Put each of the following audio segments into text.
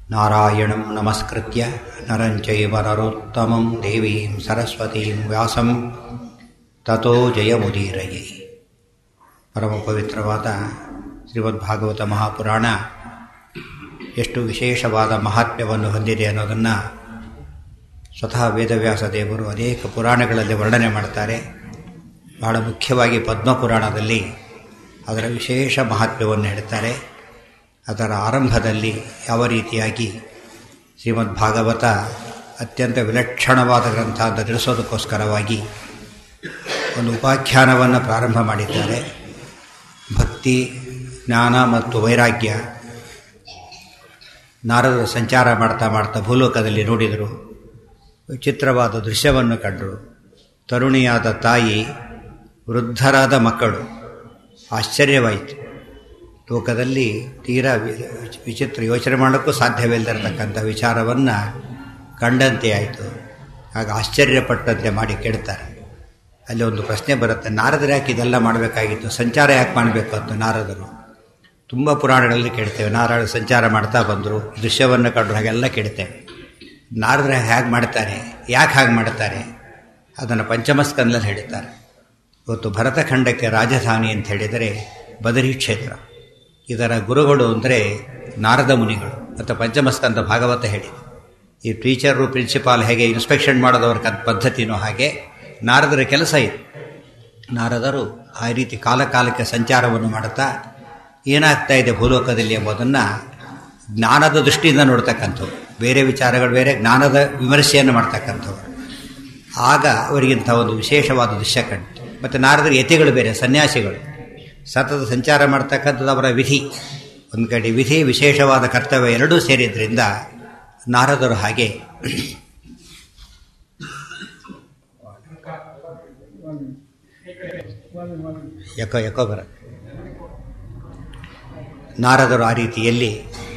ನಾರಾಯಣಂ ನಮಸ್ಕೃತ್ಯ ನರಂಚೈವ ನರೋತ್ತಮಂ ದೇವೀಂ ಸರಸ್ವತೀಂ ವ್ಯಾಸಂ ತಥೋ ಜಯಮುದೀರಯೇ ಪರಮ ಪವಿತ್ರವಾದ ಶ್ರೀಮದ್ಭಾಗವತ ಮಹಾಪುರಾಣ ಎಷ್ಟು ವಿಶೇಷವಾದ ಮಹಾತ್ಮ್ಯವನ್ನು ಹೊಂದಿದೆ ಅನ್ನೋದನ್ನು ಸ್ವತಃ ವೇದವ್ಯಾಸ ದೇವರು ಅನೇಕ ಪುರಾಣಗಳಲ್ಲಿ ವರ್ಣನೆ ಮಾಡ್ತಾರೆ ಬಹಳ ಮುಖ್ಯವಾಗಿ ಪದ್ಮಪುರಾಣದಲ್ಲಿ ಅದರ ವಿಶೇಷ ಮಹಾತ್ಮ್ಯವನ್ನು ಹೇಳ್ತಾರೆ ಅದರ ಆರಂಭದಲ್ಲಿ ಯಾವ ರೀತಿಯಾಗಿ ಶ್ರೀಮದ್ ಭಾಗವತ ಅತ್ಯಂತ ವಿಲಕ್ಷಣವಾದ ಗ್ರಂಥ ಅಂತ ತಿಳಿಸೋದಕ್ಕೋಸ್ಕರವಾಗಿ ಒಂದು ಉಪಾಖ್ಯಾನವನ್ನು ಪ್ರಾರಂಭ ಮಾಡಿದ್ದಾರೆ ಭಕ್ತಿ ಜ್ಞಾನ ಮತ್ತು ವೈರಾಗ್ಯ ನಾರದರು ಸಂಚಾರ ಮಾಡ್ತಾ ಮಾಡ್ತಾ ಭೂಲೋಕದಲ್ಲಿ ನೋಡಿದರು ವಿಚಿತ್ರವಾದ ದೃಶ್ಯವನ್ನು ಕಂಡರು ತರುಣಿಯಾದ ತಾಯಿ ವೃದ್ಧರಾದ ಮಕ್ಕಳು ಆಶ್ಚರ್ಯವಾಯಿತು ಲೋಕದಲ್ಲಿ ತೀರಾ ವಿಚಿತ್ರ ಯೋಚನೆ ಮಾಡೋಕ್ಕೂ ಸಾಧ್ಯವಿಲ್ಲದಿರತಕ್ಕಂಥ ವಿಚಾರವನ್ನು ಕಂಡಂತೆ ಆಯಿತು ಆಗ ಆಶ್ಚರ್ಯಪಟ್ಟಂತೆ ಮಾಡಿ ಕೇಳ್ತಾರೆ ಅಲ್ಲಿ ಒಂದು ಪ್ರಶ್ನೆ ಬರುತ್ತೆ ನಾರದರು ಯಾಕೆ ಇದೆಲ್ಲ ಮಾಡಬೇಕಾಗಿತ್ತು ಸಂಚಾರ ಯಾಕೆ ಮಾಡಬೇಕು ಅಂತ ನಾರದರು ತುಂಬ ಪುರಾಣಗಳಲ್ಲಿ ಕೇಳ್ತೇವೆ ನಾರಾಯಣ ಸಂಚಾರ ಮಾಡ್ತಾ ಬಂದರು ದೃಶ್ಯವನ್ನು ಕಂಡ್ರು ಹಾಗೆಲ್ಲ ಕೇಳ್ತೇವೆ ನಾರದರು ಹೇಗೆ ಮಾಡ್ತಾರೆ ಯಾಕೆ ಹಾಗೆ ಮಾಡ್ತಾರೆ ಅದನ್ನು ಪಂಚಮಸ್ಕಂದಲ್ಲಿ ಹೇಳ್ತಾರೆ ಇವತ್ತು ಭರತಖಂಡಕ್ಕೆ ರಾಜಧಾನಿ ಅಂತ ಹೇಳಿದರೆ ಬದರಿ ಕ್ಷೇತ್ರ ಇದರ ಗುರುಗಳು ಅಂದರೆ ನಾರದ ಮುನಿಗಳು ಮತ್ತು ಪಂಚಮಸ್ಕಂದ ಭಾಗವತ ಹೇಳಿ ಈ ಟೀಚರು ಪ್ರಿನ್ಸಿಪಾಲ್ ಹೇಗೆ ಇನ್ಸ್ಪೆಕ್ಷನ್ ಮಾಡೋದವ್ರ ಕ ಪದ್ಧತಿನೋ ಹಾಗೆ ನಾರದರ ಕೆಲಸ ಇದೆ ನಾರದರು ಆ ರೀತಿ ಕಾಲ ಕಾಲಕ್ಕೆ ಸಂಚಾರವನ್ನು ಮಾಡುತ್ತಾ ಏನಾಗ್ತಾ ಇದೆ ಭೂಲೋಕದಲ್ಲಿ ಎಂಬುದನ್ನು ಜ್ಞಾನದ ದೃಷ್ಟಿಯಿಂದ ನೋಡ್ತಕ್ಕಂಥವ್ರು ಬೇರೆ ವಿಚಾರಗಳು ಬೇರೆ ಜ್ಞಾನದ ವಿಮರ್ಶೆಯನ್ನು ಮಾಡ್ತಕ್ಕಂಥವ್ರು ಆಗ ಅವರಿಗಿಂತ ಒಂದು ವಿಶೇಷವಾದ ದೃಶ್ಯ ಕಂಡು ಮತ್ತು ನಾರದರ ಯತಿಗಳು ಬೇರೆ ಸನ್ಯಾಸಿಗಳು ಸತತ ಸಂಚಾರ ಮಾಡ್ತಕ್ಕಂಥದ್ದು ಅವರ ವಿಧಿ ಒಂದು ಕಡೆ ವಿಧಿ ವಿಶೇಷವಾದ ಕರ್ತವ್ಯ ಎರಡೂ ಸೇರಿದ್ರಿಂದ ನಾರದರು ಹಾಗೆ ಯಾಕೋ ಯಾಕೋ ಬರ ನಾರದರು ಆ ರೀತಿಯಲ್ಲಿ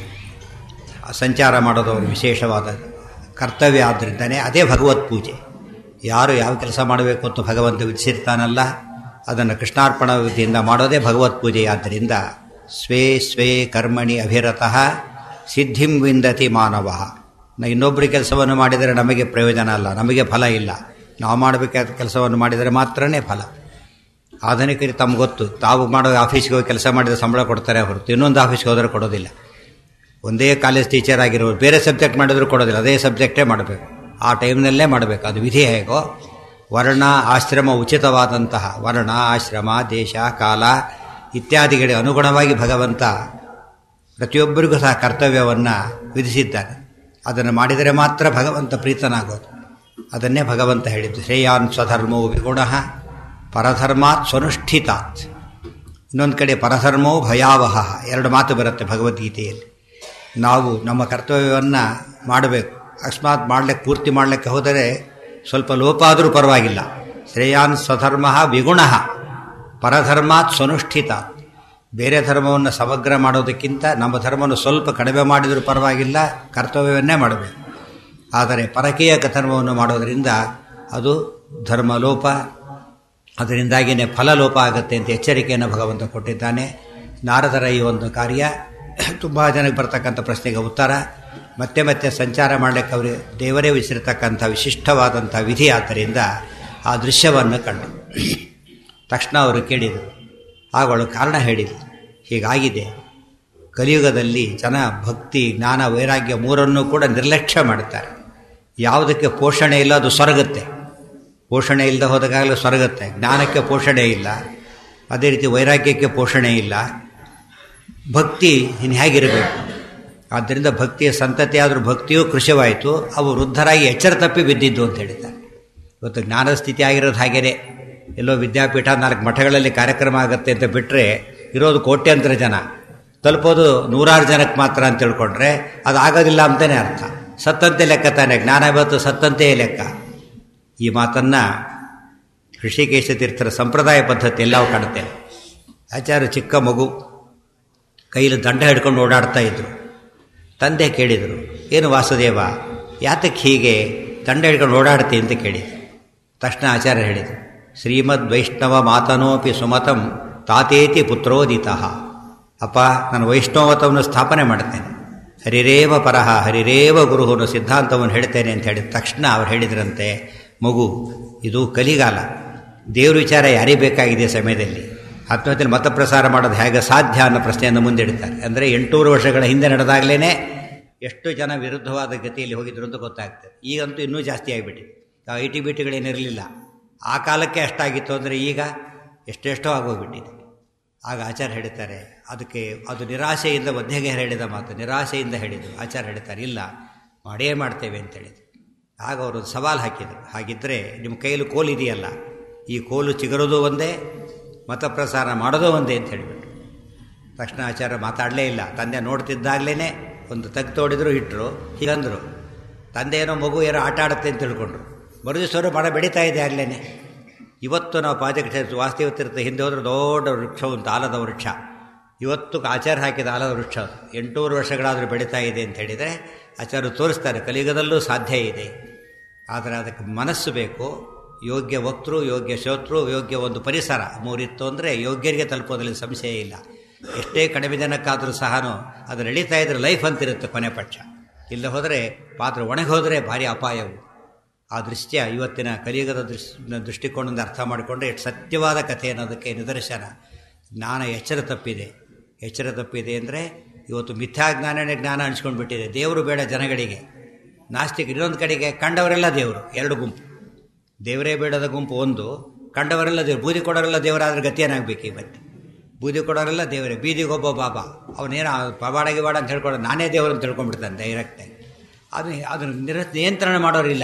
ಸಂಚಾರ ಮಾಡೋದು ಅವರು ವಿಶೇಷವಾದ ಕರ್ತವ್ಯ ಆದ್ದರಿಂದನೇ ಅದೇ ಭಗವತ್ ಪೂಜೆ ಯಾರು ಯಾವ ಕೆಲಸ ಮಾಡಬೇಕು ಅಂತ ಭಗವಂತ ವಿಧಿಸಿರ್ತಾನಲ್ಲ ಅದನ್ನು ಕೃಷ್ಣಾರ್ಪಣ ವಿಧಿಯಿಂದ ಮಾಡೋದೇ ಭಗವತ್ ಪೂಜೆಯಾದ್ದರಿಂದ ಸ್ವೇ ಸ್ವೇ ಕರ್ಮಣಿ ಅಭಿರತಃ ಸಿದ್ಧಿಂ ವಿಂದತಿ ಮಾನವ ಇನ್ನೊಬ್ಬರ ಕೆಲಸವನ್ನು ಮಾಡಿದರೆ ನಮಗೆ ಪ್ರಯೋಜನ ಅಲ್ಲ ನಮಗೆ ಫಲ ಇಲ್ಲ ನಾವು ಮಾಡಬೇಕಾದ ಕೆಲಸವನ್ನು ಮಾಡಿದರೆ ಮಾತ್ರನೇ ಫಲ ಆಧುನಿಕರಿಗೆ ತಮ್ಗೆ ಗೊತ್ತು ತಾವು ಮಾಡೋ ಆಫೀಸ್ಗೆ ಹೋಗಿ ಕೆಲಸ ಮಾಡಿದರೆ ಸಂಬಳ ಕೊಡ್ತಾರೆ ಹೊರತು ಇನ್ನೊಂದು ಆಫೀಸ್ಗೆ ಹೋದರೆ ಕೊಡೋದಿಲ್ಲ ಒಂದೇ ಕಾಲೇಜ್ ಟೀಚರ್ ಆಗಿರೋರು ಬೇರೆ ಸಬ್ಜೆಕ್ಟ್ ಮಾಡಿದ್ರು ಕೊಡೋದಿಲ್ಲ ಅದೇ ಸಬ್ಜೆಕ್ಟೇ ಮಾಡಬೇಕು ಆ ಟೈಮ್ನಲ್ಲೇ ಮಾಡಬೇಕು ಅದು ವಿಧಿ ಹೇಗೋ ವರ್ಣ ಆಶ್ರಮ ಉಚಿತವಾದಂತಹ ವರ್ಣ ಆಶ್ರಮ ದೇಶ ಕಾಲ ಇತ್ಯಾದಿಗಳಿಗೆ ಅನುಗುಣವಾಗಿ ಭಗವಂತ ಪ್ರತಿಯೊಬ್ಬರಿಗೂ ಸಹ ಕರ್ತವ್ಯವನ್ನು ವಿಧಿಸಿದ್ದಾನೆ ಅದನ್ನು ಮಾಡಿದರೆ ಮಾತ್ರ ಭಗವಂತ ಪ್ರೀತನಾಗೋದು ಅದನ್ನೇ ಭಗವಂತ ಹೇಳಿದ್ದು ಶ್ರೇಯಾನ್ ಸ್ವಧರ್ಮೋ ವಿಗುಣ ಪರಧರ್ಮಾತ್ ಸ್ವನುಷ್ಠಿತಾತ್ ಇನ್ನೊಂದು ಕಡೆ ಪರಧರ್ಮೋ ಭಯಾವಹ ಎರಡು ಮಾತು ಬರುತ್ತೆ ಭಗವದ್ಗೀತೆಯಲ್ಲಿ ನಾವು ನಮ್ಮ ಕರ್ತವ್ಯವನ್ನು ಮಾಡಬೇಕು ಅಕಸ್ಮಾತ್ ಮಾಡ್ಲಿಕ್ಕೆ ಪೂರ್ತಿ ಮಾಡಲಿಕ್ಕೆ ಹೋದರೆ ಸ್ವಲ್ಪ ಲೋಪ ಆದರೂ ಪರವಾಗಿಲ್ಲ ಶ್ರೇಯಾನ್ ಸ್ವಧರ್ಮ ವಿಗುಣ ಪರಧರ್ಮಾತ್ ಸ್ವನುಷ್ಠಿತ ಬೇರೆ ಧರ್ಮವನ್ನು ಸಮಗ್ರ ಮಾಡೋದಕ್ಕಿಂತ ನಮ್ಮ ಧರ್ಮವನ್ನು ಸ್ವಲ್ಪ ಕಡಿಮೆ ಮಾಡಿದರೂ ಪರವಾಗಿಲ್ಲ ಕರ್ತವ್ಯವನ್ನೇ ಮಾಡಬೇಕು ಆದರೆ ಪರಕೀಯ ಧರ್ಮವನ್ನು ಮಾಡೋದರಿಂದ ಅದು ಧರ್ಮಲೋಪ ಅದರಿಂದಾಗಿಯೇ ಫಲಲೋಪ ಆಗುತ್ತೆ ಅಂತ ಎಚ್ಚರಿಕೆಯನ್ನು ಭಗವಂತ ಕೊಟ್ಟಿದ್ದಾನೆ ನಾರದರ ಈ ಒಂದು ಕಾರ್ಯ ತುಂಬ ಜನಕ್ಕೆ ಬರ್ತಕ್ಕಂಥ ಪ್ರಶ್ನೆಗೆ ಉತ್ತರ ಮತ್ತೆ ಮತ್ತೆ ಸಂಚಾರ ಮಾಡಲಿಕ್ಕೆ ಅವರು ದೇವರೇ ವಿಸಿರ್ತಕ್ಕಂಥ ವಿಶಿಷ್ಟವಾದಂಥ ವಿಧಿ ಆದ್ದರಿಂದ ಆ ದೃಶ್ಯವನ್ನು ಕಂಡು ತಕ್ಷಣ ಅವರು ಕೇಳಿದರು ಆಗಳು ಕಾರಣ ಹೇಳಿದರು ಹೀಗಾಗಿದೆ ಕಲಿಯುಗದಲ್ಲಿ ಜನ ಭಕ್ತಿ ಜ್ಞಾನ ವೈರಾಗ್ಯ ಮೂರನ್ನೂ ಕೂಡ ನಿರ್ಲಕ್ಷ್ಯ ಮಾಡುತ್ತಾರೆ ಯಾವುದಕ್ಕೆ ಪೋಷಣೆ ಇಲ್ಲ ಅದು ಸೊರಗುತ್ತೆ ಪೋಷಣೆ ಇಲ್ಲದೆ ಹೋದಾಗಲೂ ಸೊರಗುತ್ತೆ ಜ್ಞಾನಕ್ಕೆ ಪೋಷಣೆ ಇಲ್ಲ ಅದೇ ರೀತಿ ವೈರಾಗ್ಯಕ್ಕೆ ಪೋಷಣೆ ಇಲ್ಲ ಭಕ್ತಿ ಇನ್ನು ಹೇಗಿರಬೇಕು ಆದ್ದರಿಂದ ಭಕ್ತಿಯ ಸಂತತಿ ಆದರೂ ಭಕ್ತಿಯೂ ಕೃಶವಾಯಿತು ಅವು ವೃದ್ಧರಾಗಿ ಎಚ್ಚರ ತಪ್ಪಿ ಬಿದ್ದಿದ್ದು ಅಂತ ಹೇಳಿದ್ದಾರೆ ಇವತ್ತು ಜ್ಞಾನದ ಸ್ಥಿತಿ ಆಗಿರೋದು ಹಾಗೇನೆ ಎಲ್ಲೋ ವಿದ್ಯಾಪೀಠ ನಾಲ್ಕು ಮಠಗಳಲ್ಲಿ ಕಾರ್ಯಕ್ರಮ ಆಗುತ್ತೆ ಅಂತ ಬಿಟ್ಟರೆ ಇರೋದು ಕೋಟ್ಯಂತರ ಜನ ತಲುಪೋದು ನೂರಾರು ಜನಕ್ಕೆ ಮಾತ್ರ ಅಂತ ತಿಳ್ಕೊಂಡ್ರೆ ಅದು ಆಗೋದಿಲ್ಲ ಅಂತಲೇ ಅರ್ಥ ಸತ್ತಂತೆ ಲೆಕ್ಕ ತಾನೆ ಜ್ಞಾನ ಇವತ್ತು ಸತ್ತಂತೆಯೇ ಲೆಕ್ಕ ಈ ಮಾತನ್ನು ಋಷಿಕೇಶ ತೀರ್ಥರ ಸಂಪ್ರದಾಯ ಪದ್ಧತಿ ಎಲ್ಲವೂ ಕಾಣುತ್ತೇನೆ ಆಚಾರ್ಯ ಚಿಕ್ಕ ಮಗು ಕೈಯಲ್ಲಿ ದಂಡ ಹಿಡ್ಕೊಂಡು ಓಡಾಡ್ತಾ ಇದ್ರು ತಂದೆ ಕೇಳಿದರು ಏನು ವಾಸುದೇವ ಯಾತಕ್ಕೆ ಹೀಗೆ ದಂಡ ಹಿಡ್ಕೊಂಡು ಓಡಾಡ್ತಿ ಅಂತ ಕೇಳಿದ್ರು ತಕ್ಷಣ ಆಚಾರ್ಯ ಹೇಳಿದರು ಶ್ರೀಮದ್ ವೈಷ್ಣವ ಮಾತನೋಪಿ ಸುಮತಂ ತಾತೇತಿ ಪುತ್ರೋದಿತಃ ಅಪ್ಪ ನಾನು ವೈಷ್ಣವತವನ್ನು ಸ್ಥಾಪನೆ ಮಾಡ್ತೇನೆ ಹರಿರೇವ ಪರಹ ಹರಿರೇವ ಗುರು ಅನ್ನೋ ಸಿದ್ಧಾಂತವನ್ನು ಹೇಳ್ತೇನೆ ಅಂತ ಹೇಳಿದ ತಕ್ಷಣ ಅವ್ರು ಹೇಳಿದ್ರಂತೆ ಮಗು ಇದು ಕಲಿಗಾಲ ದೇವ್ರ ವಿಚಾರ ಯಾರಿಗೆ ಬೇಕಾಗಿದೆ ಸಮಯದಲ್ಲಿ ಆತ್ಮಹತ್ಯೆಯಲ್ಲಿ ಮತ ಪ್ರಸಾರ ಮಾಡೋದು ಹೇಗೆ ಸಾಧ್ಯ ಅನ್ನೋ ಪ್ರಶ್ನೆಯನ್ನು ಮುಂದಿಡ್ತಾರೆ ಅಂದರೆ ಎಂಟೂರು ವರ್ಷಗಳ ಹಿಂದೆ ನಡೆದಾಗಲೇ ಎಷ್ಟು ಜನ ವಿರುದ್ಧವಾದ ಗತಿಯಲ್ಲಿ ಹೋಗಿದ್ರು ಅಂತ ಗೊತ್ತಾಗ್ತದೆ ಈಗಂತೂ ಇನ್ನೂ ಜಾಸ್ತಿ ಆಗಿಬಿಟ್ಟಿದೆ ಐ ಟಿ ಬಿ ಟಿಗಳೇನಿರಲಿಲ್ಲ ಆ ಕಾಲಕ್ಕೆ ಅಷ್ಟಾಗಿತ್ತು ಅಂದರೆ ಈಗ ಎಷ್ಟೆಷ್ಟೋ ಆಗೋಗ್ಬಿಟ್ಟಿದೆ ಆಗ ಆಚಾರ್ಯ ಹೇಳ್ತಾರೆ ಅದಕ್ಕೆ ಅದು ನಿರಾಶೆಯಿಂದ ಒದ್ದೆಗೆ ಹೇಳಿದ ಮಾತು ನಿರಾಶೆಯಿಂದ ಹೇಳಿದರು ಆಚಾರ್ಯ ಹೇಳ್ತಾರೆ ಇಲ್ಲ ಮಾಡೇ ಮಾಡ್ತೇವೆ ಅಂತ ಹೇಳಿದ್ರು ಆಗ ಅವರು ಸವಾಲು ಹಾಕಿದರು ಹಾಗಿದ್ದರೆ ನಿಮ್ಮ ಕೈಯಲ್ಲಿ ಕೋಲು ಇದೆಯಲ್ಲ ಈ ಕೋಲು ಚಿಗರೋದು ಒಂದೇ ಮತ ಪ್ರಸಾರ ಮಾಡೋದು ಒಂದೇ ಅಂತ ಹೇಳಿಬಿಟ್ರು ತಕ್ಷಣ ಆಚಾರ್ಯ ಮಾತಾಡಲೇ ಇಲ್ಲ ತಂದೆ ನೋಡ್ತಿದ್ದಾಗಲೇ ಒಂದು ತಗ್ಗು ತೋಡಿದ್ರು ಇಟ್ಟರು ಹೀಗಂದರು ತಂದೆ ಏನೋ ಮಗು ಏನೋ ಆಟ ಆಡುತ್ತೆ ಅಂತ ತಿಳ್ಕೊಂಡ್ರು ಮರುದಿವಸವರು ಮರ ಬೆಳೀತಾ ಇದೆ ಆಗಲೇ ಇವತ್ತು ನಾವು ಪಾಜಕ ವಾಸ್ತವತೀರ್ಥ ಹಿಂದೆ ಹೋದ್ರೆ ದೊಡ್ಡ ವೃಕ್ಷ ಒಂದು ಆಲದ ವೃಕ್ಷ ಇವತ್ತು ಆಚಾರ್ಯ ಹಾಕಿದ ಆಲದ ವೃಕ್ಷ ಎಂಟೂರು ವರ್ಷಗಳಾದರೂ ಬೆಳೀತಾ ಇದೆ ಅಂತ ಹೇಳಿದರೆ ಆಚಾರ್ಯರು ತೋರಿಸ್ತಾರೆ ಕಲಿಯುಗದಲ್ಲೂ ಸಾಧ್ಯ ಇದೆ ಆದರೆ ಅದಕ್ಕೆ ಮನಸ್ಸು ಬೇಕು ಯೋಗ್ಯ ವಕ್ತೃ ಯೋಗ್ಯ ಶ್ರೋತೃ ಯೋಗ್ಯ ಒಂದು ಪರಿಸರ ಮೂರಿತ್ತು ಅಂದರೆ ಯೋಗ್ಯರಿಗೆ ತಲುಪೋದ್ರಲ್ಲಿ ಸಂಶಯ ಇಲ್ಲ ಎಷ್ಟೇ ಕಡಿಮೆ ಜನಕ್ಕಾದರೂ ಸಹ ಅದು ನಡೀತಾ ಇದ್ರೆ ಲೈಫ್ ಅಂತಿರುತ್ತೆ ಕೊನೆ ಪಕ್ಷ ಇಲ್ಲ ಹೋದರೆ ಪಾತ್ರ ಒಣಗಿ ಹೋದರೆ ಭಾರಿ ಅಪಾಯವು ಆ ದೃಶ್ಯ ಇವತ್ತಿನ ಕಲಿಯುಗದ ದೃಶ್ ದೃಷ್ಟಿಕೋನದಿಂದ ಅರ್ಥ ಮಾಡಿಕೊಂಡ್ರೆ ಎಷ್ಟು ಸತ್ಯವಾದ ಕಥೆ ಅನ್ನೋದಕ್ಕೆ ನಿದರ್ಶನ ಜ್ಞಾನ ಎಚ್ಚರ ತಪ್ಪಿದೆ ಎಚ್ಚರ ತಪ್ಪಿದೆ ಅಂದರೆ ಇವತ್ತು ಮಿಥ್ಯಾಜ್ಞಾನನೇ ಜ್ಞಾನ ಅನಿಸ್ಕೊಂಡು ಬಿಟ್ಟಿದೆ ದೇವರು ಬೇಡ ಜನಗಳಿಗೆ ನಾಸ್ತಿಕ ಇನ್ನೊಂದು ಕಡೆಗೆ ಕಂಡವರೆಲ್ಲ ದೇವರು ಎರಡು ಗುಂಪು ದೇವರೇ ಬೇಡದ ಗುಂಪು ಒಂದು ಕಂಡವರೆಲ್ಲ ದೇವರು ಬೂದಿ ಕೊಡೋರೆಲ್ಲ ದೇವರಾದ್ರೆ ಗತಿಯೇನಾಗಬೇಕು ಇವತ್ತು ಬೂದಿ ಕೊಡೋರೆಲ್ಲ ದೇವರೇ ಬೀದಿಗೊಬ್ಬ ಬಾಬಾ ಅವನೇನೋ ಪವಾಡ ಗಿವಾಡ ಅಂತ ಹೇಳ್ಕೊಂಡು ನಾನೇ ದೇವರು ಅಂತ ತಿಳ್ಕೊಂಡ್ಬಿಡ್ತಾನೆ ಡೈರೆಕ್ಟಾಗಿ ಅದು ಅದನ್ನು ನಿರ ನಿಯಂತ್ರಣ ಮಾಡೋರಿಲ್ಲ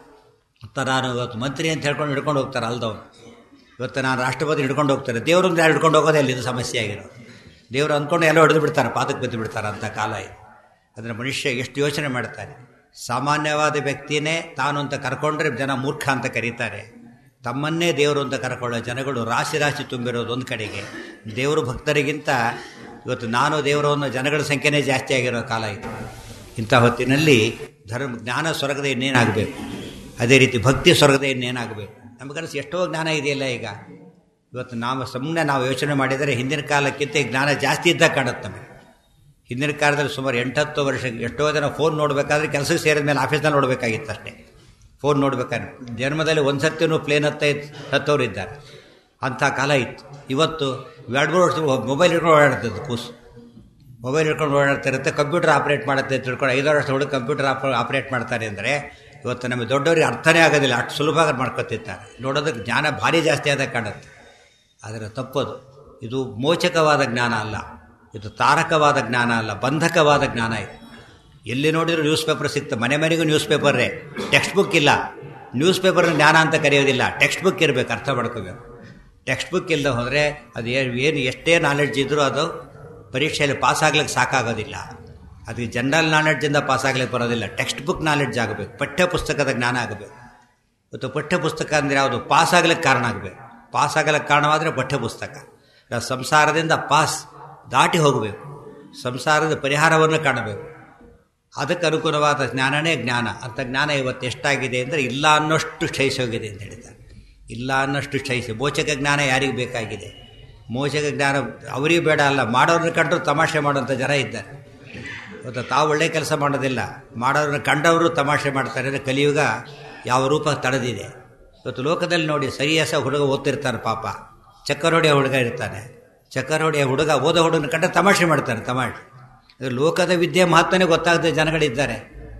ಮತ್ತು ನಾನು ಇವತ್ತು ಮಂತ್ರಿ ಅಂತ ಹೇಳ್ಕೊಂಡು ಹಿಡ್ಕೊಂಡು ಹೋಗ್ತಾರೆ ಅಲ್ದವನು ಇವತ್ತು ನಾನು ರಾಷ್ಟ್ರಪತಿ ಹಿಡ್ಕೊಂಡು ಹೋಗ್ತಾರೆ ದೇವ್ರನ್ನ ಯಾರು ಹಿಡ್ಕೊಂಡು ಹೋಗೋದೇ ಅಲ್ಲಿ ಇದು ಸಮಸ್ಯೆ ಆಗಿರೋದು ದೇವರು ಅಂದ್ಕೊಂಡು ಎಲ್ಲ ಹೊಡೆದು ಬಿಡ್ತಾರೆ ಪಾದಕ್ಕೆ ಬಿದ್ದು ಬಿಡ್ತಾರೆ ಅಂತ ಕಾಲ ಇದು ಅಂದರೆ ಮನುಷ್ಯ ಎಷ್ಟು ಯೋಚನೆ ಮಾಡ್ತಾನೆ ಸಾಮಾನ್ಯವಾದ ವ್ಯಕ್ತಿಯೇ ತಾನು ಅಂತ ಕರ್ಕೊಂಡ್ರೆ ಜನ ಮೂರ್ಖ ಅಂತ ಕರೀತಾರೆ ತಮ್ಮನ್ನೇ ದೇವರು ಅಂತ ಕರ್ಕೊಳ್ಳೋ ಜನಗಳು ರಾಶಿ ರಾಶಿ ತುಂಬಿರೋದು ಒಂದು ಕಡೆಗೆ ದೇವರು ಭಕ್ತರಿಗಿಂತ ಇವತ್ತು ನಾನು ದೇವರು ಅನ್ನೋ ಜನಗಳ ಸಂಖ್ಯೆನೇ ಜಾಸ್ತಿ ಆಗಿರೋ ಕಾಲ ಇದು ಇಂಥ ಹೊತ್ತಿನಲ್ಲಿ ಧರ್ಮ ಜ್ಞಾನ ಸ್ವರ್ಗದ ಇನ್ನೇನಾಗಬೇಕು ಅದೇ ರೀತಿ ಭಕ್ತಿ ಸ್ವರ್ಗದ ಇನ್ನೇನಾಗಬೇಕು ನಮಗನಿಸಿ ಎಷ್ಟೋ ಜ್ಞಾನ ಇದೆಯಲ್ಲ ಈಗ ಇವತ್ತು ನಾವು ಸುಮ್ಮನೆ ನಾವು ಯೋಚನೆ ಮಾಡಿದರೆ ಹಿಂದಿನ ಕಾಲಕ್ಕಿಂತ ಈ ಜ್ಞಾನ ಜಾಸ್ತಿ ಇದ್ದಾಗ ಕಾಣುತ್ತೆ ನಮಗೆ ಹಿಂದಿನ ಕಾಲದಲ್ಲಿ ಸುಮಾರು ಎಂಟತ್ತು ವರ್ಷ ಎಷ್ಟೋ ಜನ ಫೋನ್ ನೋಡಬೇಕಾದ್ರೆ ಕೆಲಸಕ್ಕೆ ಸೇರಿದ ಮೇಲೆ ಆಫೀಸ್ನಲ್ಲಿ ನೋಡಬೇಕಾಗಿತ್ತು ಅಷ್ಟೇ ಫೋನ್ ನೋಡ್ಬೇಕಾದ್ರೆ ಜನ್ಮದಲ್ಲಿ ಒಂದು ಸರ್ತಿನೂ ಪ್ಲೇನ್ ಹತ್ತ ಹತ್ತವ್ರು ಇದ್ದಾರೆ ಅಂಥ ಕಾಲ ಇತ್ತು ಇವತ್ತು ಎರಡು ಮೂರು ವರ್ಷ ಮೊಬೈಲ್ ಹಿಡ್ಕೊಂಡು ಓಡಾಡ್ತಿದ್ದು ಕೂಸು ಮೊಬೈಲ್ ಹಿಡ್ಕೊಂಡು ಓಡಾಡ್ತಿರುತ್ತೆ ಕಂಪ್ಯೂಟರ್ ಆಪ್ರೇಟ್ ಮಾಡುತ್ತೆ ಅಂತ ತಿಳ್ಕೊಂಡು ಐದಾರು ವರ್ಷ ಹುಡುಗ ಕಂಪ್ಯೂಟರ್ ಆಪ್ ಆಪ್ರೇಟ್ ಮಾಡ್ತಾರೆ ಅಂದರೆ ಇವತ್ತು ನಮಗೆ ದೊಡ್ಡವರಿಗೆ ಅರ್ಥನೇ ಆಗೋದಿಲ್ಲ ಅಷ್ಟು ಸುಲಭವಾಗಿ ಮಾಡ್ಕೊತಿರ್ತಾರೆ ನೋಡೋದಕ್ಕೆ ಜ್ಞಾನ ಭಾರಿ ಜಾಸ್ತಿ ಆದಾಗ ಕಾಣುತ್ತೆ ಆದರೆ ತಪ್ಪದು ಇದು ಮೋಚಕವಾದ ಜ್ಞಾನ ಅಲ್ಲ ಇದು ತಾರಕವಾದ ಜ್ಞಾನ ಅಲ್ಲ ಬಂಧಕವಾದ ಜ್ಞಾನ ಇದು ಎಲ್ಲಿ ನೋಡಿದ್ರು ನ್ಯೂಸ್ ಪೇಪರ್ ಸಿಗ್ತದೆ ಮನೆ ಮನೆಗೂ ನ್ಯೂಸ್ ಪೇಪರೇ ಟೆಕ್ಸ್ಟ್ ಬುಕ್ ಇಲ್ಲ ನ್ಯೂಸ್ ಪೇಪರ್ನ ಜ್ಞಾನ ಅಂತ ಕರೆಯೋದಿಲ್ಲ ಟೆಕ್ಸ್ಟ್ ಬುಕ್ ಇರಬೇಕು ಅರ್ಥ ಮಾಡ್ಕೋಬೇಕು ಟೆಕ್ಸ್ಟ್ ಬುಕ್ ಇಲ್ಲದೆ ಹೋದರೆ ಅದು ಏನು ಎಷ್ಟೇ ನಾಲೆಡ್ಜ್ ಇದ್ದರೂ ಅದು ಪರೀಕ್ಷೆಯಲ್ಲಿ ಪಾಸ್ ಆಗ್ಲಿಕ್ಕೆ ಸಾಕಾಗೋದಿಲ್ಲ ಅದಕ್ಕೆ ಜನರಲ್ ನಾಲೆಡ್ಜಿಂದ ಪಾಸ್ ಆಗ್ಲಿಕ್ಕೆ ಬರೋದಿಲ್ಲ ಟೆಕ್ಸ್ಟ್ ಬುಕ್ ನಾಲೆಡ್ಜ್ ಆಗಬೇಕು ಪಠ್ಯ ಪುಸ್ತಕದ ಜ್ಞಾನ ಆಗಬೇಕು ಮತ್ತು ಪಠ್ಯ ಪುಸ್ತಕ ಅಂದರೆ ಯಾವುದು ಪಾಸ್ ಆಗ್ಲಿಕ್ಕೆ ಕಾರಣ ಆಗಬೇಕು ಪಾಸ್ ಆಗಲಿಕ್ಕೆ ಕಾರಣವಾದರೆ ಪಠ್ಯ ಪುಸ್ತಕ ಸಂಸಾರದಿಂದ ಪಾಸ್ ದಾಟಿ ಹೋಗಬೇಕು ಸಂಸಾರದ ಪರಿಹಾರವನ್ನು ಕಾಣಬೇಕು ಅದಕ್ಕೆ ಅನುಕೂಲವಾದ ಜ್ಞಾನನೇ ಜ್ಞಾನ ಅಂತ ಜ್ಞಾನ ಇವತ್ತು ಎಷ್ಟಾಗಿದೆ ಅಂದರೆ ಇಲ್ಲ ಅನ್ನೋಷ್ಟು ಕ್ಷಯಿಸಿ ಹೋಗಿದೆ ಅಂತ ಹೇಳ್ತಾರೆ ಇಲ್ಲ ಅನ್ನೋಷ್ಟು ಕ್ಷಯಿಸಿ ಮೋಚಕ ಜ್ಞಾನ ಯಾರಿಗೆ ಬೇಕಾಗಿದೆ ಮೋಚಕ ಜ್ಞಾನ ಅವರಿಗೆ ಬೇಡ ಅಲ್ಲ ಮಾಡೋರನ್ನ ಕಂಡ್ರು ತಮಾಷೆ ಮಾಡೋಂಥ ಜನ ಇದ್ದಾರೆ ಇವತ್ತು ತಾವು ಒಳ್ಳೆ ಕೆಲಸ ಮಾಡೋದಿಲ್ಲ ಮಾಡೋರನ್ನ ಕಂಡವರು ತಮಾಷೆ ಮಾಡ್ತಾರೆ ಅಂದರೆ ಕಲಿಯುಗ ಯಾವ ರೂಪ ತಡೆದಿದೆ ಇವತ್ತು ಲೋಕದಲ್ಲಿ ನೋಡಿ ಸರಿಯಾಸ ಹುಡುಗ ಓದ್ತಿರ್ತಾನೆ ಪಾಪ ಚಕ್ಕರೋಡಿಯ ಹುಡುಗ ಇರ್ತಾನೆ ಚಕ್ಕರೋಡಿಯ ಹುಡುಗ ಓದೋ ಹುಡುಗನ ಕಂಡ ತಮಾಷೆ ಮಾಡ್ತಾನೆ ತಮಾಷೆ ಅದು ಲೋಕದ ವಿದ್ಯೆ ಮಹತ್ವನೇ ಗೊತ್ತಾಗದೆ ಜನಗಳಿದ್ದಾರೆ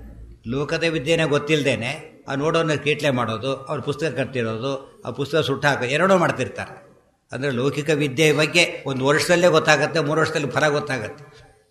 ಲೋಕದ ವಿದ್ಯೆನೇ ಗೊತ್ತಿಲ್ಲದೇನೆ ಆ ನೋಡೋನ ಕೀಟ್ಲೆ ಮಾಡೋದು ಅವ್ರ ಪುಸ್ತಕ ಕಟ್ಟಿರೋದು ಆ ಪುಸ್ತಕ ಸುಟ್ಟಾಕ ಎರಡೂ ಮಾಡ್ತಿರ್ತಾರೆ ಅಂದರೆ ಲೌಕಿಕ ವಿದ್ಯೆ ಬಗ್ಗೆ ಒಂದು ವರ್ಷದಲ್ಲೇ ಗೊತ್ತಾಗುತ್ತೆ ಮೂರು ವರ್ಷದಲ್ಲಿ ಫಲ ಗೊತ್ತಾಗುತ್ತೆ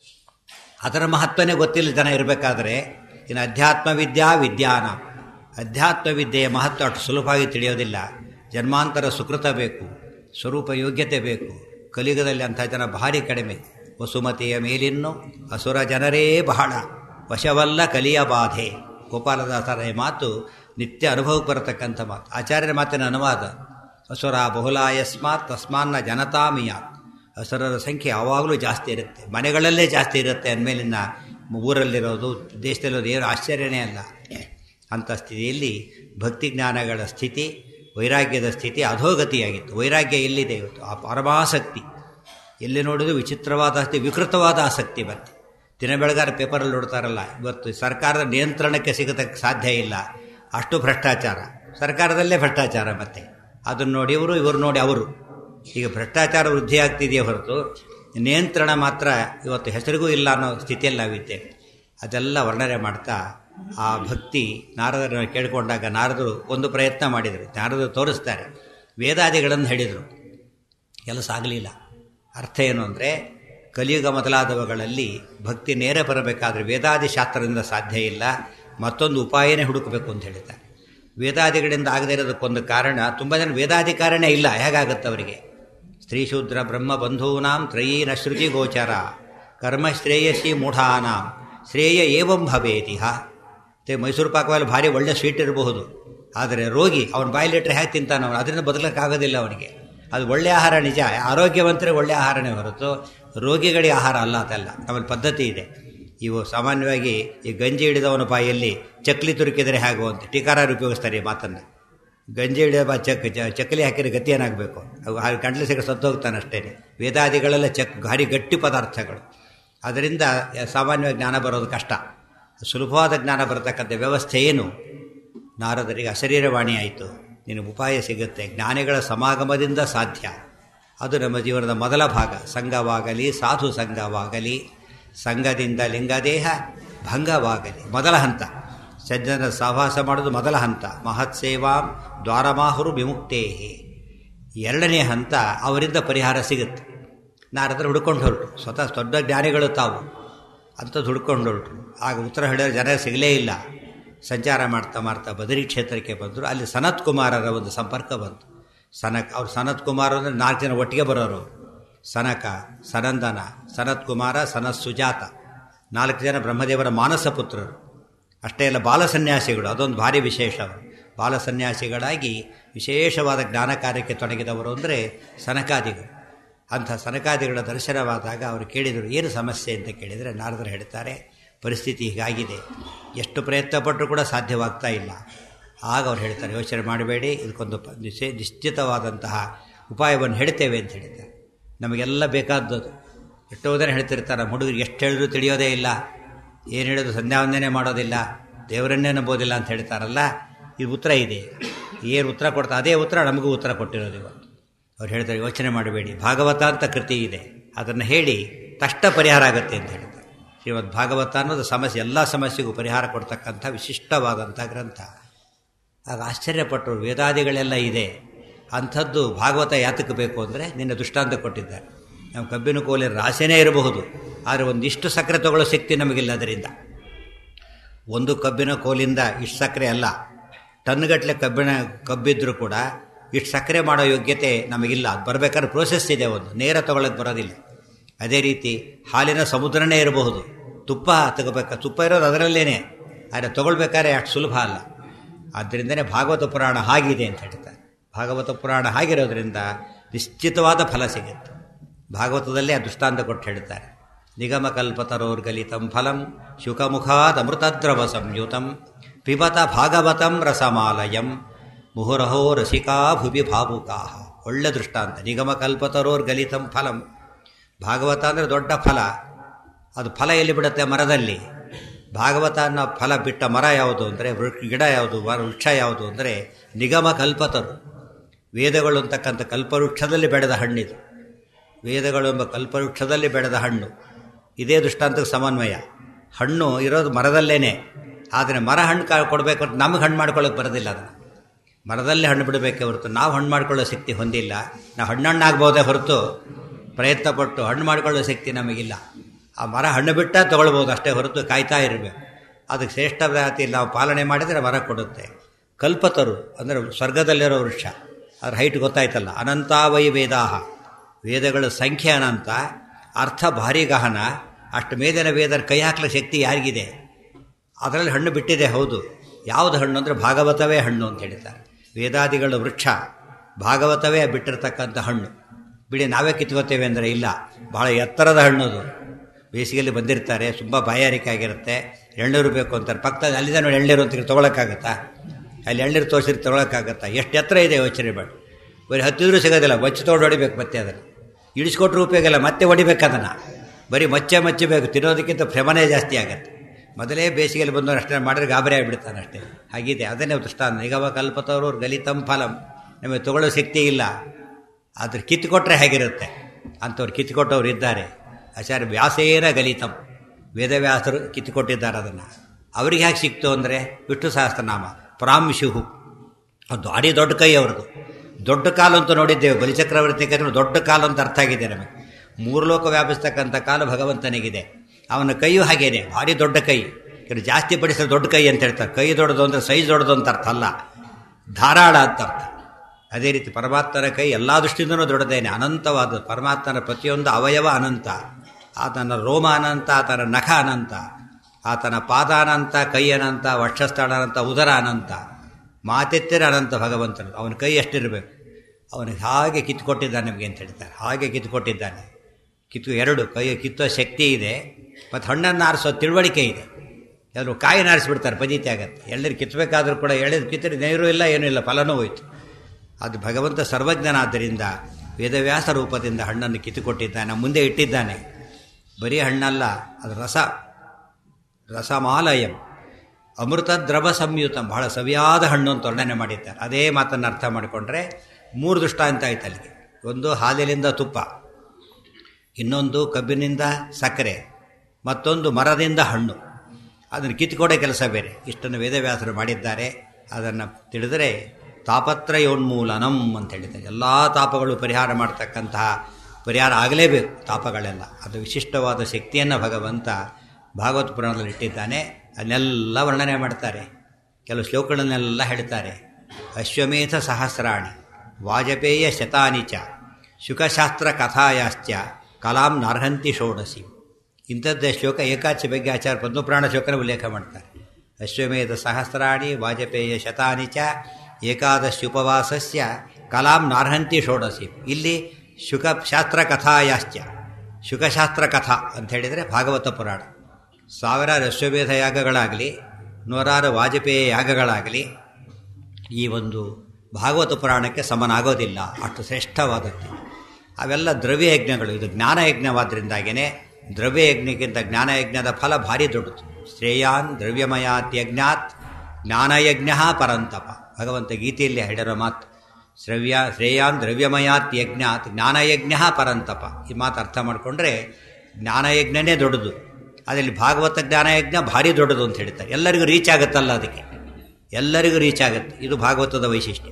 ಅದರ ಮಹತ್ವನೇ ಗೊತ್ತಿಲ್ಲ ಜನ ಇರಬೇಕಾದ್ರೆ ಇನ್ನು ಅಧ್ಯಾತ್ಮ ವಿದ್ಯಾ ವಿದ್ಯಾನ ಅಧ್ಯಾತ್ಮ ವಿದ್ಯೆಯ ಮಹತ್ವ ಅಷ್ಟು ಸುಲಭವಾಗಿ ತಿಳಿಯೋದಿಲ್ಲ ಜನ್ಮಾಂತರ ಸುಕೃತ ಬೇಕು ಸ್ವರೂಪ ಯೋಗ್ಯತೆ ಬೇಕು ಕಲಿಯುಗದಲ್ಲಿ ಅಂಥ ಜನ ಭಾರಿ ಕಡಿಮೆ ವಸುಮತಿಯ ಮೇಲಿನ್ನು ಅಸುರ ಜನರೇ ಬಹಳ ವಶವಲ್ಲ ಕಲಿಯ ಬಾಧೆ ಗೋಪಾಲದಾಸರ ಈ ಮಾತು ನಿತ್ಯ ಅನುಭವಕ್ಕೆ ಬರತಕ್ಕಂಥ ಮಾತು ಆಚಾರ್ಯರ ಮಾತಿನ ಅನುವಾದ ಅಸುರ ಬಹುಲಾಯಸ್ಮಾತ್ ತಸ್ಮಾನ್ನ ಜನತಾಮಿಯಾತ್ ಅಸುರರ ಸಂಖ್ಯೆ ಯಾವಾಗಲೂ ಜಾಸ್ತಿ ಇರುತ್ತೆ ಮನೆಗಳಲ್ಲೇ ಜಾಸ್ತಿ ಇರುತ್ತೆ ಅಂದಮೇಲಿನ ಊರಲ್ಲಿರೋದು ದೇಶದಲ್ಲಿರೋದು ಏನು ಆಶ್ಚರ್ಯನೇ ಅಲ್ಲ ಅಂಥ ಸ್ಥಿತಿಯಲ್ಲಿ ಭಕ್ತಿ ಜ್ಞಾನಗಳ ಸ್ಥಿತಿ ವೈರಾಗ್ಯದ ಸ್ಥಿತಿ ಅಧೋಗತಿಯಾಗಿತ್ತು ವೈರಾಗ್ಯ ಎಲ್ಲಿದೆ ಇವತ್ತು ಆ ಪರಮಾಸಕ್ತಿ ಎಲ್ಲಿ ನೋಡಿದ್ರು ವಿಚಿತ್ರವಾದ ಆಸಕ್ತಿ ವಿಕೃತವಾದ ಆಸಕ್ತಿ ಬಂತೆ ದಿನ ಬೆಳಗಾರ ಪೇಪರಲ್ಲಿ ನೋಡ್ತಾರಲ್ಲ ಇವತ್ತು ಸರ್ಕಾರದ ನಿಯಂತ್ರಣಕ್ಕೆ ಸಿಗತಕ್ಕ ಸಾಧ್ಯ ಇಲ್ಲ ಅಷ್ಟು ಭ್ರಷ್ಟಾಚಾರ ಸರ್ಕಾರದಲ್ಲೇ ಭ್ರಷ್ಟಾಚಾರ ಮತ್ತೆ ಅದನ್ನು ನೋಡಿ ಇವರು ಇವರು ನೋಡಿ ಅವರು ಈಗ ಭ್ರಷ್ಟಾಚಾರ ವೃದ್ಧಿ ಆಗ್ತಿದೆಯೇ ಹೊರತು ನಿಯಂತ್ರಣ ಮಾತ್ರ ಇವತ್ತು ಹೆಸರಿಗೂ ಇಲ್ಲ ಅನ್ನೋ ಸ್ಥಿತಿಯಲ್ಲಿ ನಾವಿದ್ದೇವೆ ಅದೆಲ್ಲ ವರ್ಣನೆ ಮಾಡ್ತಾ ಆ ಭಕ್ತಿ ನಾರದರನ್ನು ಕೇಳಿಕೊಂಡಾಗ ನಾರದರು ಒಂದು ಪ್ರಯತ್ನ ಮಾಡಿದರು ನಾರದರು ತೋರಿಸ್ತಾರೆ ವೇದಾದಿಗಳನ್ನು ಹೇಳಿದರು ಕೆಲಸ ಆಗಲಿಲ್ಲ ಅರ್ಥ ಏನು ಅಂದರೆ ಕಲಿಯುಗ ಮೊದಲಾದವುಗಳಲ್ಲಿ ಭಕ್ತಿ ನೇರ ಬರಬೇಕಾದ್ರೆ ವೇದಾದಿ ಶಾಸ್ತ್ರದಿಂದ ಸಾಧ್ಯ ಇಲ್ಲ ಮತ್ತೊಂದು ಉಪಾಯನೇ ಹುಡುಕಬೇಕು ಅಂತ ಹೇಳಿದ್ದಾರೆ ವೇದಾದಿಗಳಿಂದ ಆಗದೇ ಇರೋದಕ್ಕೊಂದು ಕಾರಣ ತುಂಬ ಜನ ವೇದಾದಿ ಕಾರಣ ಇಲ್ಲ ಹೇಗಾಗುತ್ತೆ ಅವರಿಗೆ ಸ್ತ್ರೀ ಶೂದ್ರ ಬ್ರಹ್ಮ ಬಂಧೂನಾಂ ತ್ರಯೀನ ಶ್ರುತಿ ಗೋಚರ ಕರ್ಮ ಶ್ರೇಯಸಿ ಮೂಢಾನಾಂ ಶ್ರೇಯ ಏವಂ ಭವೇತಿಹ ಮತ್ತೆ ಮೈಸೂರು ಪಾಕದಲ್ಲಿ ಭಾರಿ ಒಳ್ಳೆ ಸ್ವೀಟ್ ಇರಬಹುದು ಆದರೆ ರೋಗಿ ಅವನ ಬಾಯಲ್ಲಿಟ್ಟರೆ ಹೇಗೆ ತಿಂತಾನೆ ಅವನು ಅದರಿಂದ ಬದಲಕ್ಕಾಗೋದಿಲ್ಲ ಅವನಿಗೆ ಅದು ಒಳ್ಳೆಯ ಆಹಾರ ನಿಜ ಆರೋಗ್ಯವಂತರಿಗೆ ಒಳ್ಳೆಯ ಆಹಾರನೇ ಹೊರತು ರೋಗಿಗಳಿಗೆ ಆಹಾರ ಅಲ್ಲ ಅದಲ್ಲ ನಮ್ಮಲ್ಲಿ ಪದ್ಧತಿ ಇದೆ ಇವು ಸಾಮಾನ್ಯವಾಗಿ ಈ ಗಂಜಿ ಹಿಡಿದವನ ಬಾಯಲ್ಲಿ ಚಕ್ಲಿ ತುರುಕಿದರೆ ಹೇಗೋ ಅಂತ ಟೀಕಾರಾರು ಉಪಯೋಗಿಸ್ತಾರೆ ಈ ಮಾತನ್ನು ಗಂಜಿ ಹಿಡಿದ ಬಾ ಚಕ್ ಚಕ್ಕಲಿ ಹಾಕಿದ್ರೆ ಗತಿ ಏನಾಗಬೇಕು ಅವು ಹಾಗೆ ಗಂಟ್ಲು ಸಿಗ ಸತ್ತೋಗ್ತಾನೆ ಅಷ್ಟೇ ವೇದಾದಿಗಳೆಲ್ಲ ಚಕ್ ಭಾರಿ ಗಟ್ಟಿ ಪದಾರ್ಥಗಳು ಅದರಿಂದ ಸಾಮಾನ್ಯವಾಗಿ ಜ್ಞಾನ ಬರೋದು ಕಷ್ಟ ಸುಲಭವಾದ ಜ್ಞಾನ ಬರತಕ್ಕಂಥ ವ್ಯವಸ್ಥೆ ಏನು ನಾರದರಿಗೆ ಅಶರೀರವಾಣಿ ಆಯಿತು ನಿನಗೆ ಉಪಾಯ ಸಿಗುತ್ತೆ ಜ್ಞಾನಿಗಳ ಸಮಾಗಮದಿಂದ ಸಾಧ್ಯ ಅದು ನಮ್ಮ ಜೀವನದ ಮೊದಲ ಭಾಗ ಸಂಘವಾಗಲಿ ಸಾಧು ಸಂಘವಾಗಲಿ ಸಂಘದಿಂದ ಲಿಂಗದೇಹ ಭಂಗವಾಗಲಿ ಮೊದಲ ಹಂತ ಸಜ್ಜನ ಸಹವಾಸ ಮಾಡೋದು ಮೊದಲ ಹಂತ ಮಹತ್ ಸೇವಾಂ ದ್ವಾರಮಾಹುರು ವಿಮುಕ್ತೇಹಿ ಎರಡನೇ ಹಂತ ಅವರಿಂದ ಪರಿಹಾರ ಸಿಗುತ್ತೆ ನಾರದರು ಹುಡ್ಕೊಂಡು ಹೊರಟು ಸ್ವತಃ ದೊಡ್ಡ ಜ್ಞಾನಿಗಳು ತಾವು ಅಂಥದ್ದು ಹುಡ್ಕೊಂಡು ಹೊರಟರು ಆಗ ಉತ್ತರ ಹೇಳಿದ್ರೆ ಜನ ಸಿಗಲೇ ಇಲ್ಲ ಸಂಚಾರ ಮಾಡ್ತಾ ಮಾಡ್ತಾ ಬದರಿ ಕ್ಷೇತ್ರಕ್ಕೆ ಬಂದರು ಅಲ್ಲಿ ಸನತ್ ಕುಮಾರರ ಒಂದು ಸಂಪರ್ಕ ಬಂತು ಸನಕ್ ಅವ್ರು ಸನತ್ ಕುಮಾರ್ ಅಂದರೆ ನಾಲ್ಕು ಜನ ಒಟ್ಟಿಗೆ ಬರೋರು ಸನಕ ಸನಂದನ ಸನತ್ ಕುಮಾರ ಸನತ್ ಸುಜಾತ ನಾಲ್ಕು ಜನ ಬ್ರಹ್ಮದೇವರ ಮಾನಸ ಪುತ್ರರು ಅಷ್ಟೇ ಅಲ್ಲ ಬಾಲ ಸನ್ಯಾಸಿಗಳು ಅದೊಂದು ಭಾರಿ ವಿಶೇಷ ಅವರು ಬಾಲ ಸನ್ಯಾಸಿಗಳಾಗಿ ವಿಶೇಷವಾದ ಜ್ಞಾನ ಕಾರ್ಯಕ್ಕೆ ತೊಡಗಿದವರು ಅಂದರೆ ಸನಕಾದಿಗಳು ಅಂಥ ಸನಕಾದಿಗಳ ದರ್ಶನವಾದಾಗ ಅವರು ಕೇಳಿದರು ಏನು ಸಮಸ್ಯೆ ಅಂತ ಕೇಳಿದರೆ ನಾರದರು ಹೇಳ್ತಾರೆ ಪರಿಸ್ಥಿತಿ ಹೀಗಾಗಿದೆ ಎಷ್ಟು ಪ್ರಯತ್ನ ಪಟ್ಟರೂ ಕೂಡ ಸಾಧ್ಯವಾಗ್ತಾ ಇಲ್ಲ ಆಗ ಅವ್ರು ಹೇಳ್ತಾರೆ ಯೋಚನೆ ಮಾಡಬೇಡಿ ಇದಕ್ಕೊಂದು ನಿಶ್ಚೇ ನಿಶ್ಚಿತವಾದಂತಹ ಉಪಾಯವನ್ನು ಹೇಳ್ತೇವೆ ಅಂತ ಹೇಳ್ತಾರೆ ನಮಗೆಲ್ಲ ಬೇಕಾದದ್ದು ಎಷ್ಟೋ ಜನ ಹೇಳ್ತಿರ್ತಾರೆ ನಮ್ಮ ಹುಡುಗರು ಎಷ್ಟು ಹೇಳಿದ್ರು ತಿಳಿಯೋದೇ ಇಲ್ಲ ಏನು ಹೇಳಿದ್ರು ಸಂಧ್ಯಾವಂದನೆ ಮಾಡೋದಿಲ್ಲ ದೇವರನ್ನೇ ನಂಬೋದಿಲ್ಲ ಅಂತ ಹೇಳ್ತಾರಲ್ಲ ಇದು ಉತ್ತರ ಇದೆ ಏನು ಉತ್ತರ ಕೊಡ್ತಾ ಅದೇ ಉತ್ತರ ನಮಗೂ ಉತ್ತರ ಕೊಟ್ಟಿರೋದು ಇವತ್ತು ಅವ್ರು ಹೇಳ್ತಾರೆ ಯೋಚನೆ ಮಾಡಬೇಡಿ ಭಾಗವತ ಅಂತ ಕೃತಿ ಇದೆ ಅದನ್ನು ಹೇಳಿ ತಕ್ಷಣ ಪರಿಹಾರ ಆಗುತ್ತೆ ಅಂತ ಹೇಳ್ತಾರೆ ಶ್ರೀಮದ್ ಭಾಗವತ ಅನ್ನೋದು ಸಮಸ್ಯೆ ಎಲ್ಲ ಸಮಸ್ಯೆಗೂ ಪರಿಹಾರ ಕೊಡ್ತಕ್ಕಂಥ ವಿಶಿಷ್ಟವಾದಂಥ ಗ್ರಂಥ ಆಗ ಆಶ್ಚರ್ಯಪಟ್ಟರು ವೇದಾದಿಗಳೆಲ್ಲ ಇದೆ ಅಂಥದ್ದು ಭಾಗವತ ಯಾತಕ್ಕೆ ಬೇಕು ಅಂದರೆ ನಿನ್ನ ದೃಷ್ಟಾಂತ ಕೊಟ್ಟಿದ್ದಾರೆ ನಮ್ಮ ಕಬ್ಬಿನ ಕೋಲಿನ ರಾಶಿನೇ ಇರಬಹುದು ಆದರೆ ಒಂದಿಷ್ಟು ಸಕ್ಕರೆ ತಗೊಳ್ಳೋ ಶಕ್ತಿ ನಮಗಿಲ್ಲ ಅದರಿಂದ ಒಂದು ಕಬ್ಬಿನ ಕೋಲಿಂದ ಇಷ್ಟು ಸಕ್ಕರೆ ಅಲ್ಲ ಟನ್ಗಟ್ಟಲೆ ಕಬ್ಬಿಣ ಕಬ್ಬಿದ್ರೂ ಕೂಡ ಇಷ್ಟು ಸಕ್ಕರೆ ಮಾಡೋ ಯೋಗ್ಯತೆ ನಮಗಿಲ್ಲ ಅದು ಬರಬೇಕಾದ್ರೆ ಪ್ರೋಸೆಸ್ ಇದೆ ಒಂದು ನೇರ ತೊಗೊಳಕ್ಕೆ ಬರೋದಿಲ್ಲ ಅದೇ ರೀತಿ ಹಾಲಿನ ಸಮುದ್ರನೇ ಇರಬಹುದು ತುಪ್ಪ ತಗೋಬೇಕು ತುಪ್ಪ ಇರೋದು ಅದರಲ್ಲೇನೆ ಆದರೆ ತೊಗೊಳ್ಬೇಕಾದ್ರೆ ಅಷ್ಟು ಸುಲಭ ಅಲ್ಲ ಆದ್ದರಿಂದನೇ ಭಾಗವತ ಪುರಾಣ ಹಾಗಿದೆ ಅಂತ ಹೇಳ್ತಾರೆ ಭಾಗವತ ಪುರಾಣ ಹಾಗಿರೋದ್ರಿಂದ ನಿಶ್ಚಿತವಾದ ಫಲ ಸಿಗುತ್ತೆ ಭಾಗವತದಲ್ಲೇ ಆ ದೃಷ್ಟಾಂತ ಕೊಟ್ಟು ಹೇಳ್ತಾರೆ ನಿಗಮ ಕಲ್ಪತರೋರ್ಗಲಿತಂ ಫಲಂ ಶುಕಮುಖಾದ ಅಮೃತದ್ರವ ಸಂಯುತಂ ಪಿಬತ ಭಾಗವತಂ ರಸಮಾಲಯಂ ಮುಹುರಹೋ ರಸಿಕಾ ಭುವಿ ಭಾವುಕಾ ಒಳ್ಳೆ ದೃಷ್ಟಾಂತ ನಿಗಮ ಕಲ್ಪತರೋರ್ಗಲಿತಂ ಫಲಂ ಭಾಗವತ ಅಂದರೆ ದೊಡ್ಡ ಫಲ ಅದು ಫಲ ಎಲ್ಲಿ ಬಿಡುತ್ತೆ ಮರದಲ್ಲಿ ಭಾಗವತ ಅನ್ನೋ ಫಲ ಬಿಟ್ಟ ಮರ ಯಾವುದು ಅಂದರೆ ಗಿಡ ಯಾವುದು ವೃಕ್ಷ ಯಾವುದು ಅಂದರೆ ನಿಗಮ ಕಲ್ಪತರು ವೇದಗಳು ಅಂತಕ್ಕಂಥ ಕಲ್ಪವೃಕ್ಷದಲ್ಲಿ ಬೆಳೆದ ಹಣ್ಣಿದು ವೇದಗಳು ಎಂಬ ಕಲ್ಪವೃಕ್ಷದಲ್ಲಿ ಬೆಳೆದ ಹಣ್ಣು ಇದೇ ದೃಷ್ಟಾಂತಕ್ಕೆ ಸಮನ್ವಯ ಹಣ್ಣು ಇರೋದು ಮರದಲ್ಲೇನೆ ಆದರೆ ಮರ ಹಣ್ಣು ಕಾ ಕೊಡಬೇಕು ಅಂತ ನಮಗೆ ಹಣ್ಣು ಮಾಡ್ಕೊಳ್ಳೋಕೆ ಬರೋದಿಲ್ಲ ಅದನ್ನು ಮರದಲ್ಲೇ ಹಣ್ಣು ಬಿಡಬೇಕೆ ಹೊರತು ನಾವು ಹಣ್ಣು ಮಾಡ್ಕೊಳ್ಳೋ ಶಕ್ತಿ ಹೊಂದಿಲ್ಲ ನಾವು ಹಣ್ಣಣ್ಣಾಗ್ಬೋದೇ ಹೊರತು ಪ್ರಯತ್ನ ಪಟ್ಟು ಹಣ್ಣು ಮಾಡ್ಕೊಳ್ಳೋ ಶಕ್ತಿ ನಮಗಿಲ್ಲ ಆ ಮರ ಹಣ್ಣು ಬಿಟ್ಟ ತೊಗೊಳ್ಬೋದು ಅಷ್ಟೇ ಹೊರತು ಕಾಯ್ತಾ ಇರಬೇಕು ಅದಕ್ಕೆ ಶ್ರೇಷ್ಠ ಜಾತಿಯಲ್ಲಿ ನಾವು ಪಾಲನೆ ಮಾಡಿದರೆ ಮರ ಕೊಡುತ್ತೆ ಕಲ್ಪತರು ಅಂದರೆ ಸ್ವರ್ಗದಲ್ಲಿರೋ ವೃಕ್ಷ ಅದ್ರ ಹೈಟ್ ಗೊತ್ತಾಯ್ತಲ್ಲ ಅನಂತಾವೈ ವೇದಾಹ ವೇದಗಳ ಸಂಖ್ಯೆ ಅನಂತ ಅರ್ಥ ಭಾರಿ ಗಹನ ಅಷ್ಟು ಮೇದಿನ ವೇದರ ಕೈ ಹಾಕಲ ಶಕ್ತಿ ಯಾರಿಗಿದೆ ಅದರಲ್ಲಿ ಹಣ್ಣು ಬಿಟ್ಟಿದೆ ಹೌದು ಯಾವುದು ಹಣ್ಣು ಅಂದರೆ ಭಾಗವತವೇ ಹಣ್ಣು ಅಂತ ಹೇಳ್ತಾರೆ ವೇದಾದಿಗಳ ವೃಕ್ಷ ಭಾಗವತವೇ ಬಿಟ್ಟಿರ್ತಕ್ಕಂಥ ಹಣ್ಣು ಬಿಡಿ ನಾವೇ ಕಿತ್ಕೋತೇವೆ ಅಂದರೆ ಇಲ್ಲ ಬಹಳ ಎತ್ತರದ ಹಣ್ಣು ಅದು ಬೇಸಿಗೆಯಲ್ಲಿ ಬಂದಿರ್ತಾರೆ ತುಂಬ ಬಾಯಾರಿಕೆ ಆಗಿರುತ್ತೆ ಎಳ್ನೀರು ಬೇಕು ಅಂತಾರೆ ಪಕ್ಕದಲ್ಲಿ ಅಲ್ಲಿದೆ ನೋಡಿ ಎಳ್ನೀರು ಅಂತ ತೊಗೊಳಕ್ಕಾಗತ್ತಾ ಅಲ್ಲಿ ಎಳ್ನೀರು ತೋರಿಸಿದ್ರೆ ತೊಗೊಳಕ್ಕಾಗತ್ತಾ ಎಷ್ಟು ಎತ್ತರ ಇದೆ ಯೋಚನೆ ಬೇಡ ಬರೀ ಹತ್ತಿದ್ರೂ ಸಿಗೋದಿಲ್ಲ ಬಚ್ಚಿ ತೊಗೊಂಡು ಹೊಡಿಬೇಕು ಮತ್ತೆ ಅದನ್ನು ಇಳಿಸ್ಕೊಟ್ರೂ ಉಪಯೋಗ ಇಲ್ಲ ಮತ್ತೆ ಹೊಡಿಬೇಕು ಅದನ್ನು ಬರೀ ಮಚ್ಚೆ ಮಚ್ಚೆ ಬೇಕು ತಿನ್ನೋದಕ್ಕಿಂತ ಭ್ರಮನೇ ಜಾಸ್ತಿ ಆಗುತ್ತೆ ಮೊದಲೇ ಬೇಸಿಗೆಯಲ್ಲಿ ಬಂದು ಅಷ್ಟೇ ಮಾಡಿದ್ರೆ ಗಾಬರಿ ಆಗಿಬಿಡ್ತಾನೆ ಅಷ್ಟೇ ಹಾಗಿದೆ ಅದನ್ನೇ ದೃಷ್ಟಾಂತ ನಿಗಮ ಕಲ್ಪತವರು ಗಲಿತಂ ಫಲಂ ನಮಗೆ ತಗೊಳ್ಳೋ ಶಕ್ತಿ ಇಲ್ಲ ಆದ್ರೆ ಕಿತ್ತುಕೊಟ್ರೆ ಹೇಗಿರುತ್ತೆ ಅಂಥವ್ರು ಕಿತ್ತುಕೊಟ್ಟವ್ರು ಇದ್ದಾರೆ ಆಚಾರ್ಯ ವ್ಯಾಸೇನ ಗಲಿತಂ ವೇದವ್ಯಾಸರು ಕಿತ್ತುಕೊಟ್ಟಿದ್ದಾರೆ ಅದನ್ನು ಅವ್ರಿಗೆ ಹೇಗೆ ಸಿಕ್ತು ಅಂದರೆ ವಿಷ್ಣು ಸಹಸ್ರನಾಮ ಪ್ರಾಂಶುಹು ಅದು ಅಡಿ ದೊಡ್ಡ ಕೈ ಅವ್ರದ್ದು ದೊಡ್ಡ ಕಾಲು ಅಂತ ನೋಡಿದ್ದೇವೆ ಬಲಿಚಕ್ರವರ್ತಿ ಕೈಗಳು ದೊಡ್ಡ ಕಾಲು ಅಂತ ಅರ್ಥ ಆಗಿದೆ ನಮಗೆ ಮೂರು ಲೋಕ ವ್ಯಾಪಿಸ್ತಕ್ಕಂಥ ಕಾಲು ಭಗವಂತನಿಗಿದೆ ಅವನ ಕೈಯು ಹಾಗೇನೆ ಭಾರಿ ದೊಡ್ಡ ಕೈ ಕೆಲವು ಜಾಸ್ತಿ ಪಡಿಸಿದ್ರೆ ದೊಡ್ಡ ಕೈ ಅಂತ ಹೇಳ್ತಾರೆ ಕೈ ದೊಡ್ಡದು ಅಂದರೆ ಸೈಜ್ ದೊಡ್ಡದು ಅಂತ ಅರ್ಥ ಅಲ್ಲ ಧಾರಾಳ ಅಂತ ಅರ್ಥ ಅದೇ ರೀತಿ ಪರಮಾತ್ಮನ ಕೈ ಎಲ್ಲ ದೃಷ್ಟಿಯಿಂದನೂ ದೊಡ್ಡದೇನೆ ಅನಂತವಾದ ಪರಮಾತ್ಮನ ಪ್ರತಿಯೊಂದು ಅವಯವ ಅನಂತ ಆತನ ರೋಮ ಅನಂತ ಆತನ ನಖ ಅನಂತ ಆತನ ಪಾದ ಅನಂತ ಕೈ ಅನಂತ ವಕ್ಷಸ್ಥಳ ಅನಂತ ಉದರ ಅನಂತ ಮಾತೆತ್ತಿರ ಅನಂತ ಭಗವಂತನು ಅವನ ಕೈ ಎಷ್ಟಿರಬೇಕು ಅವನಿಗೆ ಹಾಗೆ ಕಿತ್ತುಕೊಟ್ಟಿದ್ದಾನೆ ನಮಗೆ ಅಂತ ಹೇಳ್ತಾರೆ ಹಾಗೆ ಕಿತ್ತುಕೊಟ್ಟಿದ್ದಾನೆ ಕಿತ್ತು ಎರಡು ಕೈ ಕಿತ್ತೋ ಶಕ್ತಿ ಇದೆ ಮತ್ತು ಹಣ್ಣನ್ನು ಆರಿಸೋ ತಿಳುವಳಿಕೆ ಇದೆ ಎಲ್ಲರೂ ಕಾಯಿನ ಆರಿಸ್ಬಿಡ್ತಾರೆ ಪದೀತಿ ಆಗತ್ತೆ ಎಲ್ಲರೂ ಕಿತ್ತಬೇಕಾದ್ರೂ ಕೂಡ ಎಳೆದು ಕಿತ್ತರೆ ನೀರು ಇಲ್ಲ ಏನೂ ಇಲ್ಲ ಫಲನೂ ಹೋಯ್ತು ಅದು ಭಗವಂತ ಸರ್ವಜ್ಞನಾದ್ದರಿಂದ ವೇದವ್ಯಾಸ ರೂಪದಿಂದ ಹಣ್ಣನ್ನು ಕಿತ್ತುಕೊಟ್ಟಿದ್ದಾನೆ ಮುಂದೆ ಇಟ್ಟಿದ್ದಾನೆ ಬರೀ ಹಣ್ಣಲ್ಲ ಅದು ರಸ ರಸಮಾಲಯಂ ಅಮೃತ ದ್ರವ ಸಂಯುತಂ ಬಹಳ ಸವಿಯಾದ ಹಣ್ಣು ಅಂತ ವರ್ಣನೆ ಮಾಡಿದ್ದಾರೆ ಅದೇ ಮಾತನ್ನು ಅರ್ಥ ಮಾಡಿಕೊಂಡ್ರೆ ಮೂರು ದೃಷ್ಟಾಂತ ಆಯ್ತು ಅಲ್ಲಿಗೆ ಒಂದು ಹಾಲಿನಿಂದ ತುಪ್ಪ ಇನ್ನೊಂದು ಕಬ್ಬಿನಿಂದ ಸಕ್ಕರೆ ಮತ್ತೊಂದು ಮರದಿಂದ ಹಣ್ಣು ಅದನ್ನು ಕಿತ್ತುಕೊಡೋ ಕೆಲಸ ಬೇರೆ ಇಷ್ಟನ್ನು ವೇದವ್ಯಾಸರು ಮಾಡಿದ್ದಾರೆ ಅದನ್ನು ತಿಳಿದರೆ ತಾಪತ್ರಯೋನ್ಮೂಲನಂ ಅಂತ ಹೇಳಿದ್ದಾರೆ ಎಲ್ಲ ತಾಪಗಳು ಪರಿಹಾರ ಮಾಡ್ತಕ್ಕಂತಹ ಪರಿಹಾರ ಆಗಲೇಬೇಕು ತಾಪಗಳೆಲ್ಲ ಅದು ವಿಶಿಷ್ಟವಾದ ಶಕ್ತಿಯನ್ನು ಭಗವಂತ ಭಾಗವತ್ ಪುರಾಣದಲ್ಲಿ ಇಟ್ಟಿದ್ದಾನೆ ಅದನ್ನೆಲ್ಲ ವರ್ಣನೆ ಮಾಡ್ತಾರೆ ಕೆಲವು ಶ್ಲೋಕಗಳನ್ನೆಲ್ಲ ಹೇಳ್ತಾರೆ ಅಶ್ವಮೇಧ ಸಹಸ್ರಾಣಿ ವಾಜಪೇಯ ಶತಾನಿ ಚ ಶುಕಶಾಸ್ತ್ರ ಕಥಾಯಾಶ್ಚ ಕಲಾಂ ನಾರ್ಹಂತಿ ಷೋಡಸಿ ಇಂಥದ್ದೇ ಶ್ಲೋಕ ಏಕಾಚಿ ಬಗ್ಗೆ ಆಚಾರ್ಯ ಪದ್ಮಪುರಾಣ ಶ್ಲೋಕನ ಉಲ್ಲೇಖ ಮಾಡ್ತಾರೆ ಅಶ್ವಮೇಧ ಸಹಸ್ರಾಣಿ ವಾಜಪೇಯ ಶತಾನಿ ಚ ಏಕಾದಶ್ಯುಪವಾಸಸ್ಯ ಕಲಾಂ ನಾರ್ಹಂತಿ ಷೋಡಸಿ ಇಲ್ಲಿ ಶುಕ ಶಾಸ್ತ್ರ ಕಥಾಯಾಶ್ಚ ಶುಕಶಾಸ್ತ್ರ ಕಥಾ ಅಂತ ಹೇಳಿದರೆ ಭಾಗವತ ಪುರಾಣ ಸಾವಿರಾರು ಅಶ್ವಮೇಧ ಯಾಗಗಳಾಗಲಿ ನೂರಾರು ವಾಜಪೇಯ ಯಾಗಗಳಾಗಲಿ ಈ ಒಂದು ಭಾಗವತ ಪುರಾಣಕ್ಕೆ ಸಮನಾಗೋದಿಲ್ಲ ಅಷ್ಟು ಶ್ರೇಷ್ಠವಾದದ್ದು ಅವೆಲ್ಲ ದ್ರವ್ಯ ಯಜ್ಞಗಳು ಇದು ಜ್ಞಾನ ಯಜ್ಞವಾದ್ದರಿಂದಾಗಿಯೇ ದ್ರವ್ಯ ಯಜ್ಞಕ್ಕಿಂತ ಜ್ಞಾನ ಯಜ್ಞದ ಫಲ ಭಾರಿ ದೊಡ್ಡದು ಶ್ರೇಯಾನ್ ದ್ರವ್ಯಮಯಾತ್ ಯಜ್ಞಾತ್ ಜ್ಞಾನಯಜ್ಞ ಪರಂತಪ ಭಗವಂತ ಗೀತೆಯಲ್ಲಿ ಹೇಳಿರೋ ಮಾತು ಶ್ರವ್ಯ ಶ್ರೇಯಾನ್ ದ್ರವ್ಯಮಯಾತ್ ಯಜ್ಞಾತ್ ಜ್ಞಾನಯಜ್ಞ ಪರಂತಪ ಈ ಮಾತು ಅರ್ಥ ಮಾಡಿಕೊಂಡ್ರೆ ಜ್ಞಾನಯಜ್ಞನೇ ದೊಡ್ಡದು ಅದರಲ್ಲಿ ಭಾಗವತ ಜ್ಞಾನಯಜ್ಞ ಭಾರಿ ದೊಡ್ಡದು ಅಂತ ಹೇಳ್ತಾರೆ ಎಲ್ಲರಿಗೂ ರೀಚ್ ಆಗುತ್ತಲ್ಲ ಅದಕ್ಕೆ ಎಲ್ಲರಿಗೂ ರೀಚ್ ಆಗುತ್ತೆ ಇದು ಭಾಗವತದ ವೈಶಿಷ್ಟ್ಯ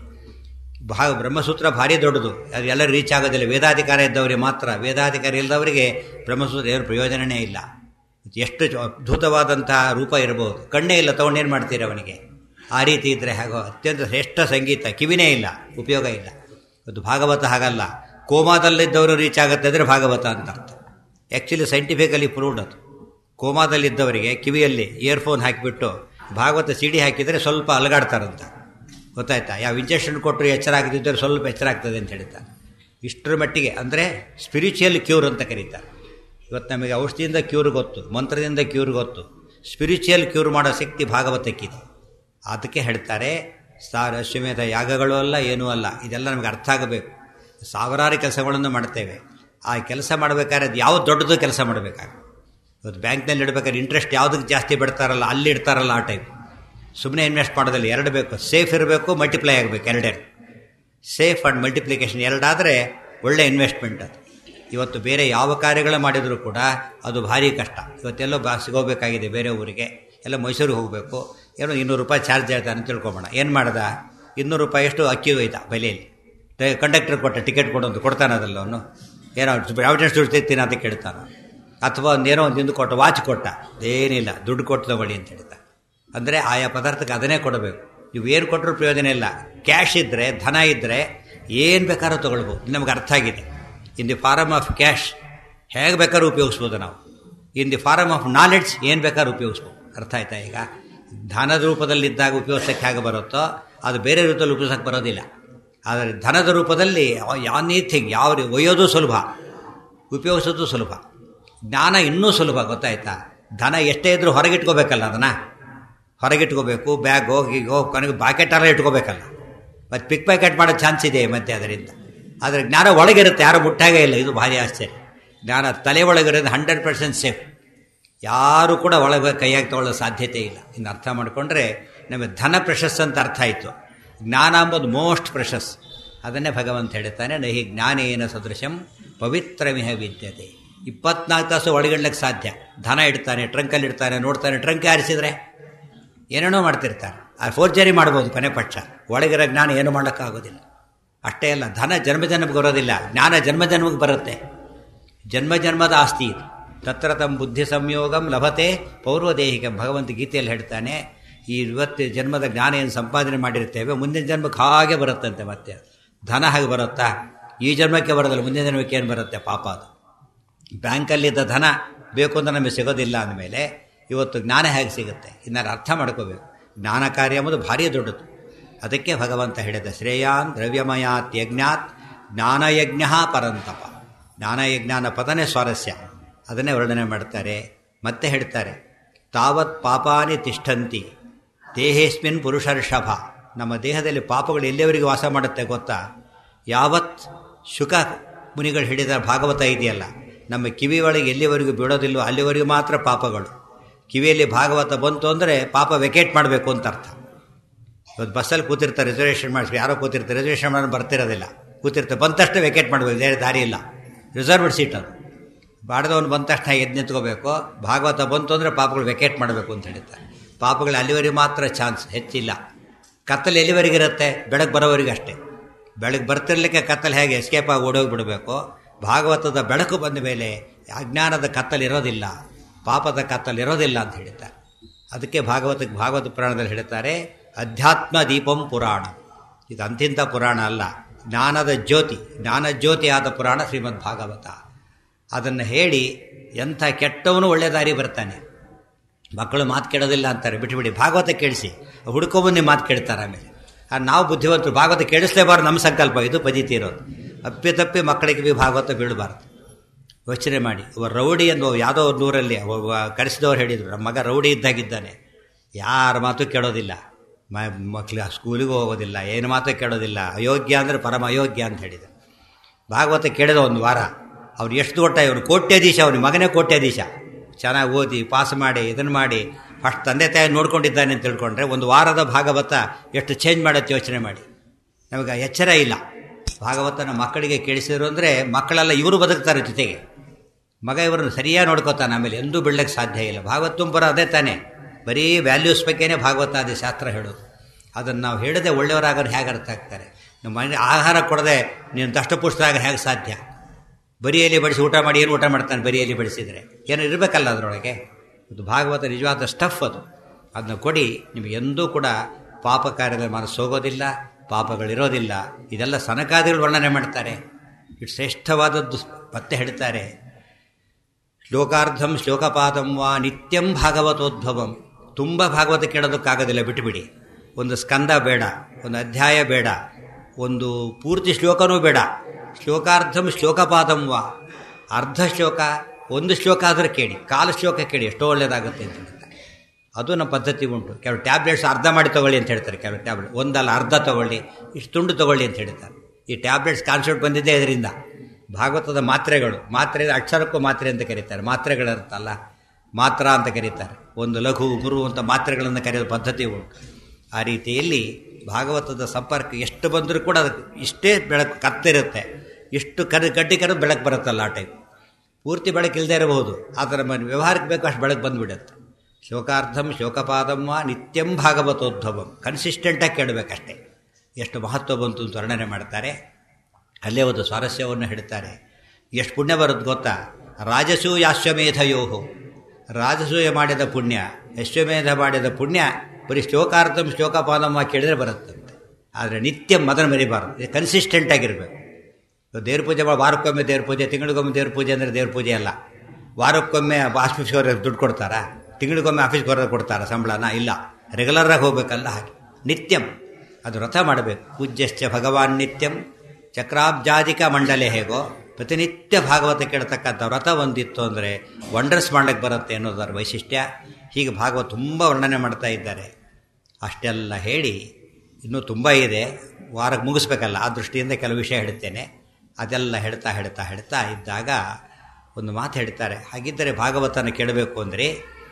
ಭಾಗ ಬ್ರಹ್ಮಸೂತ್ರ ಭಾರಿ ದೊಡ್ಡದು ಅದು ಎಲ್ಲರೂ ರೀಚ್ ಆಗೋದಿಲ್ಲ ವೇದಾಧಿಕಾರ ಇದ್ದವರಿಗೆ ಮಾತ್ರ ವೇದಾಧಿಕಾರ ಇಲ್ಲದವರಿಗೆ ಬ್ರಹ್ಮಸೂತ್ರ ಏನು ಪ್ರಯೋಜನವೇ ಇಲ್ಲ ಎಷ್ಟು ಅದ್ಭುತವಾದಂತಹ ರೂಪ ಇರಬಹುದು ಕಣ್ಣೇ ಇಲ್ಲ ತೊಗೊಂಡೇನು ಮಾಡ್ತೀರಿ ಅವನಿಗೆ ಆ ರೀತಿ ಇದ್ದರೆ ಹಾಗೋ ಅತ್ಯಂತ ಶ್ರೇಷ್ಠ ಸಂಗೀತ ಕಿವಿನೇ ಇಲ್ಲ ಉಪಯೋಗ ಇಲ್ಲ ಅದು ಭಾಗವತ ಹಾಗಲ್ಲ ಕೋಮಾದಲ್ಲಿದ್ದವರು ರೀಚ್ ಆಗುತ್ತೆ ಅಂದರೆ ಭಾಗವತ ಅಂತ ಅರ್ಥ ಆ್ಯಕ್ಚುಲಿ ಸೈಂಟಿಫಿಕಲಿ ಪ್ರೂವ್ಡ್ ಅದು ಕೋಮಾದಲ್ಲಿದ್ದವರಿಗೆ ಕಿವಿಯಲ್ಲಿ ಇಯರ್ಫೋನ್ ಹಾಕಿಬಿಟ್ಟು ಭಾಗವತ ಸಿಡಿ ಹಾಕಿದರೆ ಸ್ವಲ್ಪ ಅಲಗಾಡ್ತಾರಂತ ಗೊತ್ತಾಯ್ತಾ ಯಾವ ಇಂಜೆಕ್ಷನ್ ಕೊಟ್ಟರು ಎಚ್ಚರ ಆಗದಿದ್ದರೆ ಸ್ವಲ್ಪ ಎಚ್ಚರ ಆಗ್ತದೆ ಅಂತ ಹೇಳ್ತಾರೆ ಇಷ್ಟರ ಮಟ್ಟಿಗೆ ಅಂದರೆ ಸ್ಪಿರಿಚುವಲ್ ಕ್ಯೂರ್ ಅಂತ ಕರೀತಾರೆ ಇವತ್ತು ನಮಗೆ ಔಷಧಿಯಿಂದ ಕ್ಯೂರ್ ಗೊತ್ತು ಮಂತ್ರದಿಂದ ಕ್ಯೂರ್ ಗೊತ್ತು ಸ್ಪಿರಿಚುವಲ್ ಕ್ಯೂರ್ ಮಾಡೋ ಶಕ್ತಿ ಭಾಗವತಕ್ಕಿದೆ ಅದಕ್ಕೆ ಹೇಳ್ತಾರೆ ಸಾರ ಅಶ್ವಮೇಧ ಯಾಗಗಳು ಅಲ್ಲ ಏನೂ ಅಲ್ಲ ಇದೆಲ್ಲ ನಮಗೆ ಅರ್ಥ ಆಗಬೇಕು ಸಾವಿರಾರು ಕೆಲಸಗಳನ್ನು ಮಾಡ್ತೇವೆ ಆ ಕೆಲಸ ಮಾಡಬೇಕಾದ್ರೆ ಅದು ಯಾವ್ದು ದೊಡ್ಡದು ಕೆಲಸ ಮಾಡಬೇಕಾಗ ಇವತ್ತು ಬ್ಯಾಂಕ್ನಲ್ಲಿ ಇಡಬೇಕಾದ್ರೆ ಇಂಟ್ರೆಸ್ಟ್ ಯಾವುದಕ್ಕೆ ಜಾಸ್ತಿ ಬಿಡ್ತಾರಲ್ಲ ಅಲ್ಲಿ ಇಡ್ತಾರಲ್ಲ ಆ ಟೈಪ್ ಸುಮ್ಮನೆ ಇನ್ವೆಸ್ಟ್ ಮಾಡೋದಿಲ್ಲ ಎರಡು ಬೇಕು ಸೇಫ್ ಇರಬೇಕು ಮಲ್ಟಿಪ್ಲೈ ಆಗಬೇಕು ಎರಡೇ ಸೇಫ್ ಆ್ಯಂಡ್ ಮಲ್ಟಿಪ್ಲಿಕೇಶನ್ ಎರಡಾದರೆ ಒಳ್ಳೆ ಇನ್ವೆಸ್ಟ್ಮೆಂಟ್ ಅದು ಇವತ್ತು ಬೇರೆ ಯಾವ ಕಾರ್ಯಗಳು ಮಾಡಿದರೂ ಕೂಡ ಅದು ಭಾರಿ ಕಷ್ಟ ಇವತ್ತೆಲ್ಲೋ ಬಾ ಸಿಗೋಬೇಕಾಗಿದೆ ಬೇರೆ ಊರಿಗೆ ಎಲ್ಲ ಮೈಸೂರಿಗೆ ಹೋಗಬೇಕು ಏನೋ ಇನ್ನೂರು ರೂಪಾಯಿ ಚಾರ್ಜ್ ಹೇಳ್ತಾನೆ ಅಂತ ತಿಳ್ಕೊಬೋಣ ಏನು ಮಾಡ್ದ ಇನ್ನೂರು ರೂಪಾಯಿ ಎಷ್ಟು ಅಕ್ಕಿ ಹೋಯ್ತಾ ಬೆಲೆಯಲ್ಲಿ ಕಂಡಕ್ಟರ್ ಕೊಟ್ಟ ಟಿಕೆಟ್ ಕೊಡೋದು ಕೊಡ್ತಾನದಲ್ಲ ಅವನು ಏನೋ ಯಾವ ದುಡ್ಡು ತೆಗ್ತೀನಿ ಅಂತ ಕೇಳ್ತಾನೆ ಅಥವಾ ಒಂದೇನೋ ಒಂದು ಹಿಂದೆ ಕೊಟ್ಟ ವಾಚ್ ಕೊಟ್ಟ ಏನಿಲ್ಲ ದುಡ್ಡು ಕೊಟ್ಟು ತಗೊಳ್ಳಿ ಅಂತ ಹೇಳ್ತಾ ಅಂದರೆ ಆಯಾ ಪದಾರ್ಥಕ್ಕೆ ಅದನ್ನೇ ಕೊಡಬೇಕು ನೀವು ಏನು ಕೊಟ್ಟರು ಪ್ರಯೋಜನ ಇಲ್ಲ ಕ್ಯಾಶ್ ಇದ್ದರೆ ಧನ ಇದ್ದರೆ ಏನು ಬೇಕಾದ್ರೂ ತೊಗೊಳ್ಬೋದು ನಮ್ಗೆ ಅರ್ಥ ಆಗಿದೆ in the form of cash ಹೇಗೆ ಬೇಕಾದ್ರೂ ಉಪಯೋಗಿಸ್ಬೋದು ನಾವು in the form of knowledge ಏನು ಬೇಕಾದ್ರೂ ಉಪಯೋಗಿಸ್ಬೋದು ಅರ್ಥ ಆಯ್ತಾ ಈಗ ಧನದ ರೂಪದಲ್ಲಿದ್ದಾಗ ಉಪಯೋಗಿಸೋಕ್ಕೆ ಹೇಗೆ ಬರುತ್ತೋ ಅದು ಬೇರೆ ರೂಪದಲ್ಲಿ ಉಪಯೋಗಿಸೋಕ್ಕೆ ಬರೋದಿಲ್ಲ ಆದರೆ ಧನದ ರೂಪದಲ್ಲಿ ಯಾನಿಥಿಂಗ್ ಯಾವ ಒಯ್ಯೋದು ಸುಲಭ ಉಪಯೋಗಿಸೋದು ಸುಲಭ ಜ್ಞಾನ ಇನ್ನೂ ಸುಲಭ ಗೊತ್ತಾಯ್ತಾ ಧನ ಎಷ್ಟೇ ಇದ್ರೂ ಹೊರಗಿಟ್ಕೋಬೇಕಲ್ಲ ಅದನ್ನು ಹೊರಗಿಟ್ಕೋಬೇಕು ಬ್ಯಾಗ್ ಹೋಗಿ ಹೋಗಿ ಕೊನೆಗೆ ಬಾಕೆಟೆಲ್ಲ ಇಟ್ಕೋಬೇಕಲ್ಲ ಮತ್ತು ಪಿಕ್ ಪ್ಯಾಕೆಟ್ ಮಾಡೋ ಚಾನ್ಸ್ ಇದೆ ಮತ್ತೆ ಅದರಿಂದ ಆದರೆ ಜ್ಞಾನ ಒಳಗಿರುತ್ತೆ ಯಾರು ಮುಟ್ಟಾಗೇ ಇಲ್ಲ ಇದು ಭಾರಿ ಆಶ್ಚರ್ಯ ಜ್ಞಾನ ತಲೆ ಒಳಗಿರೋದು ಹಂಡ್ರೆಡ್ ಪರ್ಸೆಂಟ್ ಸೇಫ್ ಯಾರು ಕೂಡ ಒಳಗೆ ಕೈಯಾಗಿ ತಗೊಳ್ಳೋ ಸಾಧ್ಯತೆ ಇಲ್ಲ ಇನ್ನು ಅರ್ಥ ಮಾಡಿಕೊಂಡ್ರೆ ನಮಗೆ ಧನ ಪ್ರಶಸ್ ಅಂತ ಅರ್ಥ ಆಯಿತು ಜ್ಞಾನ ಅಂಬೋದು ಮೋಸ್ಟ್ ಪ್ರಶಸ್ ಅದನ್ನೇ ಭಗವಂತ ಹೇಳ್ತಾನೆ ನಹಿ ಜ್ಞಾನೇನ ಸದೃಶಂ ಪವಿತ್ರಮಿಹ ವಿದ್ಯತೆ ಇಪ್ಪತ್ನಾಲ್ಕು ತಾಸು ಒಳಗಿಡ್ಲಿಕ್ಕೆ ಸಾಧ್ಯ ಧನ ಇಡ್ತಾನೆ ಟ್ರಂಕಲ್ಲಿ ಇಡ್ತಾನೆ ನೋಡ್ತಾನೆ ಟ್ರಂಕ್ ಆರಿಸಿದ್ರೆ ಏನೇನೋ ಮಾಡ್ತಿರ್ತಾರೆ ಆ ಫೋರ್ಜರಿ ಮಾಡ್ಬೋದು ಕೊನೆ ಪಕ್ಷ ಒಳಗಿರೋ ಜ್ಞಾನ ಏನು ಮಾಡೋಕ್ಕಾಗೋದಿಲ್ಲ ಅಷ್ಟೇ ಅಲ್ಲ ಧನ ಜನ್ಮ ಜನ್ಮಕ್ಕೆ ಬರೋದಿಲ್ಲ ಜ್ಞಾನ ಜನ್ಮ ಜನ್ಮಕ್ಕೆ ಬರುತ್ತೆ ಜನ್ಮ ಜನ್ಮದ ಆಸ್ತಿ ಇದು ತತ್ರ ತಮ್ಮ ಬುದ್ಧಿ ಸಂಯೋಗಂ ಲಭತೆ ಪೌರ್ವದೇಹಿಕಂ ಭಗವಂತ ಗೀತೆಯಲ್ಲಿ ಹೇಳ್ತಾನೆ ಈ ಇವತ್ತು ಜನ್ಮದ ಜ್ಞಾನ ಏನು ಸಂಪಾದನೆ ಮಾಡಿರ್ತೇವೆ ಮುಂದಿನ ಜನ್ಮಕ್ಕೆ ಹಾಗೆ ಬರುತ್ತಂತೆ ಮತ್ತೆ ಧನ ಹಾಗೆ ಬರುತ್ತಾ ಈ ಜನ್ಮಕ್ಕೆ ಬರೋದಿಲ್ಲ ಮುಂದಿನ ಜನ್ಮಕ್ಕೆ ಏನು ಬರುತ್ತೆ ಪಾಪ ಅದು ಬ್ಯಾಂಕಲ್ಲಿದ್ದ ಧನ ಬೇಕು ಅಂತ ನಮಗೆ ಸಿಗೋದಿಲ್ಲ ಅಂದಮೇಲೆ ಇವತ್ತು ಜ್ಞಾನ ಹೇಗೆ ಸಿಗುತ್ತೆ ಇದನ್ನ ಅರ್ಥ ಮಾಡ್ಕೋಬೇಕು ಜ್ಞಾನ ಕಾರ್ಯ ಎಂಬುದು ಭಾರಿ ದೊಡ್ಡದು ಅದಕ್ಕೆ ಭಗವಂತ ಹೇಳಿದ ಶ್ರೇಯಾನ್ ದ್ರವ್ಯಮಯಾತ್ ಯಜ್ಞಾತ್ ಜ್ಞಾನಯಜ್ಞ ಪರಂತಪ ಜ್ಞಾನಯಜ್ಞಾನ ಪದನೇ ಸ್ವಾರಸ್ಯ ಅದನ್ನೇ ವರ್ಣನೆ ಮಾಡ್ತಾರೆ ಮತ್ತೆ ಹೇಳ್ತಾರೆ ತಾವತ್ ಪಾಪಾನಿ ತಿಷ್ಠಂತಿ ದೇಹೇಸ್ಮಿನ್ ಪುರುಷರ್ಷಭ ನಮ್ಮ ದೇಹದಲ್ಲಿ ಪಾಪಗಳು ಎಲ್ಲಿಯವರೆಗೆ ವಾಸ ಮಾಡುತ್ತೆ ಗೊತ್ತಾ ಯಾವತ್ ಶುಕ ಮುನಿಗಳು ಹಿಡಿದ ಭಾಗವತ ಇದೆಯಲ್ಲ ನಮ್ಮ ಕಿವಿ ಒಳಗೆ ಎಲ್ಲಿವರೆಗೂ ಬೀಳೋದಿಲ್ಲೋ ಅಲ್ಲಿವರೆಗೂ ಮಾತ್ರ ಪಾಪಗಳು ಕಿವಿಯಲ್ಲಿ ಭಾಗವತ ಬಂತು ಅಂದರೆ ಪಾಪ ವೆಕೇಟ್ ಮಾಡಬೇಕು ಅಂತ ಅರ್ಥ ಇವತ್ತು ಬಸ್ಸಲ್ಲಿ ಕೂತಿರ್ತಾರೆ ರಿಸರ್ವೇಷನ್ ಮಾಡಿಸಿ ಯಾರೋ ಕೂತಿರ್ತಾರೆ ರಿಸರ್ವೇಷನ್ ಮಾಡಿ ಬರ್ತಿರೋದಿಲ್ಲ ಕೂತಿರ್ತಾರೆ ಬಂದ ತಕ್ಷಣ ವೆಕೇಟ್ ಮಾಡಬೇಕು ಬೇರೆ ದಾರಿ ಇಲ್ಲ ರಿಸರ್ವ್ಡ್ ಸೀಟ್ ಅದು ಬಾಡ್ದವನು ಬಂದ ತಕ್ಷಣ ಎದ್ದು ನಿಂತ್ಕೋಬೇಕು ಭಾಗವತ ಬಂತು ಅಂದರೆ ಪಾಪಗಳು ವೆಕೇಟ್ ಮಾಡಬೇಕು ಅಂತ ಹೇಳ್ತಾರೆ ಪಾಪಗಳು ಅಲ್ಲಿವರೆಗೆ ಮಾತ್ರ ಚಾನ್ಸ್ ಹೆಚ್ಚಿಲ್ಲ ಕತ್ತಲು ಎಲ್ಲಿವರೆಗೆ ಇರುತ್ತೆ ಬೆಳಗ್ಗೆ ಬರೋವರೆಗೆ ಅಷ್ಟೇ ಬೆಳಗ್ಗೆ ಬರ್ತಿರ್ಲಿಕ್ಕೆ ಕತ್ತಲು ಹೇಗೆ ಎಸ್ಕೇಪ್ ಆಗಿ ಓಡೋಗಿ ಬಿಡಬೇಕು ಭಾಗವತದ ಬೆಳಕು ಬಂದ ಮೇಲೆ ಅಜ್ಞಾನದ ಕತ್ತಲು ಇರೋದಿಲ್ಲ ಪಾಪದ ಕತ್ತಲು ಇರೋದಿಲ್ಲ ಅಂತ ಹೇಳ್ತಾರೆ ಅದಕ್ಕೆ ಭಾಗವತಕ್ಕೆ ಭಾಗವತ ಪುರಾಣದಲ್ಲಿ ಹೇಳ್ತಾರೆ ಅಧ್ಯಾತ್ಮ ದೀಪಂ ಪುರಾಣ ಇದು ಅಂತಿಂಥ ಪುರಾಣ ಅಲ್ಲ ಜ್ಞಾನದ ಜ್ಯೋತಿ ಜ್ಞಾನ ಜ್ಯೋತಿ ಆದ ಪುರಾಣ ಶ್ರೀಮದ್ ಭಾಗವತ ಅದನ್ನು ಹೇಳಿ ಎಂಥ ಕೆಟ್ಟವನು ಒಳ್ಳೆ ದಾರಿ ಬರ್ತಾನೆ ಮಕ್ಕಳು ಮಾತು ಕೇಳೋದಿಲ್ಲ ಅಂತಾರೆ ಬಿಟ್ಟುಬಿಡಿ ಭಾಗವತ ಕೇಳಿಸಿ ಹುಡ್ಕೊಬಂದು ಮಾತು ಕೇಳ್ತಾರೆ ಆಮೇಲೆ ನಾವು ಬುದ್ಧಿವಂತರು ಭಾಗವತ ಕೇಳಿಸ್ಲೇಬಾರ್ದು ನಮ್ಮ ಸಂಕಲ್ಪ ಇದು ಪದ್ಧತಿ ಇರೋದು ಅಪ್ಪಿ ತಪ್ಪಿ ಮಕ್ಕಳಿಗೆ ಬಿ ಭಾಗವತ ಬೀಳಬಾರ್ದು ಯೋಚನೆ ಮಾಡಿ ಒಬ್ಬ ರೌಡಿ ಅನ್ನೋ ಯಾವುದೋ ಒಂದು ಊರಲ್ಲಿ ಕರೆಸಿದವ್ರು ಹೇಳಿದರು ನಮ್ಮ ಮಗ ರೌಡಿ ಇದ್ದಾಗಿದ್ದಾನೆ ಯಾರ ಮಾತು ಕೇಳೋದಿಲ್ಲ ಮ ಮಕ್ಳು ಸ್ಕೂಲಿಗೂ ಹೋಗೋದಿಲ್ಲ ಏನು ಮಾತು ಕೇಳೋದಿಲ್ಲ ಅಯೋಗ್ಯ ಅಂದರೆ ಪರಮ ಅಯೋಗ್ಯ ಅಂತ ಹೇಳಿದರು ಭಾಗವತ ಕೇಳಿದ ಒಂದು ವಾರ ಅವ್ರು ಎಷ್ಟು ದೊಡ್ಡ ಇವರು ಕೋಟ್ಯಾಧೀಶ ಅವ್ರ ಮಗನೇ ಕೋಟ್ಯಾಧೀಶ ಚೆನ್ನಾಗಿ ಓದಿ ಪಾಸ್ ಮಾಡಿ ಇದನ್ನು ಮಾಡಿ ಫಸ್ಟ್ ತಂದೆ ತಾಯಿ ನೋಡ್ಕೊಂಡಿದ್ದಾನೆ ಅಂತ ತಿಳ್ಕೊಂಡ್ರೆ ಒಂದು ವಾರದ ಭಾಗವತ ಎಷ್ಟು ಚೇಂಜ್ ಮಾಡೋದು ಯೋಚನೆ ಮಾಡಿ ನಮಗೆ ಎಚ್ಚರ ಇಲ್ಲ ಭಾಗವತನ ಮಕ್ಕಳಿಗೆ ಕೇಳಿಸಿದ್ರು ಅಂದರೆ ಮಕ್ಕಳೆಲ್ಲ ಇವರು ಬದುಕ್ತಾರೆ ಜೊತೆಗೆ ಮಗ ಇವರನ್ನು ಸರಿಯಾಗಿ ನೋಡ್ಕೋತಾನೆ ಆಮೇಲೆ ಎಂದೂ ಬಿಡ್ಲಿಕ್ಕೆ ಸಾಧ್ಯ ಇಲ್ಲ ಭಾಗವತ ತುಂಬ ಅದೇ ತಾನೇ ಬರೀ ವ್ಯಾಲ್ಯೂಸ್ ಬಗ್ಗೆನೇ ಭಾಗವತ ಅದೇ ಶಾಸ್ತ್ರ ಹೇಳೋದು ಅದನ್ನು ನಾವು ಹೇಳದೆ ಒಳ್ಳೆಯವರಾಗೋರು ಹೇಗೆ ಅರ್ಥ ಆಗ್ತಾರೆ ನಮ್ಮ ಮನೆ ಆಹಾರ ಕೊಡದೆ ನೀನು ದಷ್ಟಪುಷ್ಟರಾಗ ಹೇಗೆ ಸಾಧ್ಯ ಬರಿಯಲ್ಲಿ ಬಡಿಸಿ ಊಟ ಮಾಡಿ ಏನು ಊಟ ಮಾಡ್ತಾನೆ ಬರಿಯಲ್ಲಿ ಬಡಿಸಿದರೆ ಏನು ಇರಬೇಕಲ್ಲ ಅದರೊಳಗೆ ಇದು ಭಾಗವತ ನಿಜವಾದ ಸ್ಟಫ್ ಅದು ಅದನ್ನ ಕೊಡಿ ನಿಮಗೆ ಎಂದೂ ಕೂಡ ಪಾಪ ಕಾರ್ಯದ ಮನಸ್ಸು ಹೋಗೋದಿಲ್ಲ ಪಾಪಗಳಿರೋದಿಲ್ಲ ಇದೆಲ್ಲ ಸನಕಾದಿಗಳು ವರ್ಣನೆ ಮಾಡ್ತಾರೆ ಇಟ್ಟು ಶ್ರೇಷ್ಠವಾದದ್ದು ಮತ್ತೆ ಹೇಳ್ತಾರೆ ಶ್ಲೋಕಾರ್ಧಂ ಶ್ಲೋಕಪಾದಂ ವಾ ನಿತ್ಯಂ ಭಾಗವತೋದ್ಭವಂ ತುಂಬ ಭಾಗವತ ಕೇಳೋದಕ್ಕಾಗೋದಿಲ್ಲ ಬಿಟ್ಟುಬಿಡಿ ಒಂದು ಸ್ಕಂದ ಬೇಡ ಒಂದು ಅಧ್ಯಾಯ ಬೇಡ ಒಂದು ಪೂರ್ತಿ ಶ್ಲೋಕನೂ ಬೇಡ ಶ್ಲೋಕಾರ್ಧಂ ಶ್ಲೋಕಪಾದಂ ವಾ ಅರ್ಧ ಶ್ಲೋಕ ಒಂದು ಶ್ಲೋಕ ಆದರೂ ಕೇಳಿ ಕಾಲು ಶ್ಲೋಕ ಕೇಳಿ ಎಷ್ಟೋ ಒಳ್ಳೆಯದಾಗುತ್ತೆ ಅಂತ ಹೇಳ್ತಾರೆ ಅದು ನಮ್ಮ ಪದ್ಧತಿ ಉಂಟು ಕೆಲವು ಟ್ಯಾಬ್ಲೆಟ್ಸ್ ಅರ್ಧ ಮಾಡಿ ತಗೊಳ್ಳಿ ಅಂತ ಹೇಳ್ತಾರೆ ಕೆಲವು ಟ್ಯಾಬ್ಲೆಟ್ ಒಂದಲ್ಲ ಅರ್ಧ ತಗೊಳ್ಳಿ ಇಷ್ಟು ತುಂಡು ತಗೊಳ್ಳಿ ಅಂತ ಹೇಳ್ತಾರೆ ಈ ಟ್ಯಾಬ್ಲೆಟ್ಸ್ ಕಾನ್ಸೆಪ್ಟ್ ಬಂದಿದ್ದೇ ಇದರಿಂದ ಭಾಗವತದ ಮಾತ್ರೆಗಳು ಮಾತ್ರೆ ಅಕ್ಷರಕ್ಕೂ ಮಾತ್ರೆ ಅಂತ ಕರೀತಾರೆ ಮಾತ್ರೆಗಳಿರುತ್ತಲ್ಲ ಮಾತ್ರ ಅಂತ ಕರೀತಾರೆ ಒಂದು ಲಘು ಗುರು ಅಂತ ಮಾತ್ರೆಗಳನ್ನು ಕರೆಯೋ ಪದ್ಧತಿ ಉಂಟು ಆ ರೀತಿಯಲ್ಲಿ ಭಾಗವತದ ಸಂಪರ್ಕ ಎಷ್ಟು ಬಂದರೂ ಕೂಡ ಅದಕ್ಕೆ ಇಷ್ಟೇ ಬೆಳಕು ಕತ್ತಿರುತ್ತೆ ಇಷ್ಟು ಕರೆ ಗಡ್ಡಿ ಕರೆದು ಬೆಳಕು ಬರುತ್ತಲ್ಲ ಆ ಟೈಪ್ ಪೂರ್ತಿ ಬೆಳಕು ಇಲ್ಲದೆ ಇರಬಹುದು ಆದರೆ ನಮ್ಮ ವ್ಯವಹಾರಕ್ಕೆ ಬೇಕು ಅಷ್ಟು ಬೆಳಕು ಬಂದುಬಿಡುತ್ತೆ ಶೋಕಾರ್ಧಂ ಶೋಕಪಾದಮ್ಮ ನಿತ್ಯಂ ಭಾಗವತೋದ್ಭವಂ ಕನ್ಸಿಸ್ಟೆಂಟಾಗಿ ಕೇಳಬೇಕಷ್ಟೆ ಎಷ್ಟು ಮಹತ್ವ ಬಂತು ಅಂತ ವರ್ಣನೆ ಮಾಡ್ತಾರೆ ಅಲ್ಲೇ ಒಂದು ಸ್ವಾರಸ್ಯವನ್ನು ಹೇಳ್ತಾರೆ ಎಷ್ಟು ಪುಣ್ಯ ಬರುತ್ತೆ ಗೊತ್ತಾ ರಾಜಸೂಯಾಶ್ವಮೇಧಯೋಹು ರಾಜಸೂಯ ಮಾಡಿದ ಪುಣ್ಯ ಅಶ್ವಮೇಧ ಮಾಡಿದ ಪುಣ್ಯ ಬರೀ ಶ್ಲೋಕಾರ್ಥಂ ಶ್ಲೋಕಪಾದಮ್ಮ ಕೇಳಿದ್ರೆ ಬರುತ್ತಂತೆ ಆದರೆ ನಿತ್ಯ ಮದನ ಮರಿಬಾರದು ಕನ್ಸಿಸ್ಟೆಂಟ್ ಆಗಿರಬೇಕು ದೇವ್ರ ಪೂಜೆ ಮಾಡಿ ವಾರಕ್ಕೊಮ್ಮೆ ದೇವ್ರ ಪೂಜೆ ತಿಂಗಳಿಗೊಮ್ಮೆ ದೇವ್ರ ಪೂಜೆ ಅಂದರೆ ದೇವ್ರ ಪೂಜೆ ಅಲ್ಲ ವಾರಕ್ಕೊಮ್ಮೆ ಆಫೀಸ್ಗೆ ಅವ್ರಿಗೆ ದುಡ್ಡು ಕೊಡ್ತಾರಾ ತಿಂಗಳಿಗೊಮ್ಮೆ ಆಫೀಸ್ಗೆ ಹೊರಗೆ ಕೊಡ್ತಾರಾ ಸಂಬಳನ ಇಲ್ಲ ರೆಗ್ಯುಲರಾಗಿ ಹೋಗ್ಬೇಕಲ್ಲ ಹಾಗೆ ನಿತ್ಯಂ ಅದು ವ್ರತ ಮಾಡಬೇಕು ಪೂಜ್ಯಶ್ಚ ಭಗವಾನ್ ನಿತ್ಯಂ ಚಕ್ರಾಬ್ಜಾದಿಕ ಮಂಡಲೆ ಹೇಗೋ ಪ್ರತಿನಿತ್ಯ ಭಾಗವತ ಕೇಳ್ತಕ್ಕಂಥ ವ್ರತ ಒಂದಿತ್ತು ಅಂದರೆ ವಂಡರ್ಸ್ ಮಾಡ್ಲಿಕ್ಕೆ ಬರುತ್ತೆ ಅನ್ನೋದರ ವೈಶಿಷ್ಟ್ಯ ಹೀಗೆ ಭಾಗವತ ತುಂಬ ವರ್ಣನೆ ಮಾಡ್ತಾ ಇದ್ದಾರೆ ಅಷ್ಟೆಲ್ಲ ಹೇಳಿ ಇನ್ನೂ ತುಂಬ ಇದೆ ವಾರಕ್ಕೆ ಮುಗಿಸ್ಬೇಕಲ್ಲ ಆ ದೃಷ್ಟಿಯಿಂದ ಕೆಲವು ವಿಷಯ ಹೇಳ್ತೇನೆ ಅದೆಲ್ಲ ಹೇಳ್ತಾ ಹೇಳ್ತಾ ಹೇಳ್ತಾ ಇದ್ದಾಗ ಒಂದು ಮಾತು ಹೇಳ್ತಾರೆ ಹಾಗಿದ್ದರೆ ಭಾಗವತನ ಕೇಳಬೇಕು ಅಂದರೆ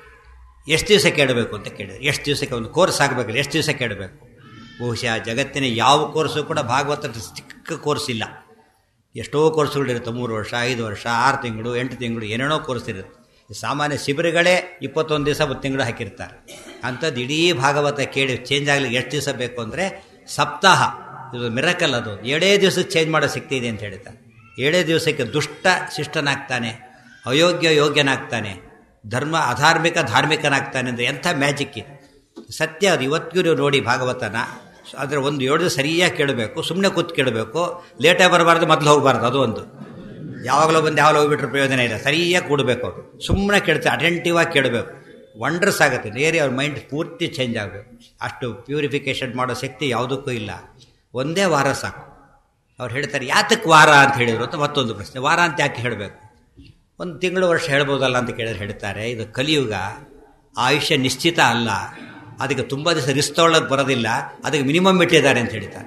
ಎಷ್ಟು ದಿವಸ ಕೇಳಬೇಕು ಅಂತ ಕೇಳಿದ್ರು ಎಷ್ಟು ದಿವಸಕ್ಕೆ ಒಂದು ಕೋರ್ಸ್ ಆಗಬೇಕಲ್ಲ ಎಷ್ಟು ದಿವಸ ಕೇಳಬೇಕು ಬಹುಶಃ ಜಗತ್ತಿನ ಯಾವ ಕೋರ್ಸು ಕೂಡ ಭಾಗವತದ ಚಿಕ್ಕ ಕೋರ್ಸ್ ಇಲ್ಲ ಎಷ್ಟೋ ಕೋರ್ಸ್ಗಳಿರುತ್ತೆ ಮೂರು ವರ್ಷ ಐದು ವರ್ಷ ಆರು ತಿಂಗಳು ಎಂಟು ತಿಂಗಳು ಏನೇನೋ ಕೋರ್ಸ್ ಇರುತ್ತೆ ಸಾಮಾನ್ಯ ಶಿಬಿರಗಳೇ ಇಪ್ಪತ್ತೊಂದು ದಿವಸ ಒಂದು ತಿಂಗಳು ಹಾಕಿರ್ತಾರೆ ಅಂಥದ್ದು ಇಡೀ ಭಾಗವತ ಕೇಳಿ ಚೇಂಜ್ ಆಗಲಿಕ್ಕೆ ಎಷ್ಟು ದಿವಸ ಬೇಕು ಅಂದರೆ ಸಪ್ತಾಹ ಇದು ಮಿರಕಲ್ ಅದು ಏಳೇ ದಿವಸಕ್ಕೆ ಚೇಂಜ್ ಮಾಡೋ ಶಕ್ತಿ ಇದೆ ಅಂತ ಹೇಳ್ತಾರೆ ಏಳೇ ದಿವಸಕ್ಕೆ ದುಷ್ಟ ಶಿಷ್ಟನಾಗ್ತಾನೆ ಅಯೋಗ್ಯ ಯೋಗ್ಯನಾಗ್ತಾನೆ ಧರ್ಮ ಅಧಾರ್ಮಿಕ ಧಾರ್ಮಿಕನಾಗ್ತಾನೆ ಅಂದರೆ ಎಂಥ ಮ್ಯಾಜಿಕ್ ಇದು ಸತ್ಯ ಅದು ಇವತ್ತಿಗೂ ನೀವು ನೋಡಿ ಭಾಗವತನ ಆದರೆ ಒಂದು ಏಳು ಸರಿಯಾಗಿ ಕೇಳಬೇಕು ಸುಮ್ಮನೆ ಕೂತ್ ಕೇಳಬೇಕು ಲೇಟಾಗಿ ಬರಬಾರ್ದು ಮೊದಲು ಹೋಗಬಾರ್ದು ಅದು ಒಂದು ಯಾವಾಗಲೂ ಬಂದು ಯಾವಾಗಲೂ ಹೋಗ್ಬಿಟ್ರೆ ಪ್ರಯೋಜನ ಇಲ್ಲ ಸರಿಯಾಗಿ ಕೂಡಬೇಕು ಅವರು ಸುಮ್ಮನೆ ಕೇಳ್ತಾರೆ ಅಟೆಂಟಿವ್ ಆಗಿ ಕೇಳಬೇಕು ವಂಡರ್ಸ್ ಆಗುತ್ತೆ ನೇರಿ ಅವ್ರ ಮೈಂಡ್ ಪೂರ್ತಿ ಚೇಂಜ್ ಆಗಬೇಕು ಅಷ್ಟು ಪ್ಯೂರಿಫಿಕೇಷನ್ ಮಾಡೋ ಶಕ್ತಿ ಯಾವುದಕ್ಕೂ ಇಲ್ಲ ಒಂದೇ ವಾರ ಸಾಕು ಅವ್ರು ಹೇಳ್ತಾರೆ ಯಾತಕ್ಕೆ ವಾರ ಅಂತ ಹೇಳಿದ್ರು ಅಂತ ಮತ್ತೊಂದು ಪ್ರಶ್ನೆ ವಾರ ಅಂತ ಯಾಕೆ ಹೇಳಬೇಕು ಒಂದು ತಿಂಗಳು ವರ್ಷ ಹೇಳ್ಬೋದಲ್ಲ ಅಂತ ಕೇಳಿದ್ರೆ ಹೇಳ್ತಾರೆ ಇದು ಕಲಿಯುಗ ಆಯುಷ್ಯ ನಿಶ್ಚಿತ ಅಲ್ಲ ಅದಕ್ಕೆ ತುಂಬ ದಿವಸ ರಿಸ್ಕ್ ತೊಗೊಳ್ಳೋಕೆ ಬರೋದಿಲ್ಲ ಅದಕ್ಕೆ ಮಿನಿಮಮ್ ಇಟ್ಟಿದ್ದಾರೆ ಅಂತ ಹೇಳ್ತಾರೆ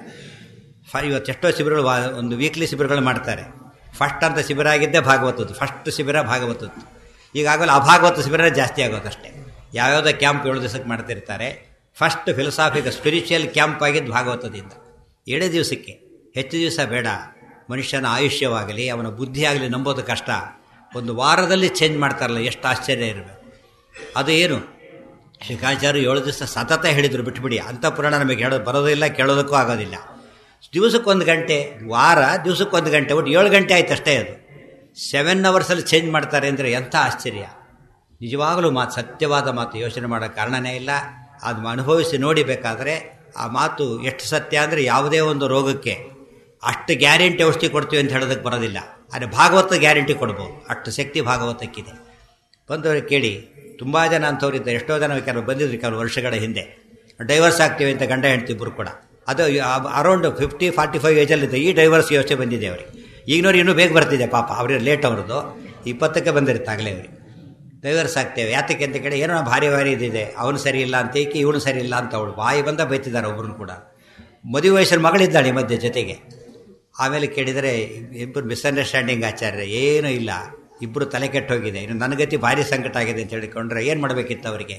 ಫ ಇವತ್ತು ಎಷ್ಟೋ ಶಿಬಿರಗಳು ವಾ- ಒಂದು ವೀಕ್ಲಿ ಶಿಬಿರಗಳು ಮಾಡ್ತಾರೆ ಫಸ್ಟ್ ಅಂತ ಶಿಬಿರ ಆಗಿದ್ದೇ ಭಾಗವತದ್ದು ಫಸ್ಟ್ ಶಿಬಿರ ಭಾಗವತದ್ದು ಈಗಾಗಲೇ ಅಭಾಗವತ ಶಿಬಿರ ಜಾಸ್ತಿ ಆಗೋದಷ್ಟೇ ಯಾವ್ಯಾವುದೋ ಕ್ಯಾಂಪ್ ಏಳು ದಿವಸಕ್ಕೆ ಮಾಡ್ತಿರ್ತಾರೆ ಫಸ್ಟ್ ಫಿಲಸಾಫಿಕ್ ಸ್ಪಿರಿಚುವಲ್ ಕ್ಯಾಂಪ್ ಆಗಿದ್ದು ಭಾಗವತದಿಂದ ಏಳೇ ದಿವಸಕ್ಕೆ ಹೆಚ್ಚು ದಿವಸ ಬೇಡ ಮನುಷ್ಯನ ಆಯುಷ್ಯವಾಗಲಿ ಅವನ ಬುದ್ಧಿ ಆಗಲಿ ನಂಬೋದು ಕಷ್ಟ ಒಂದು ವಾರದಲ್ಲಿ ಚೇಂಜ್ ಮಾಡ್ತಾರಲ್ಲ ಎಷ್ಟು ಆಶ್ಚರ್ಯ ಇರಬೇಕು ಅದು ಏನು ಶ್ರೀಕಾಚಾರ್ಯ ಏಳು ದಿವಸ ಸತತ ಹೇಳಿದರು ಬಿಟ್ಬಿಡಿ ಅಂಥ ಪುರಾಣ ನಮಗೆ ಹೇಳೋದು ಬರೋದಿಲ್ಲ ಕೇಳೋದಕ್ಕೂ ಆಗೋದಿಲ್ಲ ದಿವಸಕ್ಕೊಂದು ಗಂಟೆ ವಾರ ದಿವಸಕ್ಕೊಂದು ಗಂಟೆ ಒಟ್ಟು ಏಳು ಗಂಟೆ ಆಯ್ತು ಅಷ್ಟೇ ಅದು ಸೆವೆನ್ ಅವರ್ಸಲ್ಲಿ ಚೇಂಜ್ ಮಾಡ್ತಾರೆ ಅಂದರೆ ಎಂಥ ಆಶ್ಚರ್ಯ ನಿಜವಾಗಲೂ ಮಾತು ಸತ್ಯವಾದ ಮಾತು ಯೋಚನೆ ಮಾಡೋ ಕಾರಣನೇ ಇಲ್ಲ ಅದು ಅನುಭವಿಸಿ ನೋಡಿ ಬೇಕಾದರೆ ಆ ಮಾತು ಎಷ್ಟು ಸತ್ಯ ಅಂದರೆ ಯಾವುದೇ ಒಂದು ರೋಗಕ್ಕೆ ಅಷ್ಟು ಗ್ಯಾರಂಟಿ ಔಷಧಿ ಕೊಡ್ತೀವಿ ಅಂತ ಹೇಳೋದಕ್ಕೆ ಬರೋದಿಲ್ಲ ಆದರೆ ಭಾಗವತ ಗ್ಯಾರಂಟಿ ಕೊಡ್ಬೋದು ಅಷ್ಟು ಶಕ್ತಿ ಭಾಗವತಕ್ಕಿದೆ ಬಂದವರು ಕೇಳಿ ತುಂಬ ಜನ ಅಂಥವ್ರಿದ್ದಾರೆ ಎಷ್ಟೋ ಜನ ಕೆಲವು ಬಂದಿದ್ರು ಕೆಲವು ವರ್ಷಗಳ ಹಿಂದೆ ಡೈವರ್ಸ್ ಆಗ್ತೀವಿ ಅಂತ ಗಂಡ ಹೆಂಡ್ತಿಬ್ಬರು ಕೂಡ ಅದು ಅರೌಂಡ್ ಫಿಫ್ಟಿ ಫಾರ್ಟಿ ಫೈವ್ ಏಜಲ್ಲಿದೆ ಈ ಡೈವರ್ಸ್ ಯೋಚನೆ ಬಂದಿದೆ ಅವರಿಗೆ ಈಗಿನವ್ರು ಇನ್ನೂ ಬೇಗ ಬರ್ತಿದೆ ಪಾಪ ಅವ್ರಿಗೆ ಲೇಟ್ ಅವ್ರದ್ದು ಇಪ್ಪತ್ತಕ್ಕೆ ಬಂದಿರುತ್ತೆ ಆಗಲೇ ಅವ್ರಿಗೆ ಡೈವರ್ಸ್ ಆಗ್ತೇವೆ ಯಾತಕ್ಕೆ ಅಂತ ಕೇಳಿ ಏನೋ ಭಾರಿ ಭಾರಿ ಇದಿದೆ ಅವನು ಸರಿ ಇಲ್ಲ ಅಂತ ಈಕೆ ಇವನು ಸರಿ ಇಲ್ಲ ಅಂತ ಅವಳು ಬಾಯಿ ಬಂದ ಬೈತಿದ್ದಾರೆ ಒಬ್ಬರನ್ನು ಕೂಡ ಮದುವೆ ವಯಸ್ಸಲ್ಲಿ ಮಗಳಿದ್ದಾಳೆ ಈ ಮಧ್ಯೆ ಜೊತೆಗೆ ಆಮೇಲೆ ಕೇಳಿದರೆ ಇಬ್ಬರು ಮಿಸ್ಅಂಡರ್ಸ್ಟ್ಯಾಂಡಿಂಗ್ ಆಚಾರ್ಯ ಏನೂ ಇಲ್ಲ ಇಬ್ಬರು ತಲೆ ಕೆಟ್ಟೋಗಿದೆ ಇನ್ನು ನನ್ನ ಗತಿ ಭಾರಿ ಸಂಕಟ ಆಗಿದೆ ಅಂತ ಹೇಳಿಕೊಂಡ್ರೆ ಏನು ಮಾಡಬೇಕಿತ್ತು ಅವರಿಗೆ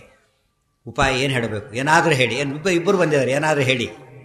ಉಪಾಯ ಏನು ಹೇಳಬೇಕು ಏನಾದರೂ ಹೇಳಿ ಏನು ಇಬ್ಬರು ಇಬ್ಬರು ಬಂದಿದ್ದಾರೆ ಏನಾದರೂ ಹೇಳಿ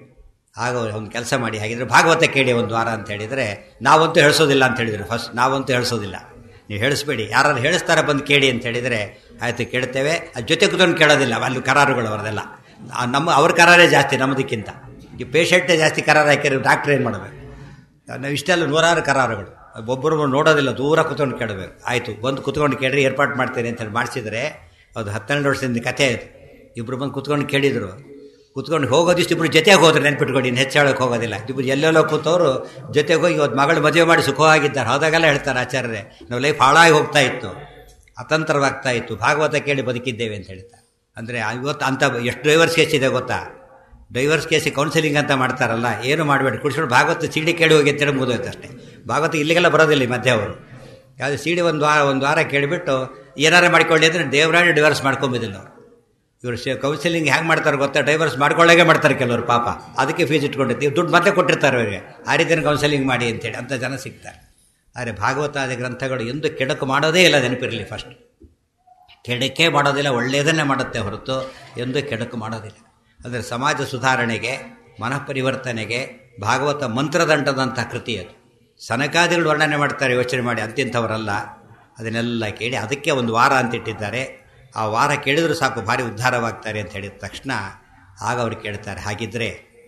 ಆಗ ಒಂದು ಕೆಲಸ ಮಾಡಿ ಹಾಗಿದ್ರೆ ಭಾಗವತ ಕೇಳಿ ಒಂದು ವಾರ ಅಂತ ಹೇಳಿದರೆ ನಾವಂತೂ ಹೇಳಿಸೋದಿಲ್ಲ ಅಂತ ಹೇಳಿದರು ಫಸ್ಟ್ ನಾವಂತೂ ಹೇಳಿಸೋದಿಲ್ಲ ನೀವು ಹೇಳಿಸ್ಬೇಡಿ ಯಾರು ಹೇಳಿಸ್ತಾರೆ ಬಂದು ಕೇಳಿ ಅಂತ ಹೇಳಿದರೆ ಆಯಿತು ಕೇಳ್ತೇವೆ ಅದು ಜೊತೆ ಕೂತ್ಕೊಂಡು ಕೇಳೋದಿಲ್ಲ ಅಲ್ಲಿ ಕರಾರುಗಳು ಅವರದೆಲ್ಲ ಆ ನಮ್ಮ ಅವ್ರ ಕರಾರೇ ಜಾಸ್ತಿ ನಮ್ಮದಕ್ಕಿಂತ ಈ ಪೇಷಂಟೇ ಜಾಸ್ತಿ ಕರಾರು ಹಾಕಿರೋ ಡಾಕ್ಟ್ರ್ ಏನು ಮಾಡಬೇಕು ನಾವು ಇಷ್ಟೆಲ್ಲ ನೂರಾರು ಕರಾರುಗಳು ಒಬ್ಬರು ನೋಡೋದಿಲ್ಲ ದೂರ ಕೂತ್ಕೊಂಡು ಕೇಳಬೇಕು ಆಯಿತು ಬಂದು ಕೂತ್ಕೊಂಡು ಕೇಳ್ರಿ ಏರ್ಪಾಡು ಮಾಡ್ತೇನೆ ಅಂತ ಹೇಳಿ ಮಾಡಿಸಿದರೆ ಅದು ಹತ್ತೆರಡು ವರ್ಷದಿಂದ ಕಥೆ ಆಯಿತು ಇಬ್ಬರು ಬಂದು ಕೂತ್ಕೊಂಡು ಕೇಳಿದರು ಕೂತ್ಕೊಂಡು ಹೋಗೋದಿಷ್ಟು ಇಬ್ಬರು ಜೊತೆಗೆ ಹೋದ್ರೆ ನೆನ್ಪಿಟ್ಕೊಂಡು ಇನ್ನು ಹೆಚ್ಚು ಹೇಳೋಕೆ ಹೋಗೋದಿಲ್ಲ ಇಬ್ಬರು ಎಲ್ಲೆಲ್ಲೋ ಕೂತವರು ಜೊತೆಗೆ ಹೋಗಿ ಇವತ್ತು ಮಗಳು ಮದುವೆ ಮಾಡಿ ಸುಖವಾಗಿದ್ದಾರೆ ಹೋದಾಗೆಲ್ಲ ಹೇಳ್ತಾರೆ ಆಚಾರ್ಯರೇ ನಾವು ಲೈಫ್ ಹಾಳಾಗಿ ಹೋಗ್ತಾ ಇತ್ತು ಅತಂತ್ರವಾಗ್ತಾ ಇತ್ತು ಭಾಗವತ ಕೇಳಿ ಬದುಕಿದ್ದೇವೆ ಅಂತ ಹೇಳ್ತಾರೆ ಅಂದರೆ ಇವತ್ತು ಅಂಥ ಎಷ್ಟು ಡ್ರೈವರ್ಸ್ ಕೇಸ್ ಇದೆ ಗೊತ್ತಾ ಡೈವರ್ಸ್ ಕೇಸಿಗೆ ಕೌನ್ಸಿಲಿಂಗ್ ಅಂತ ಮಾಡ್ತಾರಲ್ಲ ಏನು ಮಾಡಬೇಡಿ ಕುಡಿಸ್ಕೊಂಡು ಭಾಗವತ ಸಿಡಿ ಕೇಳಿ ಹೋಗಿ ಅಂತೇಳಿ ಮುಗಿದೋಯ್ತು ಅಷ್ಟೇ ಭಾಗವತ ಇಲ್ಲಿಗೆಲ್ಲ ಬರೋದಿಲ್ಲ ಈ ಮಧ್ಯೆ ಅವರು ಯಾವುದೇ ಸಿಡಿ ಒಂದು ವಾರ ಒಂದು ವಾರ ಕೇಳಿಬಿಟ್ಟು ಏನಾರು ಮಾಡ್ಕೊಳ್ಳಿ ಅಂದರೆ ದೇವರಾಡಿ ಡಿವರ್ಸ್ ಮಾಡ್ಕೊಂಬಿದ್ದಿಲ್ಲ ಅವರು ಇವರು ಶೇ ಕೌನ್ಸಿಲಿಂಗ್ ಹೆಂಗೆ ಮಾಡ್ತಾರೆ ಗೊತ್ತಾ ಡೈವರ್ಸ್ ಮಾಡ್ಕೊಳ್ಳೋಕೆ ಮಾಡ್ತಾರೆ ಕೆಲವರು ಪಾಪ ಅದಕ್ಕೆ ಫೀಸ್ ಇಟ್ಕೊಂಡಿರ್ತೀವಿ ದುಡ್ಡು ಮತ್ತೆ ಕೊಟ್ಟಿರ್ತಾರೆ ಅವರಿಗೆ ಆ ರೀತಿಯ ಕೌನ್ಸಿಲಿಂಗ್ ಮಾಡಿ ಅಂತೇಳಿ ಅಂಥ ಜನ ಸಿಗ್ತಾರೆ ಆದರೆ ಭಾಗವತಾದಿ ಗ್ರಂಥಗಳು ಎಂದು ಕೆಡಕು ಮಾಡೋದೇ ಇಲ್ಲ ನೆನಪಿರಲಿ ಫಸ್ಟ್ ಕೆಡಕೆ ಮಾಡೋದಿಲ್ಲ ಒಳ್ಳೆಯದನ್ನೇ ಮಾಡುತ್ತೆ ಹೊರತು ಎಂದು ಕೆಡಕು ಮಾಡೋದಿಲ್ಲ ಅಂದರೆ ಸಮಾಜ ಸುಧಾರಣೆಗೆ ಮನಃಪರಿವರ್ತನೆಗೆ ಭಾಗವತ ಮಂತ್ರದಂಡದಂಥ ಕೃತಿ ಅದು ಸನಕಾದಿಗಳು ವರ್ಣನೆ ಮಾಡ್ತಾರೆ ಯೋಚನೆ ಮಾಡಿ ಅಂತಿಂಥವರಲ್ಲ ಅದನ್ನೆಲ್ಲ ಕೇಳಿ ಅದಕ್ಕೆ ಒಂದು ವಾರ ಅಂತ ಇಟ್ಟಿದ್ದಾರೆ ಆ ವಾರ ಕೇಳಿದರೂ ಸಾಕು ಭಾರಿ ಉದ್ಧಾರವಾಗ್ತಾರೆ ಅಂತ ಹೇಳಿದ ತಕ್ಷಣ ಆಗ ಅವ್ರು ಕೇಳ್ತಾರೆ ಹಾಗಿದ್ದರೆ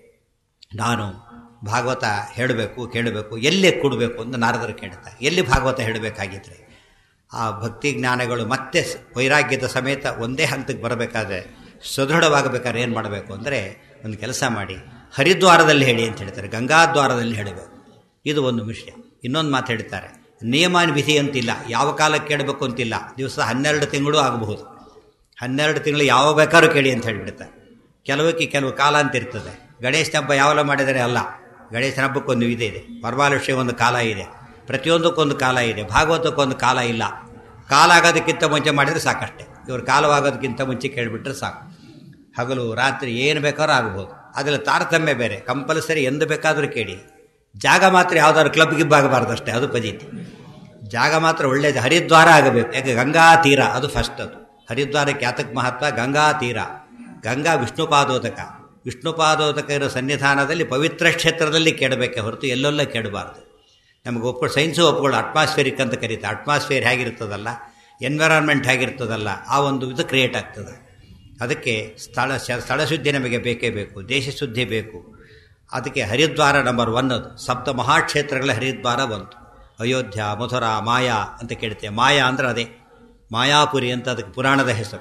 ನಾನು ಭಾಗವತ ಹೇಳಬೇಕು ಕೇಳಬೇಕು ಎಲ್ಲಿ ಕೊಡಬೇಕು ಅಂತ ನಾರದರು ಕೇಳ್ತಾರೆ ಎಲ್ಲಿ ಭಾಗವತ ಹೇಳಬೇಕಾಗಿದ್ರೆ ಆ ಭಕ್ತಿ ಜ್ಞಾನಗಳು ಮತ್ತೆ ವೈರಾಗ್ಯದ ಸಮೇತ ಒಂದೇ ಹಂತಕ್ಕೆ ಬರಬೇಕಾದ್ರೆ ಸದೃಢವಾಗಬೇಕಾದ್ರೆ ಏನು ಮಾಡಬೇಕು ಅಂದರೆ ಒಂದು ಕೆಲಸ ಮಾಡಿ ಹರಿದ್ವಾರದಲ್ಲಿ ಹೇಳಿ ಅಂತ ಹೇಳ್ತಾರೆ ಗಂಗಾದ್ವಾರದಲ್ಲಿ ಹೇಳಬೇಕು ಇದು ಒಂದು ವಿಷಯ ಇನ್ನೊಂದು ಮಾತು ಹೇಳ್ತಾರೆ ನಿಯಮ ವಿಧಿ ಅಂತಿಲ್ಲ ಯಾವ ಕಾಲಕ್ಕೆ ಕೇಳಬೇಕು ಅಂತಿಲ್ಲ ದಿವಸ ಹನ್ನೆರಡು ತಿಂಗಳು ಆಗಬಹುದು ಹನ್ನೆರಡು ತಿಂಗಳು ಯಾವ ಬೇಕಾದ್ರೂ ಕೇಳಿ ಅಂತ ಹೇಳಿಬಿಡ್ತಾರೆ ಕೆಲವಕ್ಕೆ ಕೆಲವು ಕಾಲ ಅಂತ ಇರ್ತದೆ ಗಣೇಶ ಹಬ್ಬ ಯಾವೆಲ್ಲ ಮಾಡಿದರೆ ಅಲ್ಲ ಗಣೇಶನ ಹಬ್ಬಕ್ಕೊಂದು ಇದೆ ಇದೆ ವರಮಹಾಲಕ್ಷ್ಮಿಗೆ ಒಂದು ಕಾಲ ಇದೆ ಪ್ರತಿಯೊಂದಕ್ಕೊಂದು ಕಾಲ ಇದೆ ಭಾಗವತಕ್ಕೊಂದು ಕಾಲ ಇಲ್ಲ ಕಾಲ ಆಗೋದಕ್ಕಿಂತ ಮುಂಚೆ ಮಾಡಿದರೆ ಸಾಕಷ್ಟೆ ಇವರು ಕಾಲವಾಗೋದಕ್ಕಿಂತ ಮುಂಚೆ ಕೇಳಿಬಿಟ್ರೆ ಸಾಕು ಹಗಲು ರಾತ್ರಿ ಏನು ಬೇಕಾದ್ರೂ ಆಗ್ಬೋದು ಅದರಲ್ಲಿ ತಾರತಮ್ಯ ಬೇರೆ ಕಂಪಲ್ಸರಿ ಎಂದು ಬೇಕಾದರೂ ಕೇಳಿ ಜಾಗ ಮಾತ್ರ ಯಾವ್ದಾದ್ರು ಕ್ಲಬ್ ಗಿಬ್ ಆಗಬಾರ್ದು ಅಷ್ಟೇ ಅದು ಪದೀತಿ ಜಾಗ ಮಾತ್ರ ಒಳ್ಳೇದು ಹರಿದ್ವಾರ ಆಗಬೇಕು ಯಾಕೆ ಗಂಗಾ ತೀರ ಅದು ಫಸ್ಟ್ ಅದು ಹರಿದ್ವಾರಕ್ಕೆ ಯಾತಕ್ಕೆ ಮಹತ್ವ ಗಂಗಾ ತೀರ ಗಂಗಾ ವಿಷ್ಣುಪಾದೋದಕ ವಿಷ್ಣುಪಾದೋದಕ ಇರೋ ಸನ್ನಿಧಾನದಲ್ಲಿ ಪವಿತ್ರ ಕ್ಷೇತ್ರದಲ್ಲಿ ಕೆಡಬೇಕೆ ಹೊರತು ಎಲ್ಲೆಲ್ಲ ಕೆಡಬಾರ್ದು ನಮಗೆ ಒಪ್ಕೊಂಡು ಸೈನ್ಸು ಒಪ್ಕೊಳ್ಳೋ ಅಟ್ಮಾಸ್ಫಿಯರಿಕ್ ಅಂತ ಕರೀತಾರೆ ಅಟ್ಮಾಸ್ಫಿಯರ್ ಹೇಗಿರ್ತದಲ್ಲ ಎನ್ವಿರಾನ್ಮೆಂಟ್ ಹೇಗಿರ್ತದಲ್ಲ ಆ ಒಂದು ಇದು ಕ್ರಿಯೇಟ್ ಆಗ್ತದೆ ಅದಕ್ಕೆ ಸ್ಥಳ ಸ್ಥಳ ಶುದ್ಧಿ ನಮಗೆ ಬೇಕೇ ಬೇಕು ದೇಶ ಶುದ್ಧಿ ಬೇಕು ಅದಕ್ಕೆ ಹರಿದ್ವಾರ ನಂಬರ್ ಒನ್ ಅದು ಸಪ್ತ ಮಹಾಕ್ಷೇತ್ರಗಳ ಹರಿದ್ವಾರ ಬಂತು ಅಯೋಧ್ಯ ಮಥುರಾ ಮಾಯಾ ಅಂತ ಕೇಳ್ತೇವೆ ಮಾಯಾ ಅಂದರೆ ಅದೇ ಮಾಯಾಪುರಿ ಅಂತ ಅದಕ್ಕೆ ಪುರಾಣದ ಹೆಸರು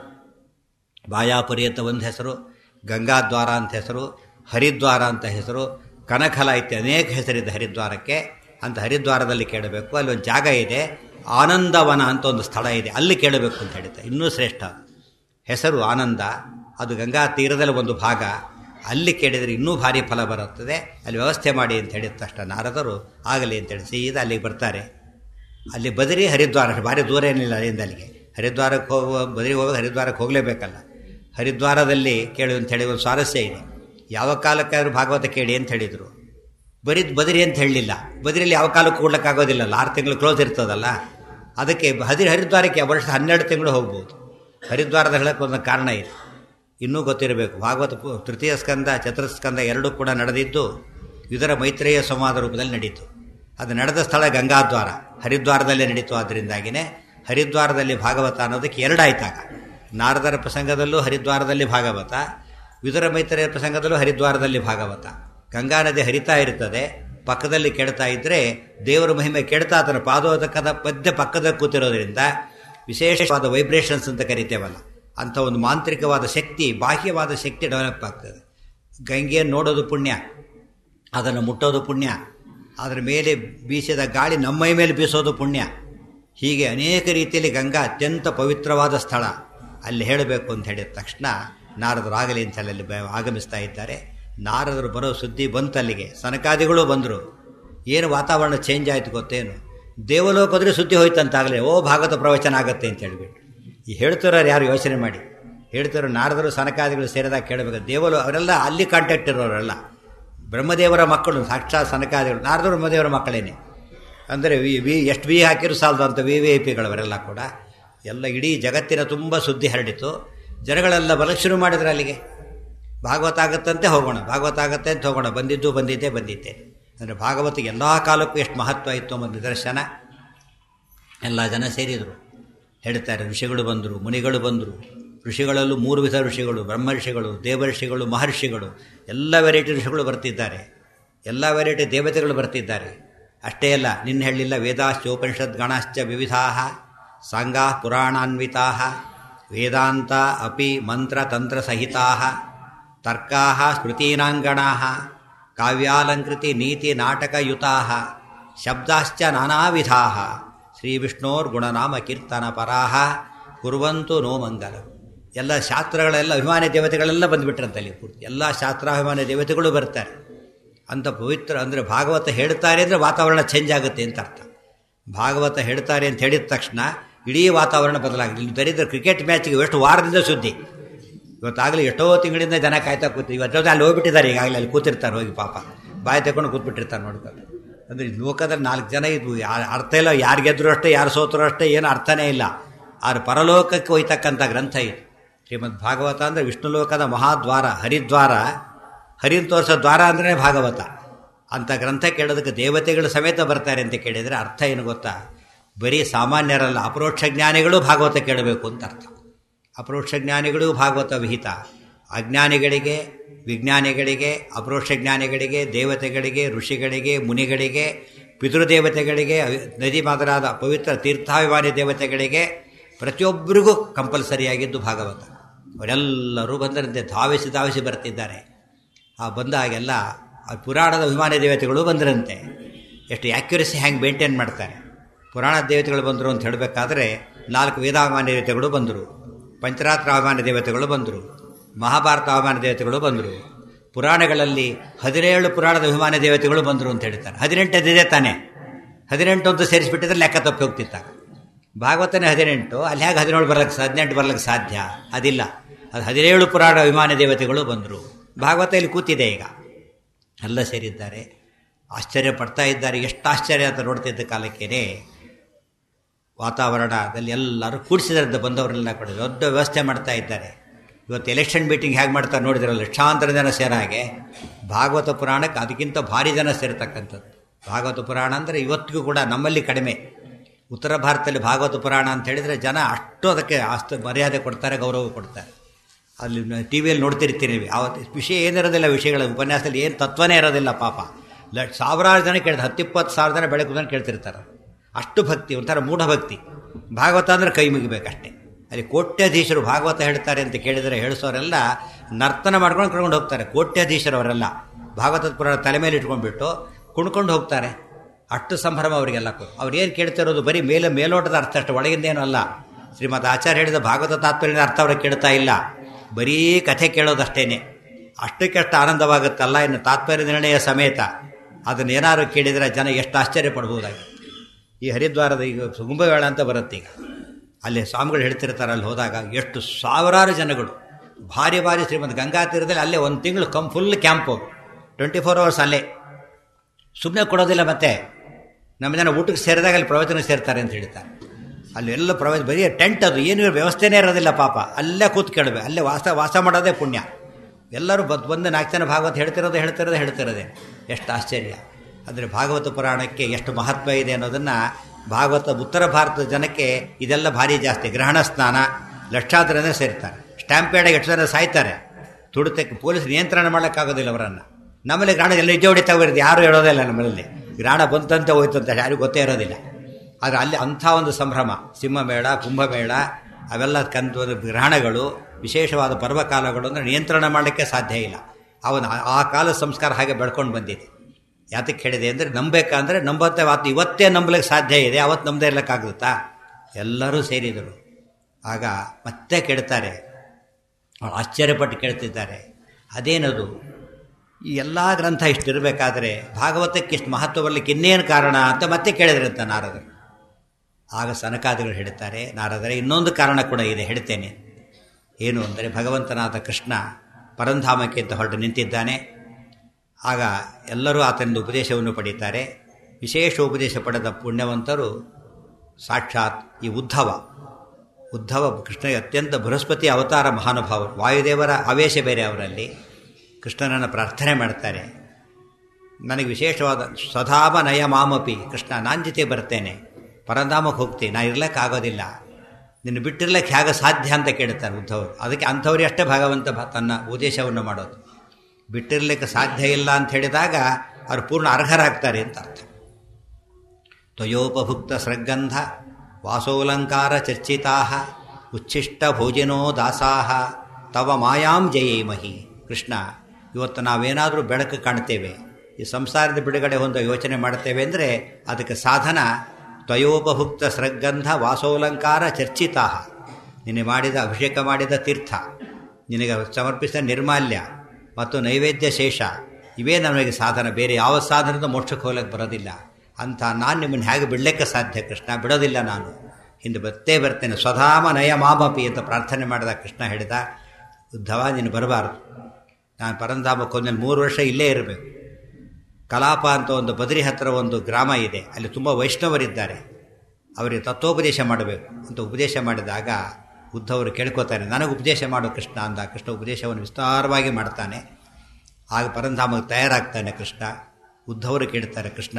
ಮಾಯಾಪುರಿ ಅಂತ ಒಂದು ಹೆಸರು ಗಂಗಾದ್ವಾರ ಅಂತ ಹೆಸರು ಹರಿದ್ವಾರ ಅಂತ ಹೆಸರು ಕನಕಲ ಇತ್ಯ ಅನೇಕ ಹೆಸರಿದೆ ಹರಿದ್ವಾರಕ್ಕೆ ಅಂತ ಹರಿದ್ವಾರದಲ್ಲಿ ಕೇಳಬೇಕು ಅಲ್ಲಿ ಒಂದು ಜಾಗ ಇದೆ ಆನಂದವನ ಅಂತ ಒಂದು ಸ್ಥಳ ಇದೆ ಅಲ್ಲಿ ಕೇಳಬೇಕು ಅಂತ ಹೇಳ್ತಾರೆ ಇನ್ನೂ ಶ್ರೇಷ್ಠ ಹೆಸರು ಆನಂದ ಅದು ಗಂಗಾ ತೀರದಲ್ಲಿ ಒಂದು ಭಾಗ ಅಲ್ಲಿ ಕೇಳಿದರೆ ಇನ್ನೂ ಭಾರಿ ಫಲ ಬರುತ್ತದೆ ಅಲ್ಲಿ ವ್ಯವಸ್ಥೆ ಮಾಡಿ ಅಂತ ಹೇಳಿದ ತಕ್ಷಣ ನಾರದರು ಆಗಲಿ ಅಂತೇಳಿ ಸೀದಾ ಅಲ್ಲಿಗೆ ಬರ್ತಾರೆ ಅಲ್ಲಿ ಬದರಿ ಹರಿದ್ವಾರ ಭಾರಿ ದೂರ ಏನಿಲ್ಲ ಅಲ್ಲಿಂದ ಅಲ್ಲಿಗೆ ಹರಿದ್ವಾರಕ್ಕೆ ಹೋಗುವ ಬದರಿಗೆ ಹೋಗಿ ಹರಿದ್ವಾರಕ್ಕೆ ಹೋಗಲೇಬೇಕಲ್ಲ ಹರಿದ್ವಾರದಲ್ಲಿ ಕೇಳಿ ಅಂತ ಹೇಳಿ ಒಂದು ಸ್ವಾರಸ್ಯ ಇದೆ ಯಾವ ಕಾಲಕ್ಕಾದ್ರೂ ಭಾಗವತ ಕೇಳಿ ಅಂತ ಹೇಳಿದರು ಬರೀ ಬದರಿ ಅಂತ ಹೇಳಲಿಲ್ಲ ಬದರಿಯಲ್ಲಿ ಯಾವ ಕಾಲಕ್ಕೂ ಕೊಡ್ಲಿಕ್ಕಾಗೋದಿಲ್ಲಲ್ಲ ಆರು ತಿಂಗಳು ಕ್ಲೋಸ್ ಇರ್ತದಲ್ಲ ಅದಕ್ಕೆ ಹದಿರಿ ಹರಿದ್ವಾರಕ್ಕೆ ವರ್ಷ ಹನ್ನೆರಡು ತಿಂಗಳು ಹೋಗ್ಬೋದು ಹರಿದ್ವಾರದ ಹೇಳಕ್ಕೆ ಒಂದು ಕಾರಣ ಇದೆ ಇನ್ನೂ ಗೊತ್ತಿರಬೇಕು ಭಾಗವತ ತೃತೀಯ ಸ್ಕಂದ ಚತುರ್ಸ್ಕಂದ ಎರಡೂ ಕೂಡ ನಡೆದಿದ್ದು ಇದರ ಮೈತ್ರೇಯ ಸಂವಾದ ರೂಪದಲ್ಲಿ ನಡೀತು ಅದು ನಡೆದ ಸ್ಥಳ ಗಂಗಾದ್ವಾರ ಹರಿದ್ವಾರದಲ್ಲೇ ನಡೀತು ಆದ್ದರಿಂದಾಗಿಯೇ ಹರಿದ್ವಾರದಲ್ಲಿ ಭಾಗವತ ಅನ್ನೋದಕ್ಕೆ ಎರಡಾಯ್ತಾಗ ನಾರದರ ಪ್ರಸಂಗದಲ್ಲೂ ಹರಿದ್ವಾರದಲ್ಲಿ ಭಾಗವತ ವಿದುರ ಮೈತ್ರೇಯ ಪ್ರಸಂಗದಲ್ಲೂ ಹರಿದ್ವಾರದಲ್ಲಿ ಭಾಗವತ ಗಂಗಾ ನದಿ ಹರಿತಾ ಇರ್ತದೆ ಪಕ್ಕದಲ್ಲಿ ಕೆಡ್ತಾ ಇದ್ದರೆ ದೇವರ ಮಹಿಮೆ ಕೆಡ್ತಾ ಅದರ ಪಾದೋದಕದ ಮಧ್ಯೆ ಪಕ್ಕದಲ್ಲಿ ಕೂತಿರೋದ್ರಿಂದ ವಿಶೇಷವಾದ ವೈಬ್ರೇಷನ್ಸ್ ಅಂತ ಕರಿತೇವಲ್ಲ ಅಂಥ ಒಂದು ಮಾಂತ್ರಿಕವಾದ ಶಕ್ತಿ ಬಾಹ್ಯವಾದ ಶಕ್ತಿ ಡೆವಲಪ್ ಆಗ್ತದೆ ಗಂಗೆಯನ್ನು ನೋಡೋದು ಪುಣ್ಯ ಅದನ್ನು ಮುಟ್ಟೋದು ಪುಣ್ಯ ಅದರ ಮೇಲೆ ಬೀಸಿದ ಗಾಳಿ ನಮ್ಮ ಮೈ ಮೇಲೆ ಬೀಸೋದು ಪುಣ್ಯ ಹೀಗೆ ಅನೇಕ ರೀತಿಯಲ್ಲಿ ಗಂಗಾ ಅತ್ಯಂತ ಪವಿತ್ರವಾದ ಸ್ಥಳ ಅಲ್ಲಿ ಹೇಳಬೇಕು ಅಂತ ಹೇಳಿದ ತಕ್ಷಣ ನಾರದರು ಆಗಲಿ ಅಂತ ಹೇಳಿ ಅಲ್ಲಿ ಆಗಮಿಸ್ತಾ ಇದ್ದಾರೆ ನಾರದರು ಬರೋ ಸುದ್ದಿ ಬಂತು ಅಲ್ಲಿಗೆ ಸನಕಾದಿಗಳು ಬಂದರು ಏನು ವಾತಾವರಣ ಚೇಂಜ್ ಆಯಿತು ಗೊತ್ತೇನು ದೇವಲೋಕದ್ರೆ ಸುದ್ದಿ ಹೋಯ್ತಂತಾಗಲೇ ಓ ಭಾಗವತ ಪ್ರವಚನ ಆಗತ್ತೆ ಅಂತ ಹೇಳಿಬಿಟ್ಟು ಈ ಹೇಳ್ತಿರೋರು ಯಾರು ಯೋಚನೆ ಮಾಡಿ ಹೇಳ್ತಿರೋ ನಾರದರು ಸನಕಾದಿಗಳು ಸೇರಿದಾಗ ಕೇಳಬೇಕು ದೇವಲು ಅವರೆಲ್ಲ ಅಲ್ಲಿ ಕಾಂಟ್ಯಾಕ್ಟ್ ಇರೋರೆಲ್ಲ ಬ್ರಹ್ಮದೇವರ ಮಕ್ಕಳು ಸಾಕ್ಷಾತ್ ಸನಕಾದಿಗಳು ನಾರದರು ಬ್ರಹ್ಮದೇವರ ಮಕ್ಕಳೇನೆ ಅಂದರೆ ವಿ ವಿ ಎಷ್ಟು ವಿ ಹಾಕಿರೂ ಸಾಲದು ಅಂತ ವಿ ವಿ ಐ ಪಿಗಳವರೆಲ್ಲ ಕೂಡ ಎಲ್ಲ ಇಡೀ ಜಗತ್ತಿನ ತುಂಬ ಸುದ್ದಿ ಹರಡಿತು ಜನಗಳೆಲ್ಲ ಬರಕ್ಕೆ ಶುರು ಮಾಡಿದ್ರು ಅಲ್ಲಿಗೆ ಭಾಗವತ ಆಗತ್ತಂತೆ ಹೋಗೋಣ ಭಾಗವತ ಆಗತ್ತೆ ಅಂತ ಹೋಗೋಣ ಬಂದಿದ್ದು ಬಂದಿದ್ದೆ ಬಂದಿದ್ದೆ ಅಂದರೆ ಭಾಗವತ ಎಲ್ಲ ಕಾಲಕ್ಕೂ ಎಷ್ಟು ಮಹತ್ವ ಇತ್ತು ಅನ್ನೋ ನಿದರ್ಶನ ಎಲ್ಲ ಜನ ಸೇರಿದರು ಹೇಳ್ತಾರೆ ಋಷಿಗಳು ಬಂದರು ಮುನಿಗಳು ಬಂದರು ಋಷಿಗಳಲ್ಲೂ ಮೂರು ವಿಧ ಋಷಿಗಳು ಬ್ರಹ್ಮ ಋಷಿಗಳು ದೇವಋಷಿಗಳು ಮಹರ್ಷಿಗಳು ಎಲ್ಲ ವೆರೈಟಿ ಋಷಿಗಳು ಬರ್ತಿದ್ದಾರೆ ಎಲ್ಲ ವೆರೈಟಿ ದೇವತೆಗಳು ಬರ್ತಿದ್ದಾರೆ ಅಷ್ಟೇ ಅಲ್ಲ ನಿನ್ನ ಹೇಳಿಲ್ಲ ವೇದಾಶ್ಚ ಉಪನಿಷದ್ ಗಣಾಶ್ಚ ವಿವಿಧಾ ಸಾಂಗಾ ಪುರಾಣಾನ್ವಿತಾ ವೇದಾಂತ ಅಪಿ ಮಂತ್ರತಂತ್ರಸಹಿತಾ ತರ್ಕಾ ಸ್ಮೃತೀನಾಂಗಣಾ ಕಾವ್ಯಾಲಂಕೃತಿ ನೀತಿ ನಾಟಕಯುತಾ ಶಬ್ದಾಶ್ಚ ನಾನಾ ವಿಧಾ ಶ್ರೀವಿಷ್ಣೋರ್ಗುಣನಾಮ ಕೀರ್ತನ ಪರಾಹ ಕುರುವಂತು ನೋ ಮಂಗಲ ಎಲ್ಲ ಶಾಸ್ತ್ರಗಳೆಲ್ಲ ಅಭಿಮಾನಿ ದೇವತೆಗಳೆಲ್ಲ ಬಂದುಬಿಟ್ರಂತಲ್ಲಿ ಪೂರ್ತಿ ಎಲ್ಲ ಶಾಸ್ತ್ರಾಭಿಮಾನಿ ದೇವತೆಗಳು ಬರ್ತಾರೆ ಅಂತ ಪವಿತ್ರ ಅಂದರೆ ಭಾಗವತ ಹೇಳ್ತಾರೆ ಅಂದರೆ ವಾತಾವರಣ ಚೇಂಜ್ ಆಗುತ್ತೆ ಅಂತ ಅರ್ಥ ಭಾಗವತ ಹೇಳ್ತಾರೆ ಅಂತ ಹೇಳಿದ ತಕ್ಷಣ ಇಡೀ ವಾತಾವರಣ ಬದಲಾಗಿದೆ ಇಲ್ಲಿ ದರಿದ್ರ ಕ್ರಿಕೆಟ್ ಮ್ಯಾಚ್ಗೆ ಎಷ್ಟು ವಾರದಿಂದ ಸುದ್ದಿ ಇವತ್ತಾಗಲೇ ಎಷ್ಟೋ ತಿಂಗಳಿಂದ ಜನ ಕಾಯ್ತಾ ಕೂತು ಇವತ್ತು ಅಲ್ಲಿ ಹೋಗ್ಬಿಟ್ಟಿದ್ದಾರೆ ಈಗಾಗಲೇ ಅಲ್ಲಿ ಕೂತಿರ್ತಾರೆ ಹೋಗಿ ಪಾಪ ಬಾಯಿ ತಗೊಂಡು ಕೂತ್ಬಿಟ್ಟಿರ್ತಾರೆ ನೋಡ್ಕೊಂಡು ಅಂದರೆ ಲೋಕದಲ್ಲಿ ನಾಲ್ಕು ಜನ ಇದು ಅರ್ಥ ಇಲ್ಲ ಯಾರು ಗೆದ್ರು ಅಷ್ಟೇ ಯಾರು ಸೋತರು ಅಷ್ಟೇ ಏನು ಅರ್ಥನೇ ಇಲ್ಲ ಆದ್ರೆ ಪರಲೋಕಕ್ಕೆ ಒಯ್ತಕ್ಕಂಥ ಗ್ರಂಥ ಇದು ಶ್ರೀಮದ್ ಭಾಗವತ ಅಂದರೆ ವಿಷ್ಣು ಲೋಕದ ಮಹಾದ್ವಾರ ಹರಿದ್ವಾರ ಹರಿನ್ ತೋರಿಸೋ ದ್ವಾರ ಅಂದ್ರೆ ಭಾಗವತ ಅಂಥ ಗ್ರಂಥ ಕೇಳೋದಕ್ಕೆ ದೇವತೆಗಳು ಸಮೇತ ಬರ್ತಾರೆ ಅಂತ ಕೇಳಿದರೆ ಅರ್ಥ ಏನು ಗೊತ್ತಾ ಬರೀ ಸಾಮಾನ್ಯರಲ್ಲ ಅಪರೋಕ್ಷ ಜ್ಞಾನಿಗಳು ಭಾಗವತ ಕೇಳಬೇಕು ಅಂತ ಅರ್ಥ ಅಪರೋಕ್ಷ ಜ್ಞಾನಿಗಳು ಭಾಗವತ ವಿಹಿತ ಅಜ್ಞಾನಿಗಳಿಗೆ ವಿಜ್ಞಾನಿಗಳಿಗೆ ಅಪರೋಕ್ಷ ಜ್ಞಾನಿಗಳಿಗೆ ದೇವತೆಗಳಿಗೆ ಋಷಿಗಳಿಗೆ ಮುನಿಗಳಿಗೆ ಪಿತೃದೇವತೆಗಳಿಗೆ ನದಿ ಮಾದರಾದ ಪವಿತ್ರ ತೀರ್ಥಾಭಿಮಾನಿ ದೇವತೆಗಳಿಗೆ ಪ್ರತಿಯೊಬ್ಬರಿಗೂ ಕಂಪಲ್ಸರಿಯಾಗಿದ್ದು ಭಾಗವತ ಅವರೆಲ್ಲರೂ ಬಂದರಂತೆ ಧಾವಿಸಿ ಧಾವಿಸಿ ಬರ್ತಿದ್ದಾರೆ ಆ ಬಂದಾಗೆಲ್ಲ ಆ ಪುರಾಣದ ಅಭಿಮಾನಿ ದೇವತೆಗಳು ಬಂದರಂತೆ ಎಷ್ಟು ಆ್ಯಕ್ಯುರಸಿ ಹ್ಯಾಂಗೆ ಮೇಂಟೈನ್ ಮಾಡ್ತಾರೆ ಪುರಾಣ ದೇವತೆಗಳು ಬಂದರು ಅಂತ ಹೇಳಬೇಕಾದ್ರೆ ನಾಲ್ಕು ವೇದಾಭಿಮಾನಿ ದೇವತೆಗಳು ಬಂದರು ಪಂಚರಾತ್ರ ಅಭಿಮಾನಿ ದೇವತೆಗಳು ಬಂದರು ಮಹಾಭಾರತ ಅಭಿಮಾನಿ ದೇವತೆಗಳು ಬಂದರು ಪುರಾಣಗಳಲ್ಲಿ ಹದಿನೇಳು ಪುರಾಣದ ಅಭಿಮಾನಿ ದೇವತೆಗಳು ಬಂದರು ಅಂತ ಹೇಳ್ತಾರೆ ಹದಿನೆಂಟು ಅದಿದೆ ತಾನೆ ಹದಿನೆಂಟು ಅಂತ ಸೇರಿಸ್ಬಿಟ್ಟಿದ್ರೆ ಲೆಕ್ಕ ತಪ್ಪಿ ಹೋಗ್ತಿತ್ತ ಭಾಗವತನೇ ಹದಿನೆಂಟು ಅಲ್ಲಿ ಹೇಗೆ ಹದಿನೇಳು ಬರ್ಲಿಕ್ಕೆ ಹದಿನೆಂಟು ಬರ್ಲಿಕ್ಕೆ ಸಾಧ್ಯ ಅದಿಲ್ಲ ಅದು ಹದಿನೇಳು ಪುರಾಣ ಅಭಿಮಾನಿ ದೇವತೆಗಳು ಬಂದರು ಭಾಗವತ ಇಲ್ಲಿ ಕೂತಿದೆ ಈಗ ಎಲ್ಲ ಸೇರಿದ್ದಾರೆ ಆಶ್ಚರ್ಯ ಪಡ್ತಾ ಇದ್ದಾರೆ ಎಷ್ಟು ಆಶ್ಚರ್ಯ ಅಂತ ನೋಡ್ತಿದ್ದ ಕಾಲಕ್ಕೇನೆ ವಾತಾವರಣದಲ್ಲಿ ಎಲ್ಲರೂ ಕೂಡಿಸಿದ್ರಿಂದ ಬಂದವರೆಲ್ಲ ಕೂಡ ದೊಡ್ಡ ವ್ಯವಸ್ಥೆ ಮಾಡ್ತಾ ಇದ್ದಾರೆ ಇವತ್ತು ಎಲೆಕ್ಷನ್ ಮೀಟಿಂಗ್ ಹೇಗೆ ಮಾಡ್ತಾರೆ ನೋಡಿದ್ರೆ ಲಕ್ಷಾಂತರ ಜನ ಸೇರೋ ಹಾಗೆ ಭಾಗವತ ಪುರಾಣಕ್ಕೆ ಅದಕ್ಕಿಂತ ಭಾರಿ ಜನ ಸೇರ್ತಕ್ಕಂಥದ್ದು ಭಾಗವತ ಪುರಾಣ ಅಂದರೆ ಇವತ್ತಿಗೂ ಕೂಡ ನಮ್ಮಲ್ಲಿ ಕಡಿಮೆ ಉತ್ತರ ಭಾರತದಲ್ಲಿ ಭಾಗವತ ಪುರಾಣ ಅಂತ ಹೇಳಿದರೆ ಜನ ಅಷ್ಟು ಅದಕ್ಕೆ ಅಷ್ಟು ಮರ್ಯಾದೆ ಕೊಡ್ತಾರೆ ಗೌರವ ಕೊಡ್ತಾರೆ ಅಲ್ಲಿ ಟಿ ವಿಯಲ್ಲಿ ನೋಡ್ತಿರ್ತೀರಿ ಅವತ್ತು ವಿಷಯ ಏನಿರೋದಿಲ್ಲ ವಿಷಯಗಳ ಉಪನ್ಯಾಸದಲ್ಲಿ ಏನು ತತ್ವನೇ ಇರೋದಿಲ್ಲ ಪಾಪ ಲ ಸಾವಿರಾರು ಜನ ಕೇಳಿದ ಹತ್ತಿಪ್ಪತ್ತು ಸಾವಿರ ಜನ ಬೆಳಕು ಜನ ಕೇಳ್ತಿರ್ತಾರೆ ಅಷ್ಟು ಭಕ್ತಿ ಒಂಥರ ಮೂಢಭಕ್ತಿ ಭಾಗವತ ಅಂದರೆ ಕೈ ಮುಗಿಬೇಕಷ್ಟೇ ಅಲ್ಲಿ ಕೋಟ್ಯಾಧೀಶರು ಭಾಗವತ ಹೇಳ್ತಾರೆ ಅಂತ ಕೇಳಿದರೆ ಹೇಳಿಸೋರೆಲ್ಲ ನರ್ತನ ಮಾಡ್ಕೊಂಡು ಕರ್ಕೊಂಡು ಹೋಗ್ತಾರೆ ಕೋಟ್ಯಾಧೀಶರು ಅವರೆಲ್ಲ ಭಾಗವತದ ಪುರಾಣ ತಲೆ ಮೇಲೆ ಇಟ್ಕೊಂಡ್ಬಿಟ್ಟು ಕುಣ್ಕೊಂಡು ಹೋಗ್ತಾರೆ ಅಷ್ಟು ಸಂಭ್ರಮ ಅವರಿಗೆಲ್ಲ ಅವ್ರು ಏನು ಕೇಳ್ತಿರೋದು ಬರೀ ಮೇಲೆ ಮೇಲೋಟದ ಅರ್ಥ ಅಷ್ಟು ಒಳಗಿಂದೇನೂ ಅಲ್ಲ ಶ್ರೀಮದ್ ಆಚಾರ್ಯ ಹೇಳಿದ ಭಾಗವತ ತಾತ್ಪರ್ಯದ ಅರ್ಥ ಅವ್ರಿಗೆ ಕೇಳ್ತಾ ಇಲ್ಲ ಬರೀ ಕಥೆ ಕೇಳೋದಷ್ಟೇನೆ ಅಷ್ಟಕ್ಕಷ್ಟು ಆನಂದವಾಗುತ್ತಲ್ಲ ಇನ್ನು ತಾತ್ಪರ್ಯ ನಿರ್ಣಯ ಸಮೇತ ಅದನ್ನ ಏನಾದ್ರು ಕೇಳಿದರೆ ಜನ ಎಷ್ಟು ಆಶ್ಚರ್ಯ ಪಡ್ಬೋದಾಗಿತ್ತು ಈ ಹರಿದ್ವಾರದ ಈಗ ಕುಂಭಮೇಳ ಅಂತ ಬರುತ್ತೆ ಈಗ ಅಲ್ಲಿ ಸ್ವಾಮಿಗಳು ಹೇಳ್ತಿರ್ತಾರೆ ಅಲ್ಲಿ ಹೋದಾಗ ಎಷ್ಟು ಸಾವಿರಾರು ಜನಗಳು ಭಾರಿ ಭಾರಿ ಶ್ರೀಮಂತ ಗಂಗಾ ತೀರದಲ್ಲಿ ಅಲ್ಲೇ ಒಂದು ತಿಂಗಳು come full camp twenty four hours ಅಲ್ಲೇ ಸುಮ್ಮನೆ ಕೊಡೋದಿಲ್ಲ ಮತ್ತೆ ನಮ್ಮ ಜನ ಊಟಕ್ಕೆ ಸೇರಿದಾಗ ಅಲ್ಲಿ ಪ್ರವಚನ ಸೇರ್ತಾರೆ ಅಂತ ಹೇಳ್ತಾರೆ ಅಲ್ಲಿ ಎಲ್ಲ ಪ್ರವಚನ ಬರೀ ಟೆಂಟ್ ಅದು ಏನು ವ್ಯವಸ್ಥೆನೇ ಇರೋದಿಲ್ಲ ಪಾಪ ಅಲ್ಲೇ ಕೂತ್ ಕೇಳಬೇಕು ಅಲ್ಲೇ ವಾಸ ವಾಸ ಮಾಡೋದೇ ಪುಣ್ಯ ಎಲ್ಲರೂ ಬದ್ ಬಂದು ನಾಲ್ಕು ಜನ ಭಾಗವತ ಹೇಳ್ತಿರೋದೇ ಹೇಳ್ತಿರೋದೇ ಹೇಳ್ತಿರೋದೇ ಎಷ್ಟು ಆಶ್ಚರ್ಯ ಅಂದರೆ ಭಾಗವತ ಪುರಾಣಕ್ಕೆ ಎಷ್ಟು ಮಹತ್ವ ಇದೆ ಅನ್ನೋದನ್ನು ಭಾಗವತ ಉತ್ತರ ಭಾರತದ ಜನಕ್ಕೆ ಇದೆಲ್ಲ ಭಾರಿ ಜಾಸ್ತಿ ಗ್ರಹಣ ಸ್ನಾನ ಲಕ್ಷಾಂತರ ಜನ ಸೇರ್ತಾರೆ ಸ್ಟ್ಯಾಂಪೇಡಾಗಿ ಎಷ್ಟು ಜನ ಸಾಯ್ತಾರೆ ತುಡಿತಕ್ಕೆ ಪೊಲೀಸ್ ನಿಯಂತ್ರಣ ಮಾಡೋಕ್ಕಾಗೋದಿಲ್ಲ ಅವರನ್ನು ನಮ್ಮಲ್ಲಿ ಗ್ರಹಣ ಎಲ್ಲ ನಿಜ ಹೊಡಿತಾ ಬರೋದು ಯಾರು ಹೇಳೋದಿಲ್ಲ ನಮ್ಮಲ್ಲಿ ಗ್ರಹಣ ಬಂತಂತೆ ಹೋಯ್ತು ಅಂತ ಯಾರಿಗೂ ಗೊತ್ತೇ ಇರೋದಿಲ್ಲ ಆದರೆ ಅಲ್ಲಿ ಅಂಥ ಒಂದು ಸಂಭ್ರಮ ಸಿಂಹಮೇಳ ಕುಂಭಮೇಳ ಅವೆಲ್ಲ ಕಂತು ಗ್ರಹಣಗಳು ವಿಶೇಷವಾದ ಪರ್ವಕಾಲಗಳು ಅಂದರೆ ನಿಯಂತ್ರಣ ಮಾಡಲಿಕ್ಕೆ ಸಾಧ್ಯ ಇಲ್ಲ ಅವನು ಆ ಕಾಲ ಸಂಸ್ಕಾರ ಹಾಗೆ ಬೆಳ್ಕೊಂಡು ಬಂದಿದೆ ಯಾತಕ್ಕೆ ಹೇಳಿದೆ ಅಂದರೆ ನಂಬೇಕಂದ್ರೆ ನಂಬತ್ತೆ ಅವತ್ತು ಇವತ್ತೇ ನಂಬಲಿಕ್ಕೆ ಸಾಧ್ಯ ಇದೆ ಅವತ್ತು ನಂಬದೇ ಇರಲಿಕ್ಕಾಗುತ್ತಾ ಎಲ್ಲರೂ ಸೇರಿದರು ಆಗ ಮತ್ತೆ ಕೇಳ್ತಾರೆ ಅವಳು ಆಶ್ಚರ್ಯಪಟ್ಟು ಕೇಳ್ತಿದ್ದಾರೆ ಅದೇನದು ಈ ಎಲ್ಲ ಗ್ರಂಥ ಇಷ್ಟಿರಬೇಕಾದ್ರೆ ಭಾಗವತಕ್ಕೆ ಇಷ್ಟು ಮಹತ್ವ ಬರಲಿಕ್ಕೆ ಇನ್ನೇನು ಕಾರಣ ಅಂತ ಮತ್ತೆ ಕೇಳಿದ್ರಂತ ನಾರದರು ಆಗ ಸನಕಾದಿಗಳು ಹೇಳ್ತಾರೆ ನಾರದರೆ ಇನ್ನೊಂದು ಕಾರಣ ಕೂಡ ಇದೆ ಹೇಳ್ತೇನೆ ಏನು ಅಂದರೆ ಭಗವಂತನಾದ ಕೃಷ್ಣ ಪರಂಧಾಮಕ್ಕೆ ಅಂತ ಹೊರಟು ನಿಂತಿದ್ದಾನೆ ಆಗ ಎಲ್ಲರೂ ಆತನಿಂದ ಉಪದೇಶವನ್ನು ಪಡೀತಾರೆ ವಿಶೇಷ ಉಪದೇಶ ಪಡೆದ ಪುಣ್ಯವಂತರು ಸಾಕ್ಷಾತ್ ಈ ಉದ್ಧವ ಉದ್ಧವ ಕೃಷ್ಣಗೆ ಅತ್ಯಂತ ಬೃಹಸ್ಪತಿ ಅವತಾರ ಮಹಾನುಭಾವರು ವಾಯುದೇವರ ಆವೇಶ ಬೇರೆ ಅವರಲ್ಲಿ ಕೃಷ್ಣನನ್ನು ಪ್ರಾರ್ಥನೆ ಮಾಡ್ತಾರೆ ನನಗೆ ವಿಶೇಷವಾದ ಸ್ವಧಾಮ ನಯ ಮಾಮಪಿ ಕೃಷ್ಣ ನಾನು ಜೊತೆ ಬರ್ತೇನೆ ಪರಂಧಾಮಕ್ಕೆ ಹೋಗ್ತೀನಿ ನಾನು ಇರ್ಲಿಕ್ಕಾಗೋದಿಲ್ಲ ನಿನ್ನ ಬಿಟ್ಟಿರ್ಲಿಕ್ಕೆ ಹೇಗೆ ಸಾಧ್ಯ ಅಂತ ಕೇಳ್ತಾರೆ ಉದ್ಧವರು ಅದಕ್ಕೆ ಅಂಥವ್ರಿಗೆ ಅಷ್ಟೇ ಭಗವಂತ ತನ್ನ ಉದ್ದೇಶವನ್ನು ಮಾಡೋದು ಬಿಟ್ಟಿರ್ಲಿಕ್ಕೆ ಸಾಧ್ಯ ಇಲ್ಲ ಅಂತ ಹೇಳಿದಾಗ ಅವರು ಪೂರ್ಣ ಅರ್ಹರಾಗ್ತಾರೆ ಅಂತ ಅರ್ಥ ತ್ವಯೋಪಭುಕ್ತ ಸೃಗಂಧ ವಾಸೋಲಂಕಾರ ಚರ್ಚಿತಾ ಉಚ್ಛಿಷ್ಟ ಭೋಜನೋ ದಾಸಾಹ ತವ ಮಾಯಾಂ ಜಯೇಮಹಿ ಕೃಷ್ಣ ಇವತ್ತು ನಾವೇನಾದರೂ ಬೆಳಕು ಕಾಣ್ತೇವೆ ಈ ಸಂಸಾರದ ಬಿಡುಗಡೆ ಹೊಂದೋ ಯೋಚನೆ ಮಾಡ್ತೇವೆ ಅಂದರೆ ಅದಕ್ಕೆ ಸಾಧನ ತ್ವಯೋಪಭುಕ್ತ ಸೃಗಂಧ ವಾಸೋಲಂಕಾರ ಚರ್ಚಿತಾ ನಿನ್ನೆ ಮಾಡಿದ ಅಭಿಷೇಕ ಮಾಡಿದ ತೀರ್ಥ ನಿನಗೆ ಸಮರ್ಪಿಸಿದ ನಿರ್ಮಾಲ್ಯ ಮತ್ತು ನೈವೇದ್ಯ ಶೇಷ ಇವೇ ನಮಗೆ ಸಾಧನ ಬೇರೆ ಯಾವ ಸಾಧನದ ಮೋಕ್ಷಕ್ಕೆ ಹೋಗಲಿಕ್ಕೆ ಬರೋದಿಲ್ಲ ಅಂತ ನಾನು ನಿಮ್ಮನ್ನು ಹೇಗೆ ಬಿಡಲಿಕ್ಕೆ ಸಾಧ್ಯ ಕೃಷ್ಣ ಬಿಡೋದಿಲ್ಲ ನಾನು ಹಿಂದೆ ಬರ್ತೇ ಬರ್ತೇನೆ ಸ್ವಧಾಮ ನಯ ಮಾಮಪಿ ಅಂತ ಪ್ರಾರ್ಥನೆ ಮಾಡಿದ ಕೃಷ್ಣ ಹೇಳಿದ ಉದ್ಧವ ನೀನು ಬರಬಾರ್ದು ನಾನು ಪರಂಧಾಮಕ್ಕೆ ಒಂದಲ್ಲಿ ಮೂರು ವರ್ಷ ಇಲ್ಲೇ ಇರಬೇಕು ಕಲಾಪ ಅಂತ ಒಂದು ಬದರಿ ಹತ್ತಿರ ಒಂದು ಗ್ರಾಮ ಇದೆ ಅಲ್ಲಿ ತುಂಬ ವೈಷ್ಣವರಿದ್ದಾರೆ ಅವರಿಗೆ ತತ್ವೋಪದೇಶ ಮಾಡಬೇಕು ಅಂತ ಉಪದೇಶ ಮಾಡಿದಾಗ ಉದ್ಧವರು ಕೇಳ್ಕೊತಾರೆ ನನಗೆ ಉಪದೇಶ ಮಾಡು ಕೃಷ್ಣ ಅಂದ ಕೃಷ್ಣ ಉಪದೇಶವನ್ನು ವಿಸ್ತಾರವಾಗಿ ಮಾಡ್ತಾನೆ ಆಗ ಪರಂಧಾಮಕ್ಕೆ ತಯಾರಾಗ್ತಾನೆ ಕೃಷ್ಣ ಉದ್ಧವರು ಕೇಳ್ತಾರೆ ಕೃಷ್ಣ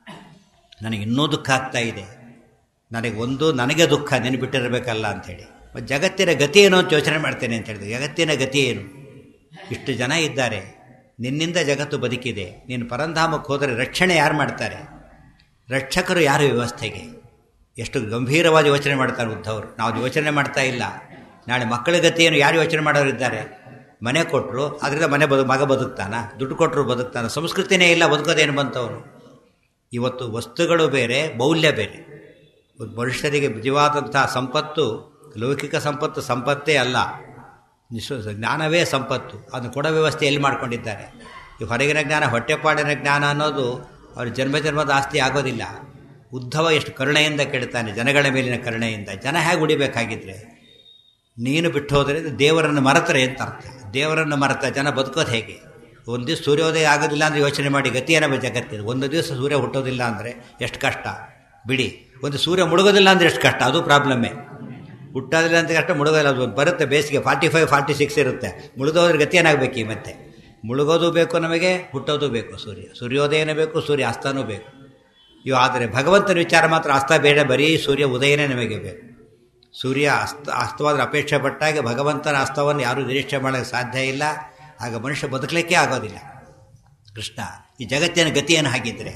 ನನಗೆ ಇನ್ನೂ ದುಃಖ ಆಗ್ತಾ ಇದೆ ನನಗೆ ಒಂದು ನನಗೆ ದುಃಖ ನೆನಪಿಟ್ಟಿರಬೇಕಲ್ಲ ಅಂಥೇಳಿ ಮತ್ತು ಜಗತ್ತಿನ ಗತಿ ಏನು ಅಂತ ಯೋಚನೆ ಮಾಡ್ತೇನೆ ಅಂತ ಹೇಳಿದೆ ಜಗತ್ತಿನ ಗತಿ ಏನು ಇಷ್ಟು ಜನ ಇದ್ದಾರೆ ನಿನ್ನಿಂದ ಜಗತ್ತು ಬದುಕಿದೆ ನೀನು ಪರಂಧಾಮಕ್ಕೆ ಹೋದರೆ ರಕ್ಷಣೆ ಯಾರು ಮಾಡ್ತಾರೆ ರಕ್ಷಕರು ಯಾರು ವ್ಯವಸ್ಥೆಗೆ ಎಷ್ಟು ಗಂಭೀರವಾದ ಯೋಚನೆ ಮಾಡ್ತಾರೆ ಉದ್ಧವರು ನಾವು ಯೋಚನೆ ಮಾಡ್ತಾ ಇಲ್ಲ ನಾಳೆ ಮಕ್ಕಳ ಗತಿಯನ್ನು ಯಾರು ಯೋಚನೆ ಮಾಡೋರಿದ್ದಾರೆ ಮನೆ ಕೊಟ್ಟರು ಅದರಿಂದ ಮನೆ ಬದು ಮಗ ಬದುಕ್ತಾನ ದುಡ್ಡು ಕೊಟ್ಟರು ಬದುಕ್ತಾನ ಸಂಸ್ಕೃತಿನೇ ಇಲ್ಲ ಬದುಕೋದೇನು ಬಂತವನು ಇವತ್ತು ವಸ್ತುಗಳು ಬೇರೆ ಮೌಲ್ಯ ಬೇರೆ ಮನುಷ್ಯರಿಗೆ ನಿಜವಾದಂತಹ ಸಂಪತ್ತು ಲೌಕಿಕ ಸಂಪತ್ತು ಸಂಪತ್ತೇ ಅಲ್ಲ ನಿಶ್ವ ಜ್ಞಾನವೇ ಸಂಪತ್ತು ಅದನ್ನು ಕೊಡೋ ವ್ಯವಸ್ಥೆ ಎಲ್ಲಿ ಮಾಡ್ಕೊಂಡಿದ್ದಾರೆ ಈ ಹೊರಗಿನ ಜ್ಞಾನ ಹೊಟ್ಟೆಪಾಡಿನ ಜ್ಞಾನ ಅನ್ನೋದು ಅವ್ರ ಜನ್ಮ ಜನ್ಮದ ಆಸ್ತಿ ಆಗೋದಿಲ್ಲ ಉದ್ಧವ ಎಷ್ಟು ಕರುಣೆಯಿಂದ ಕೆಡ್ತಾನೆ ಜನಗಳ ಮೇಲಿನ ಕರುಣೆಯಿಂದ ಜನ ಹೇಗೆ ಉಡಿಬೇಕಾಗಿದ್ರೆ ನೀನು ಬಿಟ್ಟು ಹೋದರೆ ದೇವರನ್ನು ಮರೆತರೆ ಅಂತ ಅರ್ಥ ದೇವರನ್ನು ಮರೆತ ಜನ ಬದುಕೋದು ಹೇಗೆ ಒಂದು ದಿವಸ ಸೂರ್ಯೋದಯ ಆಗೋದಿಲ್ಲ ಅಂದರೆ ಯೋಚನೆ ಮಾಡಿ ಗತಿಯೇನವ ಜಗತ್ತಿನ ಒಂದು ದಿವಸ ಸೂರ್ಯ ಹುಟ್ಟೋದಿಲ್ಲ ಅಂದರೆ ಎಷ್ಟು ಕಷ್ಟ ಬಿಡಿ ಒಂದು ಸೂರ್ಯ ಮುಳುಗೋದಿಲ್ಲ ಅಂದರೆ ಎಷ್ಟು ಕಷ್ಟ ಅದು ಪ್ರಾಬ್ಲಮ್ಮೇ ಹುಟ್ಟೋದಿಲ್ಲ ಅಂತ ಕಷ್ಟ ಮುಳುಗೋದಿಲ್ಲ ಅದು ಬರುತ್ತೆ ಬೇಸಿಗೆ ಫಾರ್ಟಿ ಫೈವ್ ಫಾರ್ಟಿ ಸಿಕ್ಸ್ ಇರುತ್ತೆ ಮುಳುಗೋದ್ರ ಗತಿ ಏನಾಗಬೇಕು ಈ ಮತ್ತೆ ಮುಳುಗೋದು ಬೇಕು ನಮಗೆ ಹುಟ್ಟೋದು ಬೇಕು ಸೂರ್ಯ ಸೂರ್ಯೋದಯನೇ ಬೇಕು ಸೂರ್ಯ ಅಸ್ತನೂ ಬೇಕು ಇವು ಆದರೆ ಭಗವಂತನ ವಿಚಾರ ಮಾತ್ರ ಅಸ್ತ ಬೇಡ ಬರೀ ಸೂರ್ಯ ಉದಯನೇ ನಮಗೆ ಬೇಕು ಸೂರ್ಯ ಅಸ್ತ ಅಸ್ತವಾದ್ರೆ ಅಪೇಕ್ಷೆ ಪಟ್ಟಾಗ ಭಗವಂತನ ಅಸ್ತವನ್ನು ಯಾರೂ ನಿರೀಕ್ಷೆ ಮಾಡೋಕ್ಕೆ ಸಾಧ್ಯ ಇಲ್ಲ ಆಗ ಮನುಷ್ಯ ಬದುಕಲಿಕ್ಕೆ ಆಗೋದಿಲ್ಲ ಕೃಷ್ಣ ಈ ಜಗತ್ತಿನ ಗತಿಯನ್ನು ಹಾಕಿದರೆ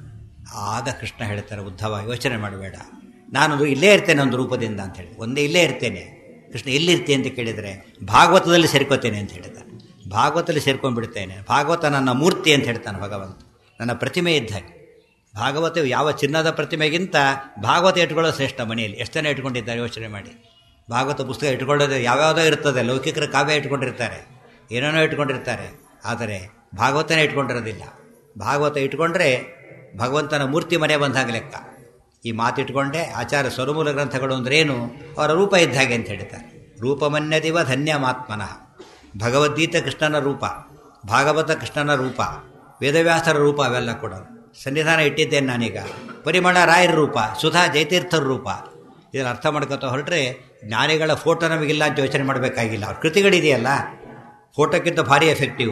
ಆಗ ಕೃಷ್ಣ ಹೇಳ್ತಾರೆ ಉದ್ಧವ ಯೋಚನೆ ಮಾಡಬೇಡ ನಾನು ಇಲ್ಲೇ ಇರ್ತೇನೆ ಒಂದು ರೂಪದಿಂದ ಅಂತ ಹೇಳಿ ಒಂದೇ ಇಲ್ಲೇ ಇರ್ತೇನೆ ಕೃಷ್ಣ ಎಲ್ಲಿರ್ತೀನಿ ಅಂತ ಕೇಳಿದರೆ ಭಾಗವತದಲ್ಲಿ ಸೇರ್ಕೋತೇನೆ ಅಂತ ಹೇಳಿದ್ದಾನೆ ಭಾಗವತದಲ್ಲಿ ಸೇರ್ಕೊಂಡ್ಬಿಡ್ತೇನೆ ಭಾಗವತ ನನ್ನ ಮೂರ್ತಿ ಅಂತ ಹೇಳ್ತಾನೆ ಭಗವಂತ ನನ್ನ ಪ್ರತಿಮೆ ಇದ್ದ ಹಾಗೆ ಭಾಗವತ ಯಾವ ಚಿನ್ನದ ಪ್ರತಿಮೆಗಿಂತ ಭಾಗವತ ಇಟ್ಕೊಳ್ಳೋದು ಶ್ರೇಷ್ಠ ಮನೆಯಲ್ಲಿ ಎಷ್ಟು ಜನ ಇಟ್ಕೊಂಡಿದ್ದಾರೆ ಯೋಚನೆ ಮಾಡಿ ಭಾಗವತ ಪುಸ್ತಕ ಇಟ್ಕೊಳ್ಳೋದು ಯಾವ್ಯಾವುದೋ ಇರ್ತದೆ ಲೌಕಿಕರ ಕಾವ್ಯ ಇಟ್ಕೊಂಡಿರ್ತಾರೆ ಏನೇನೋ ಇಟ್ಕೊಂಡಿರ್ತಾರೆ ಆದರೆ ಭಾಗವತನೇ ಇಟ್ಕೊಂಡಿರೋದಿಲ್ಲ ಭಾಗವತ ಇಟ್ಕೊಂಡ್ರೆ ಭಗವಂತನ ಮೂರ್ತಿ ಮನೆ ಬಂದಾಗ ಲೆಕ್ಕ ಈ ಮಾತಿಟ್ಕೊಂಡೆ ಆಚಾರ ಸ್ವರಮೂಲ ಗ್ರಂಥಗಳು ಅಂದ್ರೇನು ಅವರ ರೂಪ ಇದ್ದ ಹಾಗೆ ಅಂತ ಹೇಳ್ತಾರೆ ರೂಪಮನ್ಯದಿವ ಧನ್ಯಮಾತ್ಮನಃ ಭಗವದ್ಗೀತೆ ಕೃಷ್ಣನ ರೂಪ ಭಾಗವತ ಕೃಷ್ಣನ ರೂಪ ವೇದವ್ಯಾಸರ ರೂಪ ಅವೆಲ್ಲ ಕೂಡ ಸನ್ನಿಧಾನ ಇಟ್ಟಿದ್ದೇನೆ ನಾನೀಗ ಪರಿಮಳ ರಾಯರ ರೂಪ ಸುಧಾ ಜಯತೀರ್ಥರ ರೂಪ ಇದನ್ನು ಅರ್ಥ ಮಾಡ್ಕೊತ ಹೊರಟ್ರೆ ಜ್ಞಾನಿಗಳ ಫೋಟೋ ನಮಗಿಲ್ಲ ಅಂತ ಯೋಚನೆ ಮಾಡಬೇಕಾಗಿಲ್ಲ ಅವ್ರ ಕೃತಿಗಳಿದೆಯಲ್ಲ ಫೋಟೋಕ್ಕಿಂತ ಭಾರಿ ಎಫೆಕ್ಟಿವ್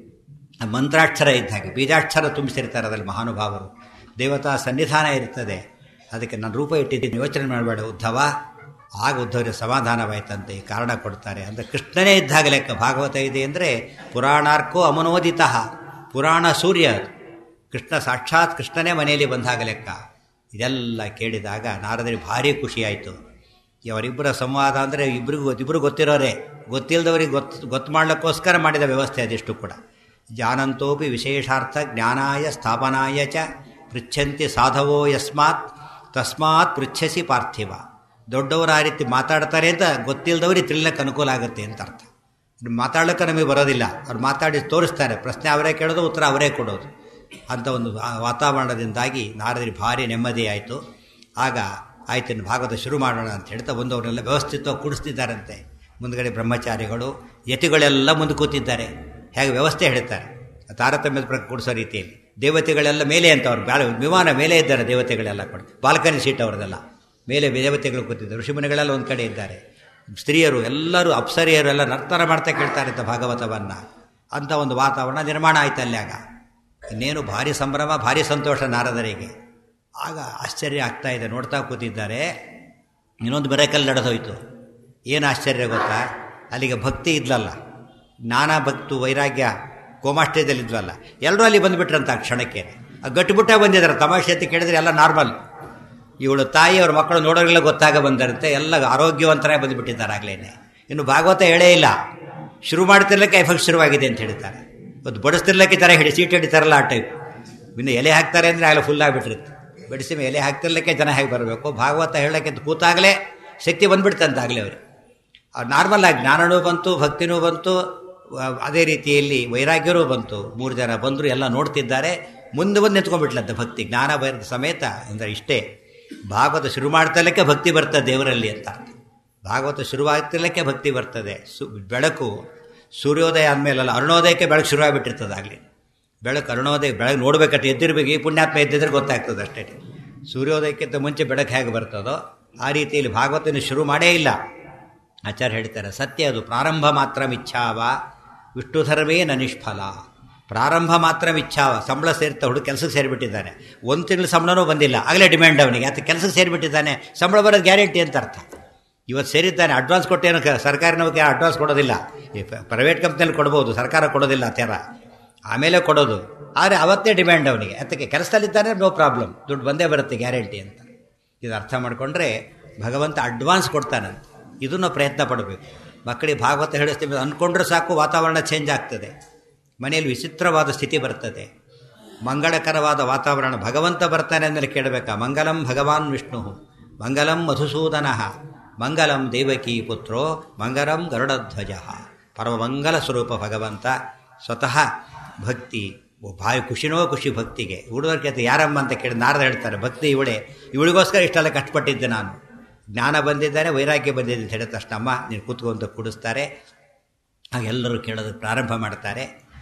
ಮಂತ್ರಾಕ್ಷರ ಇದ್ದ ಹಾಗೆ ಬೀಜಾಕ್ಷರ ತುಂಬಿಸಿರ್ತಾರೆ ಅದರಲ್ಲಿ ಮಹಾನುಭಾವರು ದೇವತಾ ಸನ್ನಿಧಾನ ಇರ್ತದೆ ಅದಕ್ಕೆ ನಾನು ರೂಪ ಇಟ್ಟಿದ್ದೀನಿ ಯೋಚನೆ ಮಾಡಬೇಡ ಉದ್ಧವ ಆಗ ಉದ್ಧವರಿಗೆ ಸಮಾಧಾನವಾಯ್ತಂತೆ ಈ ಕಾರಣ ಕೊಡ್ತಾರೆ ಅಂದರೆ ಕೃಷ್ಣನೇ ಇದ್ದಾಗ ಲೆಕ್ಕ ಭಾಗವತ ಇದೆ ಅಂದರೆ ಪುರಾಣಾರ್ಕೋ ಅಮನೋದಿತ ಪುರಾಣ ಸೂರ್ಯ ಕೃಷ್ಣ ಸಾಕ್ಷಾತ್ ಕೃಷ್ಣನೇ ಮನೆಯಲ್ಲಿ ಬಂದಾಗ ಲೆಕ್ಕ ಇದೆಲ್ಲ ಕೇಳಿದಾಗ ನಾರದರಿಗೆ ಭಾರಿ ಖುಷಿಯಾಯಿತು ಅವರಿಬ್ಬರ ಸಂವಾದ ಅಂದರೆ ಇಬ್ಬರಿಗೂ ಇಬ್ಬರು ಗೊತ್ತಿರೋರೆ ಗೊತ್ತಿಲ್ಲದವರಿಗೆ ಗೊತ್ತು ಗೊತ್ತು ಮಾಡಲಿಕ್ಕೋಸ್ಕರ ಮಾಡಿದ ವ್ಯವಸ್ಥೆ ಅದಿಷ್ಟು ಕೂಡ ಜಾನಂತೋಪಿ ವಿಶೇಷಾರ್ಥ ಜ್ಞಾನಾಯ ಸ್ಥಾಪನಾಯ ಚ ಪೃಚ್ಛಂತಿ ಸಾಧವೋ ಯಸ್ಮಾತ್ ತಸ್ಮಾತ್ ಪೃಚ್ಛಸಿ ಪಾರ್ಥಿವ ದೊಡ್ಡವರು ಆ ರೀತಿ ಮಾತಾಡ್ತಾರೆ ಅಂತ ಗೊತ್ತಿಲ್ಲದವ್ರಿಗೆ ತಿಳಿಲಕ್ಕೆ ಅನುಕೂಲ ಆಗುತ್ತೆ ಅಂತ ಅರ್ಥ ಮಾತಾಡೋಕ್ಕೆ ನಮಗೆ ಬರೋದಿಲ್ಲ ಅವ್ರು ಮಾತಾಡಿ ತೋರಿಸ್ತಾರೆ ಪ್ರಶ್ನೆ ಅವರೇ ಕೇಳೋದು ಉತ್ತರ ಅವರೇ ಕೊಡೋದು ಅಂಥ ಒಂದು ವಾತಾವರಣದಿಂದಾಗಿ ನಾರದರಿಗೆ ಭಾರಿ ನೆಮ್ಮದಿ ಆಯಿತು ಆಗ ಆಯ್ತು ಇನ್ನು ಭಾಗವತ ಶುರು ಮಾಡೋಣ ಅಂತ ಹೇಳ್ತಾ ಬಂದವರೆಲ್ಲ ವ್ಯವಸ್ಥಿತವಾಗಿ ಕೂಡಿಸ್ತಿದ್ದಾರಂತೆ ಮುಂದ್ಗಡೆ ಬ್ರಹ್ಮಚಾರಿಗಳು ಯತಿಗಳೆಲ್ಲ ಮುಂದೆ ಕೂತಿದ್ದಾರೆ ಹೇಗೆ ವ್ಯವಸ್ಥೆ ಹೇಳ್ತಾರೆ ತಾರತಮ್ಯದ ಪ್ರಕಾರ ಕೂಡಿಸೋ ರೀತಿಯಲ್ಲಿ ದೇವತೆಗಳೆಲ್ಲ ಮೇಲೆ ಅಂತ ಅವ್ರು ಬ್ಯಾಳ ವಿಮಾನ ಮೇಲೆ ಇದ್ದಾರೆ ದೇವತೆಗಳೆಲ್ಲ ಕೂಡ ಬಾಲ್ಕನಿ ಸೀಟ್ ಅವ್ರದ್ದೆಲ್ಲ ಮೇಲೆ ದೇವತೆಗಳು ಕೂತಿದ್ದಾರೆ ಋಷಿಮುನಿಗಳೆಲ್ಲ ಒಂದು ಕಡೆ ಇದ್ದಾರೆ ಸ್ತ್ರೀಯರು ಎಲ್ಲರೂ ಅಪ್ಸರಿಯರು ಎಲ್ಲ ನರ್ತನ ಮಾಡ್ತಾ ಕೇಳ್ತಾರೆ ಅಂತ ಭಾಗವತವನ್ನು ಅಂಥ ಒಂದು ವಾತಾವರಣ ನಿರ್ಮಾಣ ಆಯ್ತು ಅಲ್ಲಿ ಆಗ ಇನ್ನೇನು ಭಾರಿ ಸಂಭ್ರಮ ಭಾರಿ ಸಂತೋಷ ನಾರದರಿಗೆ ಆಗ ಆಶ್ಚರ್ಯ ಆಗ್ತಾ ಇದೆ ನೋಡ್ತಾ ಕೂತಿದ್ದಾರೆ ಇನ್ನೊಂದು ಮಿರಕಲ್ ನಡೆದೋಯ್ತು ಏನು ಆಶ್ಚರ್ಯ ಗೊತ್ತಾ ಅಲ್ಲಿಗೆ ಭಕ್ತಿ ಇದ್ಲಲ್ಲ ಜ್ಞಾನ ಭಕ್ತು ವೈರಾಗ್ಯ ಕೋಮಾಶ್ಚರ್ಯದಲ್ಲಿದ್ವಲ್ಲ ಎಲ್ಲರೂ ಅಲ್ಲಿ ಬಂದುಬಿಟ್ರಂತ ಆ ಕ್ಷಣಕ್ಕೆ ಗಟ್ಟಿಬಿಟ್ಟೆ ಬಂದಿದ್ದಾರೆ ತಮಾಷೆ ಅಂತ ಕೇಳಿದ್ರೆ ಎಲ್ಲ ನಾರ್ಮಲ್ ಇವಳು ತಾಯಿ ಅವ್ರ ಮಕ್ಕಳು ನೋಡೋರಿಗೆಲ್ಲ ಗೊತ್ತಾಗ ಬಂದಿರುತ್ತೆ ಎಲ್ಲ ಆರೋಗ್ಯವಂತರೇ ಬಂದುಬಿಟ್ಟಿದ್ದಾರೆ ಆಗಲೇ ಇನ್ನು ಭಾಗವತ ಹೇಳೇ ಇಲ್ಲ ಶುರು ಮಾಡ್ತಿರ್ಲಿಕ್ಕೆ ಎಫೆಕ್ಟ್ ಶುರುವಾಗಿದೆ ಅಂತ ಹೇಳ್ತಾರೆ ಒಂದು ಬಡಿಸ್ತಿರ್ಲಿಕ್ಕೆ ಥರ ಹಿಡಿ ಸೀಟ್ ಹಿಡಿತಾರಲ್ಲ ಆ ಟೈಪ್ ಇನ್ನು ಎಲೆ ಹಾಕ್ತಾರೆ ಅಂದರೆ ಆಗಲೇ ಫುಲ್ ಆಗಿಬಿಟ್ಟಿರುತ್ತೆ ಬಡಿಸಿ ಎಲೆ ಹಾಕ್ತಿರ್ಲಿಕ್ಕೆ ಜನ ಹೇಗೆ ಬರಬೇಕು ಭಾಗವತ ಹೇಳೋಕ್ಕೆ ಕೂತಾಗಲೇ ಶಕ್ತಿ ಬಂದ್ಬಿಡ್ತಂತ ಆಗಲೇ ಅವರು ನಾರ್ಮಲ್ ಆಗಿ ಜ್ಞಾನನೂ ಬಂತು ಭಕ್ತಿನೂ ಬಂತು ಅದೇ ರೀತಿಯಲ್ಲಿ ವೈರಾಗ್ಯರೂ ಬಂತು ಮೂರು ಜನ ಬಂದರು ಎಲ್ಲ ನೋಡ್ತಿದ್ದಾರೆ ಮುಂದೆ ಬಂದು ನಿಂತ್ಕೊಂಡ್ಬಿಟ್ಲಂತೆ ಭಕ್ತಿ ಜ್ಞಾನ ಬರದ ಸಮೇತ ಅಂದರೆ ಇಷ್ಟೇ ಭಾಗವತ ಶುರು ಮಾಡ್ತಿರ್ಲಿಕ್ಕೆ ಭಕ್ತಿ ಬರ್ತದೆ ದೇವರಲ್ಲಿ ಅಂತ ಭಾಗವತ ಶುರುವಾಗ್ತಿರ್ಲಿಕ್ಕೆ ಭಕ್ತಿ ಬರ್ತದೆ ಸು ಬೆಳಕು ಸೂರ್ಯೋದಯ ಆದಮೇಲಲ್ಲ ಅರುಣೋದಯಕ್ಕೆ ಬೆಳಕು ಶುರುವಾಗಿಬಿಟ್ಟಿರ್ತದೆ ಆಗಲಿ ಬೆಳಕು ಅರುಣೋದಯ ಬೆಳಗ್ಗೆ ನೋಡ್ಬೇಕಂತ ಎದ್ದಿರ್ಬೇಕು ಈ ಪುಣ್ಯಾತ್ಮ ಎದ್ದಿದ್ರೆ ಗೊತ್ತಾಗ್ತದೆ ಅಷ್ಟೇ ಸೂರ್ಯೋದಯಕ್ಕಿಂತ ಮುಂಚೆ ಬೆಳಕು ಹೇಗೆ ಬರ್ತದೋ ಆ ರೀತಿಯಲ್ಲಿ ಭಾಗವತನ ಶುರು ಮಾಡೇ ಇಲ್ಲ ಆಚಾರ್ಯ ಹೇಳ್ತಾರೆ ಸತ್ಯ ಅದು ಪ್ರಾರಂಭ ಮಾತ್ರ ಮಿಚ್ಛಾವ ವಿಷ್ಣು ಧರ್ಮೇ ನ ನಿಷ್ಫಲ ಪ್ರಾರಂಭ ಮಾತ್ರ ಮಿಚ್ಛಾವ ಸಂಬಳ ಸೇರ್ತಾ ಹುಡುಗ ಕೆಲಸಕ್ಕೆ ಸೇರಿಬಿಟ್ಟಿದ್ದಾನೆ ಒಂದು ತಿಂಗಳು ಸಂಬಳನೂ ಬಂದಿಲ್ಲ ಆಗಲೇ ಡಿಮ್ಯಾಂಡ್ ಅವನಿಗೆ ಅದು ಕೆಲಸಕ್ಕೆ ಸೇರಿಬಿಟ್ಟಿದ್ದಾನೆ ಸಂಬಳ ಬರೋದು ಗ್ಯಾರಂಟಿ ಅಂತ ಅರ್ಥ ಇವತ್ತು ಸೇರಿದ್ದಾನೆ ಅಡ್ವಾನ್ಸ್ ಕೊಟ್ಟೇನು ಸರ್ಕಾರಿ ನೌಕರಿ ಅಡ್ವಾನ್ಸ್ ಕೊಡೋದಿಲ್ಲ ಈ ಪ್ರೈವೇಟ್ ಕಂಪ್ನಿಯಲ್ಲಿ ಕೊಡ್ಬೋದು ಸರ್ಕಾರ ಕೊಡೋದಿಲ್ಲ ಆ ಥರ ಆಮೇಲೆ ಕೊಡೋದು ಆದರೆ ಅವತ್ತೇ ಡಿಮ್ಯಾಂಡ್ ಅವನಿಗೆ ಅದಕ್ಕೆ ಕೆಲಸದಲ್ಲಿದ್ದಾನೆ ನೋ ಪ್ರಾಬ್ಲಮ್ ದುಡ್ಡು ಬಂದೇ ಬರುತ್ತೆ ಗ್ಯಾರಂಟಿ ಅಂತ ಇದು ಅರ್ಥ ಮಾಡಿಕೊಂಡ್ರೆ ಭಗವಂತ ಅಡ್ವಾನ್ಸ್ ಕೊಡ್ತಾನಂತ ಇದನ್ನು ಪ್ರಯತ್ನ ಪಡಬೇಕು ಮಕ್ಕಳಿಗೆ ಭಾಗವತ ಹೇಳಿಸ್ತೀವಿ ಅಂದ್ಕೊಂಡ್ರೆ ಸಾಕು ವಾತಾವರಣ ಚೇಂಜ್ ಆಗ್ತದೆ ಮನೆಯಲ್ಲಿ ವಿಚಿತ್ರವಾದ ಸ್ಥಿತಿ ಬರ್ತದೆ ಮಂಗಳಕರವಾದ ವಾತಾವರಣ ಭಗವಂತ ಬರ್ತಾನೆ ಅಂದರೆ ಕೇಳಬೇಕಾ ಮಂಗಲಂ ಭಗವಾನ್ ವಿಷ್ಣು ಮಂಗಲಂ ಮಧುಸೂದನ ಮಂಗಲಂ ದೇವಕಿ ಪುತ್ರೋ ಮಂಗಲಂ ಗರುಡಧ್ವಜ ಪರಮಂಗಲ ಸ್ವರೂಪ ಭಗವಂತ ಸ್ವತಃ ಭಕ್ತಿ ಭಾರಿ ಖುಷಿನೋ ಖುಷಿ ಭಕ್ತಿಗೆ ಹುಡುಗರಿಗೆ ಯಾರಮ್ಮ ಅಂತ ಕೇಳಿ ನಾರದ ಹೇಳ್ತಾರೆ ಭಕ್ತಿ ಇವಳೆ ಇವಳಿಗೋಸ್ಕರ ಇಷ್ಟೆಲ್ಲ ಕಷ್ಟಪಟ್ಟಿದ್ದೆ ನಾನು ಜ್ಞಾನ ಬಂದಿದ್ದಾರೆ ವೈರಾಗ್ಯ ಬಂದಿದೆ ಅಂತ ಹೇಳಿದ ತಕ್ಷಣ ಅಮ್ಮ ನೀನು ಕೂತ್ಕೊಂತ ಕೂಡಿಸ್ತಾರೆ ಆಗ ಎಲ್ಲರೂ ಕೇಳೋದಕ್ಕೆ ಪ್ರಾರಂಭ ಮಾಡ್ತಾರೆ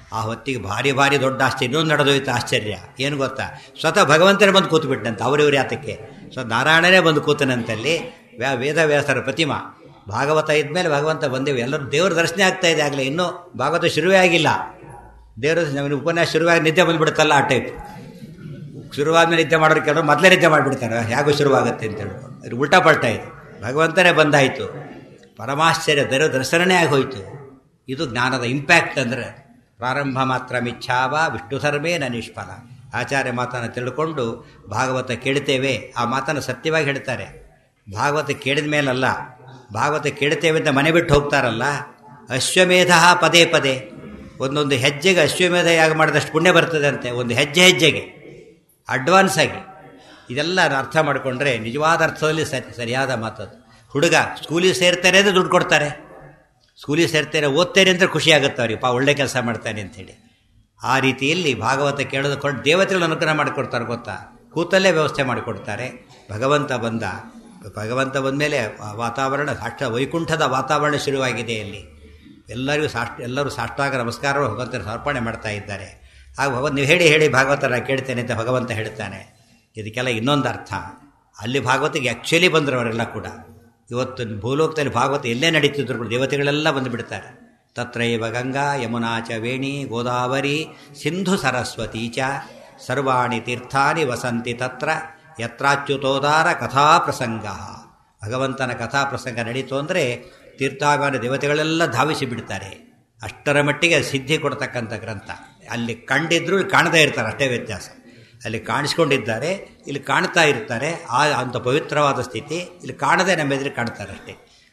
ಆ ಹೊತ್ತಿಗೆ ಭಾರಿ ಭಾರಿ ದೊಡ್ಡ ಆಶ್ಚರ್ಯ ಇನ್ನೊಂದು ನಡೆದೋಯ್ತು ಆಶ್ಚರ್ಯ ಏನು ಗೊತ್ತಾ ಸ್ವತಃ ಭಗವಂತನೇ ಬಂದು ಕೂತು ಬಿಟ್ಟಂತೆ ಅವರಿವ್ರ ಯಾತಕ್ಕೆ ಸೊ ನಾರಾಯಣನೇ ಬಂದು ಕೂತನಂತಲ್ಲಿ ವ್ಯಾ ವೇದವ್ಯಾಸರ ಪ್ರತಿಮಾ ಭಾಗವತ ಇದ್ಮೇಲೆ ಭಗವಂತ ಬಂದೇವು ಎಲ್ಲರೂ ದೇವ್ರ ದರ್ಶನ ಆಗ್ತಾ ಇದೆ ಆಗಲೇ ಇನ್ನೂ ಭಾಗವತ ಶುರುವೇ ಆಗಿಲ್ಲ ದೇವ್ರ ನಮಗೆ ಉಪನ್ಯಾಸ ಶುರುವಾಗಿ ನಿದ್ದೆ ಬಂದುಬಿಡುತ್ತಲ್ಲ ಆ ಟೈಪ್ ಶುರುವಾದ್ಮೇಲೆ ನಿದ್ದೆ ಮಾಡೋರು ಕೆಲವರು ಮೊದಲೇ ನಿದ್ದೆ ಮಾಡಿಬಿಡ್ತಾರೆ ಹೇಗೂ ಶುರುವಾಗುತ್ತೆ ಅಂತ ಹೇಳ್ಕೊಂಡು ಇದು ಉಲ್ಟಾ ಪಲ್ಟಾ ಇದು ಭಗವಂತನೇ ಬಂದಾಯಿತು ಪರಮಾಶ್ಚರ್ಯ ದೇವ್ರ ದರ್ಶನನೇ ಆಗೋಯ್ತು ಇದು ಜ್ಞಾನದ ಇಂಪ್ಯಾಕ್ಟ್ ಅಂದರೆ ಪ್ರಾರಂಭ ಮಾತ್ರ ಮಿಚ್ಛಾವ ವಿಷ್ಣು ಧರ್ಮೇ ನ ನಿಷ್ಫಲ ಆಚಾರ್ಯ ಮಾತನ್ನು ತಿಳ್ಕೊಂಡು ಭಾಗವತ ಕೇಳ್ತೇವೆ ಆ ಮಾತನ್ನು ಸತ್ಯವಾಗಿ ಹೇಳ್ತಾರೆ ಭಾಗವತ ಕೇಳಿದ ಮೇಲಲ್ಲ ಭಾಗವತ ಕೇಳ್ತೇವೆ ಅಂತ ಮನೆ ಬಿಟ್ಟು ಹೋಗ್ತಾರಲ್ಲ ಅಶ್ವಮೇಧ ಪದೇ ಪದೇ ಒಂದೊಂದು ಹೆಜ್ಜೆಗೆ ಅಶ್ವಮೇಧ ಯಾಗ ಮಾಡಿದಷ್ಟು ಪುಣ್ಯ ಬರ್ತದೆ ಅಂತೆ ಒಂದು ಹೆಜ್ಜೆ ಹೆಜ್ಜೆಗೆ ಅಡ್ವಾನ್ಸ್ ಆಗಿ ಇದೆಲ್ಲ ಅರ್ಥ ಮಾಡಿಕೊಂಡ್ರೆ ನಿಜವಾದ ಅರ್ಥದಲ್ಲಿ ಸರಿ ಸರಿಯಾದ ಮಾತದು ಹುಡುಗ ಸ್ಕೂಲಿಗೆ ಸೇರ್ತಾರೆ ಅಂದರೆ ದುಡ್ಡು ಕೊಡ್ತಾರೆ ಸ್ಕೂಲಿಗೆ ಸೇರ್ತಾರೆ ಓದ್ತೇನೆ ಅಂದರೆ ಖುಷಿ ಆಗುತ್ತೆ ಅವ್ರಿಗೆ ಪಾ ಒಳ್ಳೆ ಕೆಲಸ ಮಾಡ್ತಾನೆ ಅಂಥೇಳಿ ಆ ರೀತಿಯಲ್ಲಿ ಭಾಗವತ ಕೇಳೋದಕ್ಕೊಂಡು ದೇವತೆಗಳು ಅನುಗ್ರಹ ಮಾಡಿಕೊಡ್ತಾರೆ ಗೊತ್ತಾ ಕೂತಲ್ಲೇ ವ್ಯವಸ್ಥೆ ಮಾಡಿಕೊಡ್ತಾರೆ ಭಗವಂತ ಬಂದ ಭಗವಂತ ಬಂದ ಮೇಲೆ ವಾತಾವರಣ ಸಾಕ್ಷ ವೈಕುಂಠದ ವಾತಾವರಣ ಶುರುವಾಗಿದೆ ಅಲ್ಲಿ ಎಲ್ಲರಿಗೂ ಸಾಷ್ಟ ಎಲ್ಲರೂ ಸಾಷ್ಟಾಗ ನಮಸ್ಕಾರ ಭಗವಂತನ ಸಮರ್ಪಣೆ ಮಾಡ್ತಾ ಇದ್ದಾರೆ ಆಗ ಭಗವಂತ ನೀವು ಹೇಳಿ ಹೇಳಿ ಭಾಗವತ ನಾ ಕೇಳ್ತೇನೆ ಅಂತ ಭಗವಂತ ಹೇಳ್ತಾನೆ ಇದಕ್ಕೆಲ್ಲ ಇನ್ನೊಂದು ಅರ್ಥ ಅಲ್ಲಿ ಭಾಗವತಿಗೆ ಆ್ಯಕ್ಚುಲಿ ಬಂದರು ಅವರೆಲ್ಲ ಕೂಡ ಇವತ್ತು ಭೂಲೋಕದಲ್ಲಿ ಭಾಗವತ ಎಲ್ಲೇ ನಡೀತಿದ್ರು ಕೂಡ ದೇವತೆಗಳೆಲ್ಲ ಬಂದು ಬಿಡ್ತಾರೆ ತತ್ರೈವ ಗಂಗಾ ಯಮುನಾ ಚ ವೇಣಿ ಗೋದಾವರಿ ಸಿಂಧು ಸರಸ್ವತಿ ಚ ಸರ್ವಾಣಿ ತೀರ್ಥಾನಿ ವಸಂತಿ ತತ್ರ ಯತ್ರಾಚ್ಯುತೋದಾರ ಕಥಾ ಪ್ರಸಂಗ ಭಗವಂತನ ಕಥಾ ಪ್ರಸಂಗ ನಡೀತು ಅಂದರೆ ತೀರ್ಥಾಭಿಮಾನ ದೇವತೆಗಳೆಲ್ಲ ಧಾವಿಸಿ ಬಿಡ್ತಾರೆ ಅಷ್ಟರ ಮಟ್ಟಿಗೆ ಸಿದ್ಧಿ ಕೊಡ್ತಕ್ಕಂಥ ಗ್ರಂಥ ಅಲ್ಲಿ ಕಂಡಿದ್ರು ಕಾಣದೇ ಇರ್ತಾರೆ ಅಷ್ಟೇ ವ್ಯತ್ಯಾಸ ಅಲ್ಲಿ ಕಾಣಿಸ್ಕೊಂಡಿದ್ದಾರೆ ಇಲ್ಲಿ ಕಾಣ್ತಾ ಇರ್ತಾರೆ ಆ ಅಂಥ ಪವಿತ್ರವಾದ ಸ್ಥಿತಿ ಇಲ್ಲಿ ಕಾಣದೆ ನಮ್ಮ ಎದುರು ಕಾಣ್ತಾರೆ ಅಷ್ಟೇ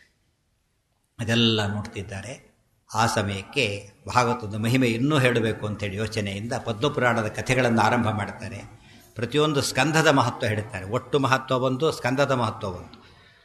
ಅದೆಲ್ಲ ನೋಡ್ತಿದ್ದಾರೆ ಆ ಸಮಯಕ್ಕೆ ಭಾಗವತದ ಮಹಿಮೆ ಇನ್ನೂ ಹೇಳಬೇಕು ಅಂತೇಳಿ ಯೋಚನೆಯಿಂದ ಪದ್ಮಪುರಾಣದ ಕಥೆಗಳನ್ನು ಆರಂಭ ಮಾಡ್ತಾರೆ ಪ್ರತಿಯೊಂದು ಸ್ಕಂಧದ ಮಹತ್ವ ಹೇಳ್ತಾರೆ ಒಟ್ಟು ಮಹತ್ವ ಒಂದು ಸ್ಕಂದದ ಮಹತ್ವ ಒಂದು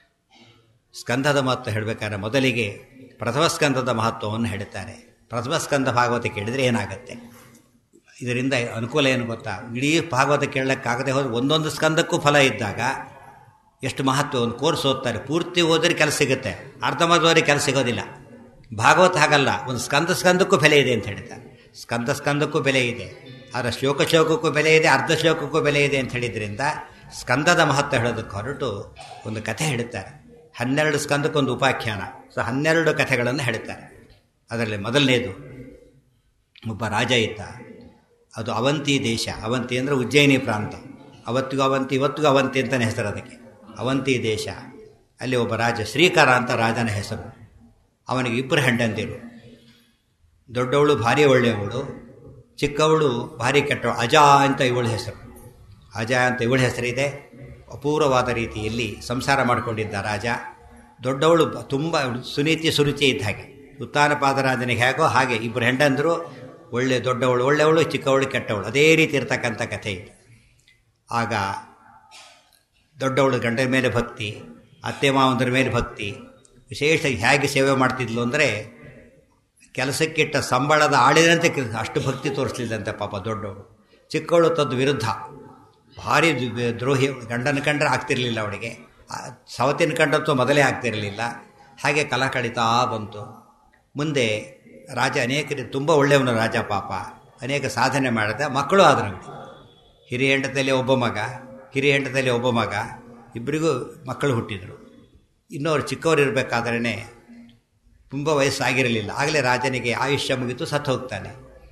ಸ್ಕಂಧದ ಮಹತ್ವ ಹೇಳಬೇಕಾದ್ರೆ ಮೊದಲಿಗೆ ಪ್ರಥಮ ಸ್ಕಂದದ ಮಹತ್ವವನ್ನು ಹೇಳ್ತಾರೆ ಪ್ರಥಮ ಸ್ಕಂದ ಭಾಗವತ ಕೇಳಿದರೆ ಏನಾಗುತ್ತೆ ಇದರಿಂದ ಅನುಕೂಲ ಏನು ಗೊತ್ತಾ ಇಡೀ ಭಾಗವತ ಕೇಳಲಿಕ್ಕಾಗದೆ ಹೋದ್ರೆ ಒಂದೊಂದು ಸ್ಕಂದಕ್ಕೂ ಫಲ ಇದ್ದಾಗ ಎಷ್ಟು ಮಹತ್ವ ಒಂದು ಕೋರ್ಸ್ ಓದ್ತಾರೆ ಪೂರ್ತಿ ಓದಿದ್ರೆ ಕೆಲಸ ಸಿಗುತ್ತೆ ಅರ್ಧಮರ್ಧವರಿಗೆ ಕೆಲಸ ಸಿಗೋದಿಲ್ಲ ಭಾಗವತ ಹಾಗಲ್ಲ ಒಂದು ಸ್ಕಂದ ಸ್ಕಂದಕ್ಕೂ ಬೆಲೆ ಇದೆ ಅಂತ ಹೇಳ್ತಾರೆ ಸ್ಕಂದ ಸ್ಕಂದಕ್ಕೂ ಬೆಲೆ ಇದೆ ಆದರೆ ಶ್ಲೋಕ ಶ್ಲೋಕಕ್ಕೂ ಬೆಲೆ ಇದೆ ಅರ್ಧ ಶ್ಲೋಕಕ್ಕೂ ಬೆಲೆ ಇದೆ ಅಂತ ಹೇಳಿದ್ರಿಂದ ಸ್ಕಂದದ ಮಹತ್ವ ಹೇಳೋದಕ್ಕೆ ಹೊರಟು ಒಂದು ಕಥೆ ಹೇಳುತ್ತಾರೆ ಹನ್ನೆರಡು ಸ್ಕಂದಕ್ಕೊಂದು ಉಪಾಖ್ಯಾನ ಸೊ ಹನ್ನೆರಡು ಕಥೆಗಳನ್ನು ಹೇಳ್ತಾರೆ ಅದರಲ್ಲಿ ಮೊದಲನೇದು ಒಬ್ಬ ರಾಜ ಇದ್ದ ಅದು ಅವಂತಿ ದೇಶ ಅವಂತಿ ಅಂದರೆ ಉಜ್ಜಯಿನಿ ಪ್ರಾಂತ ಅವತ್ತಿಗೂ ಅವಂತಿ ಇವತ್ತಿಗೂ ಅವಂತಿ ಅಂತಲೇ ಹೆಸರು ಅದಕ್ಕೆ ಅವಂತಿ ದೇಶ ಅಲ್ಲಿ ಒಬ್ಬ ರಾಜ ಶ್ರೀಕರ ಅಂತ ರಾಜನ ಹೆಸರು ಅವನಿಗೆ ಇಬ್ಬರು ಹೆಂಡಂದಿರು ದೊಡ್ಡವಳು ಭಾರಿ ಒಳ್ಳೆಯವಳು ಚಿಕ್ಕವಳು ಭಾರಿ ಕೆಟ್ಟವಳು ಅಜಾ ಅಂತ ಇವಳ ಹೆಸರು ಅಜ ಅಂತ ಇವಳ ಹೆಸರಿದೆ ಅಪೂರ್ವವಾದ ರೀತಿಯಲ್ಲಿ ಸಂಸಾರ ಮಾಡಿಕೊಂಡಿದ್ದ ರಾಜ ದೊಡ್ಡವಳು ತುಂಬ ಸುನೀತಿ ಸುರುಚಿ ಇದ್ದ ಹಾಗೆ ಉತ್ತಾನಪಾದರಾಜನಿಗೆ ಹೇಗೋ ಹಾಗೆ ಇಬ್ಬರು ಹೆಂಡಂದರು ಒಳ್ಳೆ ದೊಡ್ಡವಳು ಒಳ್ಳೆಯವಳು ಚಿಕ್ಕವಳು ಕೆಟ್ಟವಳು ಅದೇ ರೀತಿ ಇರ್ತಕ್ಕಂಥ ಕಥೆ ಇದು ಆಗ ದೊಡ್ಡವಳು ಗಂಡನ ಮೇಲೆ ಭಕ್ತಿ ಅತ್ತೆ ಮಾವಂದ್ರ ಮೇಲೆ ಭಕ್ತಿ ವಿಶೇಷ ಹೇಗೆ ಸೇವೆ ಮಾಡ್ತಿದ್ಲು ಅಂದರೆ ಕೆಲಸಕ್ಕಿಟ್ಟ ಸಂಬಳದ ಆಳಿದಂತೆ ಅಷ್ಟು ಭಕ್ತಿ ತೋರಿಸ್ಲಿಲ್ಲಂತೆ ಪಾಪ ದೊಡ್ಡವಳು ಚಿಕ್ಕವಳು ತದ್ದು ವಿರುದ್ಧ ಭಾರಿ ದ್ರೋಹಿ ಗಂಡನ ಕಂಡ್ರೆ ಆಗ್ತಿರಲಿಲ್ಲ ಅವಳಿಗೆ ಸವತಿನ ಕಂಡಂತೂ ಮೊದಲೇ ಆಗ್ತಿರಲಿಲ್ಲ ಹಾಗೆ ಕಲ ಕಡಿತಾ ಬಂತು ಮುಂದೆ ರಾಜ ಅನೇಕ ತುಂಬ ಒಳ್ಳೆಯವನು ರಾಜ ಪಾಪ ಅನೇಕ ಸಾಧನೆ ಮಾಡಿದ ಮಕ್ಕಳು ಆದರು ಹಿರಿಯ ಹೆಂಡದಲ್ಲಿ ಒಬ್ಬ ಮಗ ಹಿರಿಯ ಹೆಂಡದಲ್ಲಿ ಒಬ್ಬ ಮಗ ಇಬ್ಬರಿಗೂ ಮಕ್ಕಳು ಹುಟ್ಟಿದರು ಇನ್ನೋರು ಚಿಕ್ಕವರು ಇರಬೇಕಾದ್ರೇ ತುಂಬ ವಯಸ್ಸಾಗಿರಲಿಲ್ಲ ಆಗಲೇ ರಾಜನಿಗೆ ಆಯುಷ್ಯ ಮುಗಿತು ಸತ್ತು ಹೋಗ್ತಾನೆ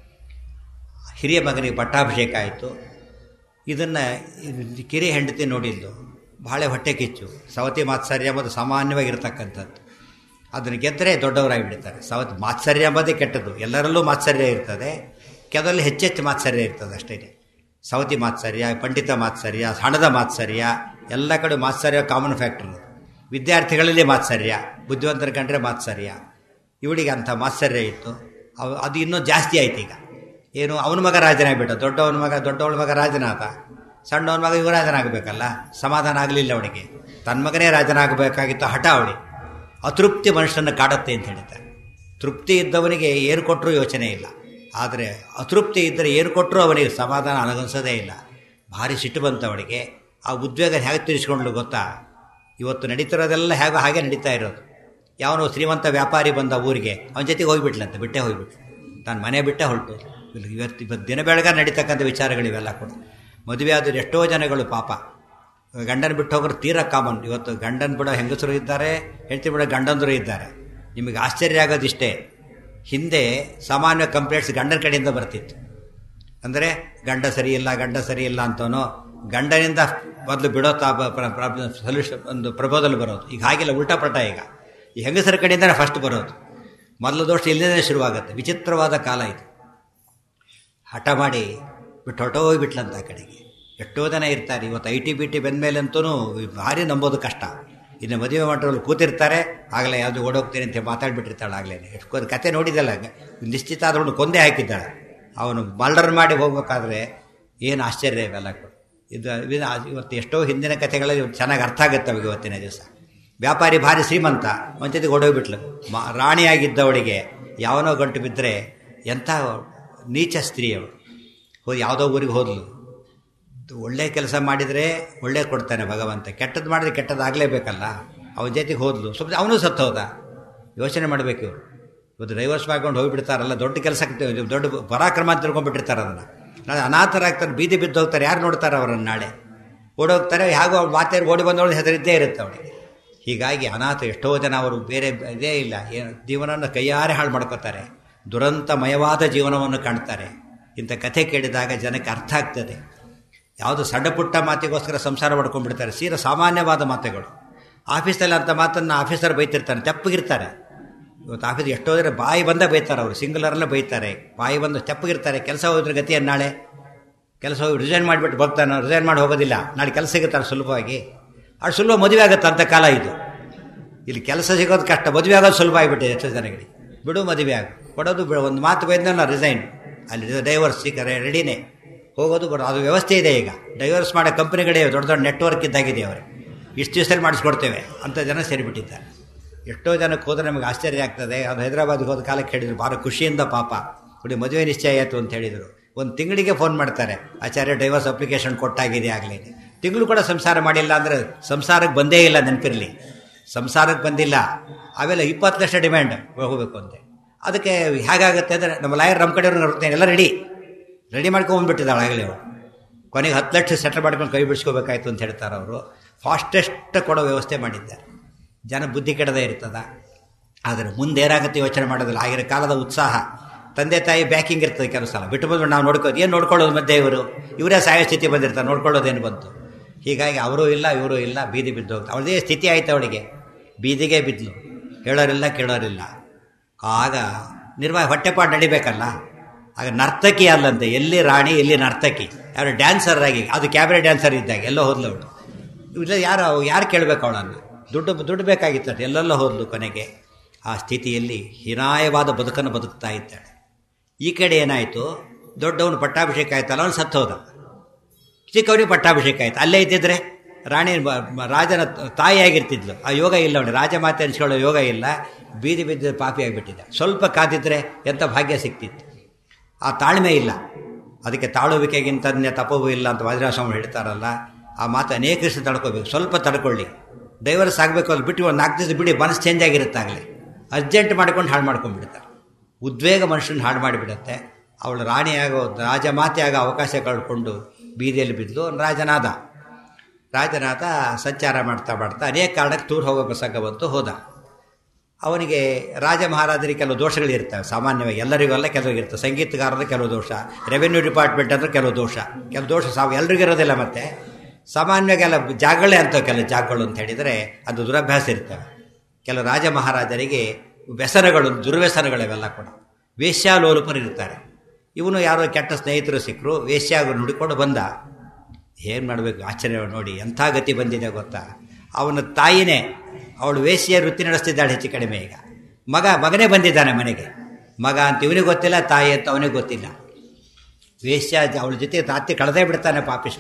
ಹಿರಿಯ ಮಗನಿಗೆ ಪಟ್ಟಾಭಿಷೇಕ ಆಯಿತು ಇದನ್ನು ಕಿರಿಯ ಹೆಂಡತಿ ನೋಡಿದ್ದು ಭಾಳ ಹೊಟ್ಟೆ ಕಿಚ್ಚು ಸವತಿ ಮಾತ್ಸರ್ಯ ಎಂಬುದು ಸಾಮಾನ್ಯವಾಗಿರ್ತಕ್ಕಂಥದ್ದು ಅದನ್ನು ಗೆದ್ದರೆ ದೊಡ್ಡವರಾಗಿ ಬಿಡ್ತಾರೆ ಸವತಿ ಮಾತ್ಸರ್ಯ ಎಂಬುದೇ ಕೆಟ್ಟದ್ದು ಎಲ್ಲರಲ್ಲೂ ಮಾತ್ಸರ್ಯ ಇರ್ತದೆ ಕೆಲವರಲ್ಲಿ ಹೆಚ್ಚೆಚ್ಚು ಮಾತ್ಸರ್ಯ ಇರ್ತದೆ ಅಷ್ಟೇ ಸವತಿ ಮಾತ್ಸರ್ಯ ಪಂಡಿತ ಮಾತ್ಸರ್ಯ ಹಣದ ಮಾತ್ಸರ್ಯ ಎಲ್ಲ ಕಡೆ ಮಾತ್ಸರ್ಯ ಕಾಮನ್ ಫ್ಯಾಕ್ಟ್ರ್ ವಿದ್ಯಾರ್ಥಿಗಳಲ್ಲಿ ಮಾತ್ಸರ್ಯ ಬುದ್ಧಿವಂತರ ಕಂಡ್ರೆ ಮಾತ್ಸರ್ಯ ಇವಳಿಗೆ ಅಂಥ ಮಾತ್ಸರ್ಯ ಇತ್ತು ಅವ ಅದು ಇನ್ನೂ ಜಾಸ್ತಿ ಆಯ್ತು ಈಗ ಏನು ಅವನ ಮಗ ರಾಜನಾಗ್ಬಿಟ್ಟ ದೊಡ್ಡವನ ಮಗ ದೊಡ್ಡವಳ ಮಗ ರಾಜನಾದ ಸಣ್ಣವನ ಮಗ ಯುವರಾಜನಾಗಬೇಕಲ್ಲ ಸಮಾಧಾನ ಆಗಲಿಲ್ಲ ಅವಳಿಗೆ ತನ್ನ ಮಗನೇ ರಾಜನಾಗಬೇಕಾಗಿತ್ತು ಹಠ ಅವಳಿಗೆ ಅತೃಪ್ತಿ ಮನುಷ್ಯನ ಕಾಡುತ್ತೆ ಅಂತ ಹೇಳ್ತಾರೆ ತೃಪ್ತಿ ಇದ್ದವನಿಗೆ ಏನು ಕೊಟ್ಟರೂ ಯೋಚನೆ ಇಲ್ಲ ಆದರೆ ಅತೃಪ್ತಿ ಇದ್ದರೆ ಏನು ಕೊಟ್ಟರೂ ಅವನಿಗೆ ಸಮಾಧಾನ ಅನಗನ್ಸೋದೇ ಇಲ್ಲ ಭಾರಿ ಸಿಟ್ಟು ಬಂತು ಅವಳಿಗೆ ಆ ಉದ್ವೇಗ ಹೇಗೆ ತಿರ್ಸ್ಕೊಂಡ್ಲು ಗೊತ್ತಾ ಇವತ್ತು ನಡೀತಿರೋದೆಲ್ಲ ಹೇಗೋ ಹಾಗೆ ನಡೀತಾ ಇರೋದು ಯಾವನೋ ಶ್ರೀಮಂತ ವ್ಯಾಪಾರಿ ಬಂದ ಊರಿಗೆ ಅವನ ಜೊತೆಗೆ ಹೋಗಿಬಿಟ್ಲಂತೆ ಬಿಟ್ಟೆ ಹೋಗಿಬಿಟ್ಲು ನಾನು ಮನೆ ಬಿಟ್ಟೆ ಹೊರಟು ಇಲ್ಲಿ ಇವತ್ತು ಇವತ್ತು ದಿನ ಬೆಳಗ ನಡೀತಕ್ಕಂಥ ವಿಚಾರಗಳಿವೆಲ್ಲ ಕೂಡ ಮದುವೆ ಆದರೂ ಎಷ್ಟೋ ಜನಗಳು ಪಾಪ ಗಂಡನ ಬಿಟ್ಟು ಹೋಗೋರು ತೀರಾ ಕಾಮನ್ ಇವತ್ತು ಗಂಡನ ಬಿಡೋ ಹೆಂಗಸರು ಇದ್ದಾರೆ ಹೆಂಡತಿ ಬಿಡೋ ಗಂಡಂದರು ಇದ್ದಾರೆ ನಿಮಗೆ ಆಶ್ಚರ್ಯ ಆಗೋದಿಷ್ಟೇ ಹಿಂದೆ ಸಾಮಾನ್ಯ ಕಂಪ್ಲೇಂಟ್ಸ್ ಗಂಡನ ಕಡೆಯಿಂದ ಬರ್ತಿತ್ತು ಅಂದರೆ ಗಂಡ ಸರಿ ಇಲ್ಲ ಗಂಡ ಸರಿ ಇಲ್ಲ ಅಂತನೋ ಗಂಡನಿಂದ ಮೊದಲು ಬಿಡೋ ತಾ ಸೊಲ್ಯೂಷನ್ ಒಂದು ಪ್ರಬೋಧಲ್ ಬರೋದು ಈಗ ಹಾಗಿಲ್ಲ ಉಲ್ಟಾ ಪಲ್ಟಾ ಈಗ ಈ ಹೆಂಗಸರ ಕಡೆಯಿಂದನೇ ಫಸ್ಟ್ ಬರೋದು ಮೊದಲು ದೋಷ ಇಲ್ಲದೇ ಶುರುವಾಗುತ್ತೆ ವಿಚಿತ್ರವಾದ ಕಾಲ ಇದು ಹಠ ಮಾಡಿ ಬಿಟ್ಟು ಹೊಟ್ಟೋಗ್ಬಿಟ್ಲಂತ ಆ ಕಡೆಗೆ ಎಷ್ಟೋ ಜನ ಇರ್ತಾರೆ ಇವತ್ತು ಐ ಟಿ ಬಿ ಟಿ ಬಂದ ಮೇಲಂತೂ ಭಾರಿ ನಂಬೋದು ಕಷ್ಟ ಇನ್ನು ಮದುವೆ ಮಂಟಪದಲ್ಲಿ ಕೂತಿರ್ತಾರೆ ಆಗಲೇ ಯಾವುದು ಓಡೋಗ್ತೀನಿ ಅಂತ ಮಾತಾಡ್ಬಿಟ್ಟಿರ್ತಾಳೆ ಆಗಲೇ ಎಷ್ಟು ಕತೆ ನೋಡಿದಲ್ಲ ನಿಶ್ಚಿತ ಆದವನು ಕೊಂದೇ ಹಾಕಿದ್ದಾಳೆ ಅವನು ಮರ್ಡರ್ ಮಾಡಿ ಹೋಗ್ಬೇಕಾದ್ರೆ ಏನು ಆಶ್ಚರ್ಯ ಇವೆಲ್ಲ ಕೂಡ ಇದು ಇದು ಇವತ್ತು ಎಷ್ಟೋ ಹಿಂದಿನ ಕಥೆಗಳಲ್ಲಿ ಚೆನ್ನಾಗಿ ಅರ್ಥ ಆಗುತ್ತೆ ಅವಾಗ ಇವತ್ತಿನ ದಿವಸ ವ್ಯಾಪಾರಿ ಭಾರಿ ಶ್ರೀಮಂತ ಒಂದ್ಸತಿ ಓಡೋಗ್ಬಿಟ್ಲು ಮಾ ರಾಣಿಯಾಗಿದ್ದವಳಿಗೆ ಯಾವನೋ ಗಂಟು ಬಿದ್ದರೆ ಎಂಥ ನೀಚ ಸ್ತ್ರೀ ಅವಳು ಹೋಗಿ ಯಾವುದೋ ಊರಿಗೆ ಹೋದ್ಲು ಒಳ್ಳೆ ಕೆಲಸ ಮಾಡಿದರೆ ಒಳ್ಳೆ ಕೊಡ್ತಾನೆ ಭಗವಂತ ಕೆಟ್ಟದ್ದು ಮಾಡಿದ್ರೆ ಕೆಟ್ಟದಾಗಲೇಬೇಕಲ್ಲ ಅವನ ಜೊತೆಗೆ ಹೋದ್ಲು ಸ್ವಲ್ಪ ಅವನು ಸತ್ತು ಹೋದ ಯೋಚನೆ ಮಾಡಬೇಕು ಇವರು ಇವತ್ತು ಡೈವರ್ಸ್ ಮಾಡ್ಕೊಂಡು ಹೋಗಿಬಿಡ್ತಾರಲ್ಲ ದೊಡ್ಡ ಕೆಲಸಕ್ಕೆ ದೊಡ್ಡ ಪರಾಕ್ರಮ ಅಂತ ತಿಳ್ಕೊಂಡ್ಬಿಟ್ಟಿರ್ತಾರೆ ಅದನ್ನು ನಾಳೆ ಅನಾಥರಾಗ್ತಾರೆ ಬೀದಿ ಬಿದ್ದು ಹೋಗ್ತಾರೆ ಯಾರು ನೋಡ್ತಾರೆ ಅವರನ್ನು ನಾಳೆ ಓಡೋಗ್ತಾರೆ ಹೇಗೋ ಮಾತೇರಿ ಓಡಿ ಬಂದವಳು ಹೆಸರಿದ್ದೇ ಇರುತ್ತೆ ಅವಳಿಗೆ ಹೀಗಾಗಿ ಅನಾಥ ಎಷ್ಟೋ ಜನ ಅವರು ಬೇರೆ ಇದೇ ಇಲ್ಲ ಏನು ಜೀವನವನ್ನು ಕೈಯಾರೆ ಹಾಳು ಮಾಡ್ಕೋತಾರೆ ದುರಂತಮಯವಾದ ಜೀವನವನ್ನು ಕಾಣ್ತಾರೆ ಇಂಥ ಕಥೆ ಕೇಳಿದಾಗ ಜನಕ್ಕೆ ಅರ್ಥ ಆಗ್ತದೆ ಯಾವುದು ಸಣ್ಣ ಪುಟ್ಟ ಮಾತಿಗೋಸ್ಕರ ಸಂಸಾರ ಮಾಡ್ಕೊಂಡ್ಬಿಡ್ತಾರೆ ಸೀರ ಸಾಮಾನ್ಯವಾದ ಮಾತುಗಳು ಆಫೀಸಲ್ಲಿ ಅಂಥ ಮಾತನ್ನು ಆಫೀಸರ್ ಬೈತಿರ್ತಾನೆ ತೆಪ್ಪಗಿರ್ತಾರೆ ಇವತ್ತು ಆಫೀಸ್ ಎಷ್ಟೋ ಜನ ಬಾಯಿ ಬಂದ ಬೈತಾರೆ ಅವರು ಸಿಂಗುಲರಲ್ಲೇ ಬೈತಾರೆ ಬಾಯಿ ಬಂದು ತೆಪ್ಪಗಿರ್ತಾರೆ ಕೆಲಸ ಹೋದ್ರೆ ಗತಿಯನ್ನು ನಾಳೆ ಕೆಲಸ ಹೋಗಿ ರಿಸೈನ್ ಮಾಡಿಬಿಟ್ಟು ಬರ್ತಾನೆ ರಿಸೈನ್ ಮಾಡಿ ಹೋಗೋದಿಲ್ಲ ನಾಳೆ ಕೆಲಸ ಸಿಗುತ್ತಾರೆ ಸುಲಭವಾಗಿ ಅದು ಸುಲಭ ಮದುವೆ ಆಗುತ್ತೆ ಅಂತ ಕಾಲ ಇದು ಇಲ್ಲಿ ಕೆಲಸ ಸಿಗೋದು ಕಷ್ಟ ಮದುವೆ ಆಗೋದು ಸುಲಭ ಆಗಿಬಿಟ್ಟಿದೆ ಎಷ್ಟೋ ಜನಗಳಿಗೆ ಬಿಡು ಮದುವೆ ಆಗ ಕೊಡೋದು ಬಿಡು ಒಂದು ಮಾತು ಬೈದ ನಾವು ರಿಸೈನ್ ಅಲ್ಲಿ ಡೈವರ್ಸ್ ಸಿಕ್ಕರೆ ರೆಡಿನೇ ಹೋಗೋದು ಬರೋದು ಅದು ವ್ಯವಸ್ಥೆ ಇದೆ ಈಗ ಡೈವರ್ಸ್ ಮಾಡೋ ಕಂಪ್ನಿಗಳೇ ದೊಡ್ಡ ದೊಡ್ಡ ನೆಟ್ವರ್ಕ್ ಇದ್ದಾಗಿದೆ ಅವರಿಗೆ ಇಷ್ಟು ದಿವಸದಲ್ಲಿ ಮಾಡಿಸ್ಕೊಡ್ತೇವೆ ಅಂತ ಜನ ಸೇರಿಬಿಟ್ಟಿದ್ದಾರೆ ಎಷ್ಟೋ ಜನಕ್ಕೆ ಹೋದ್ರೆ ನಮಗೆ ಆಶ್ಚರ್ಯ ಆಗ್ತದೆ ಅದು ಹೈದರಾಬಾದ್ಗೆ ಹೋದ ಕಾಲಕ್ಕೆ ಹೇಳಿದ್ರು ಭಾಳ ಖುಷಿಯಿಂದ ಪಾಪ ನೋಡಿ ಮದುವೆ ನಿಶ್ಚಯ ಆಯಿತು ಅಂತ ಹೇಳಿದರು ಒಂದು ತಿಂಗಳಿಗೆ ಫೋನ್ ಮಾಡ್ತಾರೆ ಆಚಾರ್ಯ ಡೈವರ್ಸ್ ಅಪ್ಲಿಕೇಶನ್ ಕೊಟ್ಟಾಗಿದೆ ಆಗಲೇ ತಿಂಗಳು ಕೂಡ ಸಂಸಾರ ಮಾಡಿಲ್ಲ ಅಂದರೆ ಸಂಸಾರಕ್ಕೆ ಬಂದೇ ಇಲ್ಲ ನೆನಪಿರಲಿ ಸಂಸಾರಕ್ಕೆ ಬಂದಿಲ್ಲ ಆಮೇಲೆ ಇಪ್ಪತ್ತು ಲಕ್ಷ ಡಿಮ್ಯಾಂಡ್ ಹೋಗಬೇಕು ಅಂತೆ ಅದಕ್ಕೆ ಹೇಗಾಗುತ್ತೆ ಅಂದರೆ ನಮ್ಮ ಲಾಯರ್ ನಮ್ಮ ಕಡೆಯವ್ರು ನೋಡ್ತೇನೆ ಎಲ್ಲ ರೆಡಿ ರೆಡಿ ಮಾಡ್ಕೊಂಡ್ಬಿಟ್ಟಿದ್ದಾಳೆ ಆಗಲೇ ಅವಳು ಕೊನೆಗೆ ಹತ್ತು ಲಕ್ಷ ಸೆಟ್ಲ್ ಮಾಡ್ಕೊಂಡು ಕೈ ಬಿಡಿಸ್ಕೋಬೇಕಾಯ್ತು ಅಂತ ಹೇಳ್ತಾರೆ ಅವರು ಫಾಸ್ಟೆಸ್ಟ್ ಕೊಡೋ ವ್ಯವಸ್ಥೆ ಮಾಡಿದ್ದಾರೆ ಜನ ಬುದ್ಧಿ ಕೆಡದೇ ಇರ್ತದ ಆದರೆ ಮುಂದೆ ಏನಾಗುತ್ತೆ ಯೋಚನೆ ಮಾಡೋದಿಲ್ಲ ಆಗಿರೋ ಕಾಲದ ಉತ್ಸಾಹ ತಂದೆ ತಾಯಿ ಬ್ಯಾಕಿಂಗ್ ಇರ್ತದೆ ಕೆಲವು ಸಲ ಬಿಟ್ಟು ಬಂದು ನಾವು ನೋಡ್ಕೋದು ಏನು ನೋಡ್ಕೊಳ್ಳೋದು ಮಧ್ಯೆ ಇವರು ಇವರೇ ಸಾಯೋ ಸ್ಥಿತಿ ಬಂದಿರ್ತಾರೆ ನೋಡ್ಕೊಳ್ಳೋದೇನು ಬಂತು ಹೀಗಾಗಿ ಅವರೂ ಇಲ್ಲ ಇವರೂ ಇಲ್ಲ ಬೀದಿ ಬಿದ್ದು ಹೋಗ್ತಾರೆ ಅವಳದೇ ಸ್ಥಿತಿ ಆಯ್ತು ಅವಳಿಗೆ ಬೀದಿಗೆ ಬಿದ್ದಲು ಹೇಳೋರಿಲ್ಲ ಕೇಳೋರಿಲ್ಲ ಆಗ ನಿರ್ವಾಹ ಹೊಟ್ಟೆಪಾಡು ನಡಿಬೇಕಲ್ಲ ಆಗ ನರ್ತಕಿ ಅಲ್ಲಂತೆ ಎಲ್ಲಿ ರಾಣಿ ಎಲ್ಲಿ ನರ್ತಕಿ ಯಾರು ಡ್ಯಾನ್ಸರ್ ಆಗಿ ಅದು ಕ್ಯಾಬ್ರೆ ಡ್ಯಾನ್ಸರ್ ಇದ್ದಾಗ ಎಲ್ಲೋ ಹೋದ್ಲು ಅವಳು ಇಲ್ಲ ಯಾರು ಯಾರು ಕೇಳಬೇಕು ಅವಳನ್ನು ದುಡ್ಡು ದುಡ್ಡು ಬೇಕಾಗಿತ್ತು ಎಲ್ಲೆಲ್ಲ ಹೋದ್ಲು ಕೊನೆಗೆ ಆ ಸ್ಥಿತಿಯಲ್ಲಿ ಹೀನಾಯವಾದ ಬದುಕನ್ನು ಬದುಕ್ತಾ ಇದ್ದಾಳೆ ಈ ಕಡೆ ಏನಾಯಿತು ದೊಡ್ಡವನು ಪಟ್ಟಾಭಿಷೇಕ ಆಯ್ತಲ್ಲ ಅವನು ಸತ್ತು ಹೋದ ಚಿಕ್ಕವನಿಗೆ ಪಟ್ಟಾಭಿಷೇಕ ಆಯ್ತು ಅಲ್ಲೇ ಇದ್ದಿದ್ರೆ ರಾಣಿ ರಾಜನ ತಾಯಿಯಾಗಿರ್ತಿದ್ಲು ಆ ಯೋಗ ಇಲ್ಲ ಅವನು ರಾಜಮಾತೆ ಅನ್ಸ್ಕೊಳ್ಳೋ ಯೋಗ ಇಲ್ಲ ಬೀದಿ ಬಿದ್ದ ಪಾಪಿ ಆಗಿಬಿಟ್ಟಿದ್ದ ಸ್ವಲ್ಪ ಕಾದಿದ್ರೆ ಎಂಥ ಭಾಗ್ಯ ಸಿಕ್ತಿತ್ತು ಆ ತಾಳ್ಮೆ ಇಲ್ಲ ಅದಕ್ಕೆ ತಾಳುವಿಕೆಗಿಂತ ತಪವೂ ಇಲ್ಲ ಅಂತ ವಾದಿರಾಸ್ವಾಮಿ ಹೇಳ್ತಾರಲ್ಲ ಆ ಮಾತು ಅನೇಕಷ್ಟು ತಡ್ಕೋಬೇಕು ಸ್ವಲ್ಪ ತಡ್ಕೊಳ್ಳಿ ಡೈವರ್ಸ್ ಆಗಬೇಕು ಅಲ್ಲಿ ಬಿಟ್ಟು ಒಂದು ನಾಲ್ಕು ದಿವಸ ಬಿಡಿ ಮನಸ್ಸು ಚೇಂಜ್ ಆಗಿರುತ್ತಾಗಲೇ ಅರ್ಜೆಂಟ್ ಮಾಡ್ಕೊಂಡು ಹಾಳು ಮಾಡ್ಕೊಂಡ್ಬಿಡ್ತಾರೆ ಉದ್ವೇಗ ಮನುಷ್ಯನ ಹಾಳು ಮಾಡಿಬಿಡುತ್ತೆ ಅವಳು ರಾಣಿಯಾಗೋ ರಾಜಮಾತೆ ಆಗೋ ಅವಕಾಶ ಕಳ್ಕೊಂಡು ಬೀದಿಯಲ್ಲಿ ಬಿದ್ದು ರಾಜನಾದ ರಾಜನಾಥ ಸಂಚಾರ ಮಾಡ್ತಾ ಮಾಡ್ತಾ ಅನೇಕ ಕಾರಣಕ್ಕೆ ಟೂರ್ ಹೋಗೋ ಪ್ರಸಂಗ ಬಂತು ಹೋದ ಅವನಿಗೆ ರಾಜ ಮಹಾರಾಜರಿಗೆ ಕೆಲವು ದೋಷಗಳಿರ್ತವೆ ಸಾಮಾನ್ಯವಾಗಿ ಎಲ್ಲರಿಗೂ ಅಲ್ಲ ಕೆಲವು ಇರ್ತವೆ ಸಂಗೀತಗಾರರ ಕೆಲವು ದೋಷ ರೆವೆನ್ಯೂ ಡಿಪಾರ್ಟ್ಮೆಂಟ್ ಅಂದ್ರೆ ಕೆಲವು ದೋಷ ಕೆಲವು ದೋಷ ಸಾವು ಎಲ್ರಿಗೂ ಇರೋದಿಲ್ಲ ಮತ್ತೆ ಸಾಮಾನ್ಯವಾಗಿ ಎಲ್ಲ ಜಾಗಗಳೇ ಅಂತ ಕೆಲವು ಜಾಗಗಳು ಅಂತ ಹೇಳಿದರೆ ಅದು ದುರಭ್ಯಾಸ ಇರ್ತವೆ ಕೆಲವು ರಾಜ ಮಹಾರಾಜರಿಗೆ ವ್ಯಸನಗಳು ದುರ್ವ್ಯಸನಗಳಿವೆಲ್ಲ ಕೂಡ ವೇಶ್ಯಾಲೋಲುಪರು ಇರ್ತಾರೆ ಇವನು ಯಾರೋ ಕೆಟ್ಟ ಸ್ನೇಹಿತರು ಸಿಕ್ಕರು ವೇಶ್ಯಾಗ ನುಡಿಕೊಂಡು ಬಂದ ಏನು ಮಾಡಬೇಕು ಆಶ್ಚರ್ಯ ನೋಡಿ ಎಂಥ ಗತಿ ಬಂದಿದೆ ಗೊತ್ತಾ ಅವನ ತಾಯಿನೇ ಅವಳು ವೇಶ್ಯ ವೃತ್ತಿ ನಡೆಸ್ತಿದ್ದಾಳೆ ಹೆಚ್ಚು ಕಡಿಮೆ ಈಗ ಮಗ ಮಗನೇ ಬಂದಿದ್ದಾನೆ ಮನೆಗೆ ಮಗ ಅಂತ ಇವನಿಗೆ ಗೊತ್ತಿಲ್ಲ ತಾಯಿ ಅಂತ ಅವನಿಗೆ ಗೊತ್ತಿಲ್ಲ ವೇಶ್ಯ ಅವಳ ಜೊತೆ ತಾತಿ ಕಳೆದೇ ಬಿಡ್ತಾನೆ ಪಾಪಿಷ್ಟ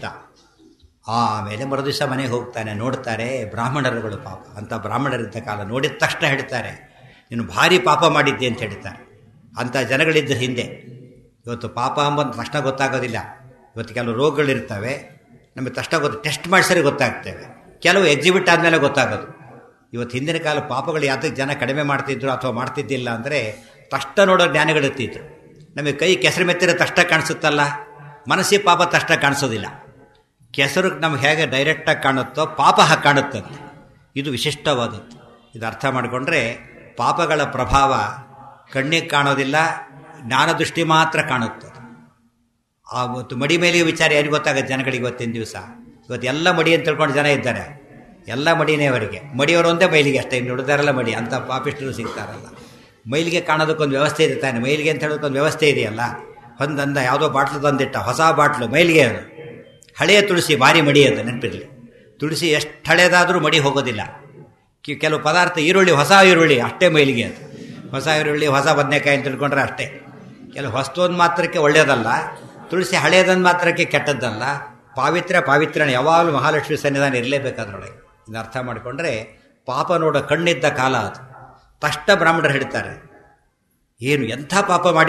ಆಮೇಲೆ ಮರುದಿವಸ ಮನೆಗೆ ಹೋಗ್ತಾನೆ ನೋಡ್ತಾರೆ ಬ್ರಾಹ್ಮಣರುಗಳು ಪಾಪ ಅಂತ ಬ್ರಾಹ್ಮಣರಿದ್ದ ಕಾಲ ನೋಡಿದ ತಕ್ಷಣ ಹೇಳ್ತಾರೆ ನೀನು ಭಾರಿ ಪಾಪ ಮಾಡಿದ್ದೆ ಅಂತ ಹೇಳ್ತಾರೆ ಅಂಥ ಜನಗಳಿದ್ದ ಹಿಂದೆ ಇವತ್ತು ಪಾಪ ಅಂಬಂದು ತಕ್ಷಣ ಗೊತ್ತಾಗೋದಿಲ್ಲ ಇವತ್ತು ಕೆಲವು ರೋಗಗಳಿರ್ತವೆ ನಮಗೆ ತಕ್ಷಣ ಗೊತ್ತು ಟೆಸ್ಟ್ ಮಾಡಿಸರೆ ಗೊತ್ತಾಗ್ತೇವೆ ಕೆಲವು ಎಕ್ಸಿಬಿಟ್ ಆದಮೇಲೆ ಗೊತ್ತಾಗೋದು ಇವತ್ತು ಹಿಂದಿನ ಕಾಲ ಪಾಪಗಳು ಯಾತಕ್ಕೆ ಜನ ಕಡಿಮೆ ಮಾಡ್ತಿದ್ರು ಅಥವಾ ಮಾಡ್ತಿದ್ದಿಲ್ಲ ಅಂದರೆ ತಕ್ಷಣ ನೋಡೋ ಜ್ಞಾನಿಗಳಿರ್ತಿದ್ರು ನಮಗೆ ಕೈ ಕೆಸರು ಮೆತ್ತಿರೋ ತಷ್ಟ ಕಾಣಿಸುತ್ತಲ್ಲ ಮನಸ್ಸಿಗೆ ಪಾಪ ತಷ್ಟ ಕಾಣಿಸೋದಿಲ್ಲ ಕೆಸರು ನಮ್ಗೆ ಹೇಗೆ ಡೈರೆಕ್ಟಾಗಿ ಕಾಣುತ್ತೋ ಪಾಪ ಹಾಗೆ ಕಾಣುತ್ತಂತೆ ಇದು ವಿಶಿಷ್ಟವಾದದ್ದು ಇದು ಅರ್ಥ ಮಾಡಿಕೊಂಡ್ರೆ ಪಾಪಗಳ ಪ್ರಭಾವ ಕಣ್ಣಿಗೆ ಕಾಣೋದಿಲ್ಲ ಜ್ಞಾನದೃಷ್ಟಿ ಮಾತ್ರ ಕಾಣುತ್ತದೆ ಆ ಇವತ್ತು ಮಡಿ ಮೇಲೆ ವಿಚಾರ ಯಾರಿಗೆ ಗೊತ್ತಾಗುತ್ತೆ ಜನಗಳಿಗೆ ಇವತ್ತಿನ ದಿವಸ ಇವತ್ತು ಎಲ್ಲ ಮಡಿ ಅಂತ ತಿಳ್ಕೊಂಡು ಜನ ಇದ್ದಾರೆ ಎಲ್ಲ ಮಡಿನೇ ಅವರಿಗೆ ಮಡಿಯವರು ಒಂದೇ ಮೈಲಿಗೆ ಅಷ್ಟೇ ಇನ್ನು ಹುಡುಗರೆಲ್ಲ ಮಡಿ ಅಂತ ಪಾಪಿಷ್ಟರು ಸಿಗ್ತಾರಲ್ಲ ಮೈಲಿಗೆ ಕಾಣೋದಕ್ಕೊಂದು ವ್ಯವಸ್ಥೆ ಇದೆ ತಾನೆ ಮೈಲಿಗೆ ಅಂತ ಹೇಳೋದಕ್ಕೊಂದು ವ್ಯವಸ್ಥೆ ಇದೆಯಲ್ಲ ಹೊಂದಂದ ಯಾವುದೋ ಬಾಟ್ಲು ತಂದಿಟ್ಟ ಹೊಸ ಬಾಟ್ಲು ಮೈಲಿಗೆ ಅದು ಹಳೆಯ ತುಳಸಿ ಭಾರಿ ಮಡಿ ಅದು ನೆನಪಿರಲಿ ತುಳಸಿ ಎಷ್ಟು ಹಳೇದಾದರೂ ಮಡಿ ಹೋಗೋದಿಲ್ಲ ಕಿ- ಕೆಲವು ಪದಾರ್ಥ ಈರುಳ್ಳಿ ಹೊಸ ಈರುಳ್ಳಿ ಅಷ್ಟೇ ಮೈಲಿಗೆ ಅದು ಹೊಸ ಈರುಳ್ಳಿ ಹೊಸ ಬದನೆಕಾಯಿ ಅಂತ ತಿಳ್ಕೊಂಡ್ರೆ ಅಷ್ಟೇ ಕೆಲವು ಹೊಸ್ತೊಂದು ಮಾತ್ರಕ್ಕೆ ಒಳ್ಳೆಯದಲ್ಲ ತುಳಸಿ ಹಳೆಯದೊಂದು ಮಾತ್ರಕ್ಕೆ ಕೆಟ್ಟದ್ದಲ್ಲ ಪಾವಿತ್ರ್ಯ ಪಾವಿತ್ರ್ಯನ ಯಾವಾಗಲೂ ಮಹಾಲಕ್ಷ್ಮಿ ಸನ್ನಿಧಾನ ಇರಲೇಬೇಕು ಅದರೊಳಗೆ ಇದನ್ನ ಅರ್ಥ ಮಾಡಿಕೊಂಡ್ರೆ ಪಾಪ ನೋಡೋ ಕಣ್ಣಿದ್ದ ಕಾಲ ಅದು ತಷ್ಟ ಬ್ರಾಹ್ಮಣರು ಹೇಳ್ತಾರೆ ಏನು ಎಂಥ ಪಾಪ ಮಾಡಿ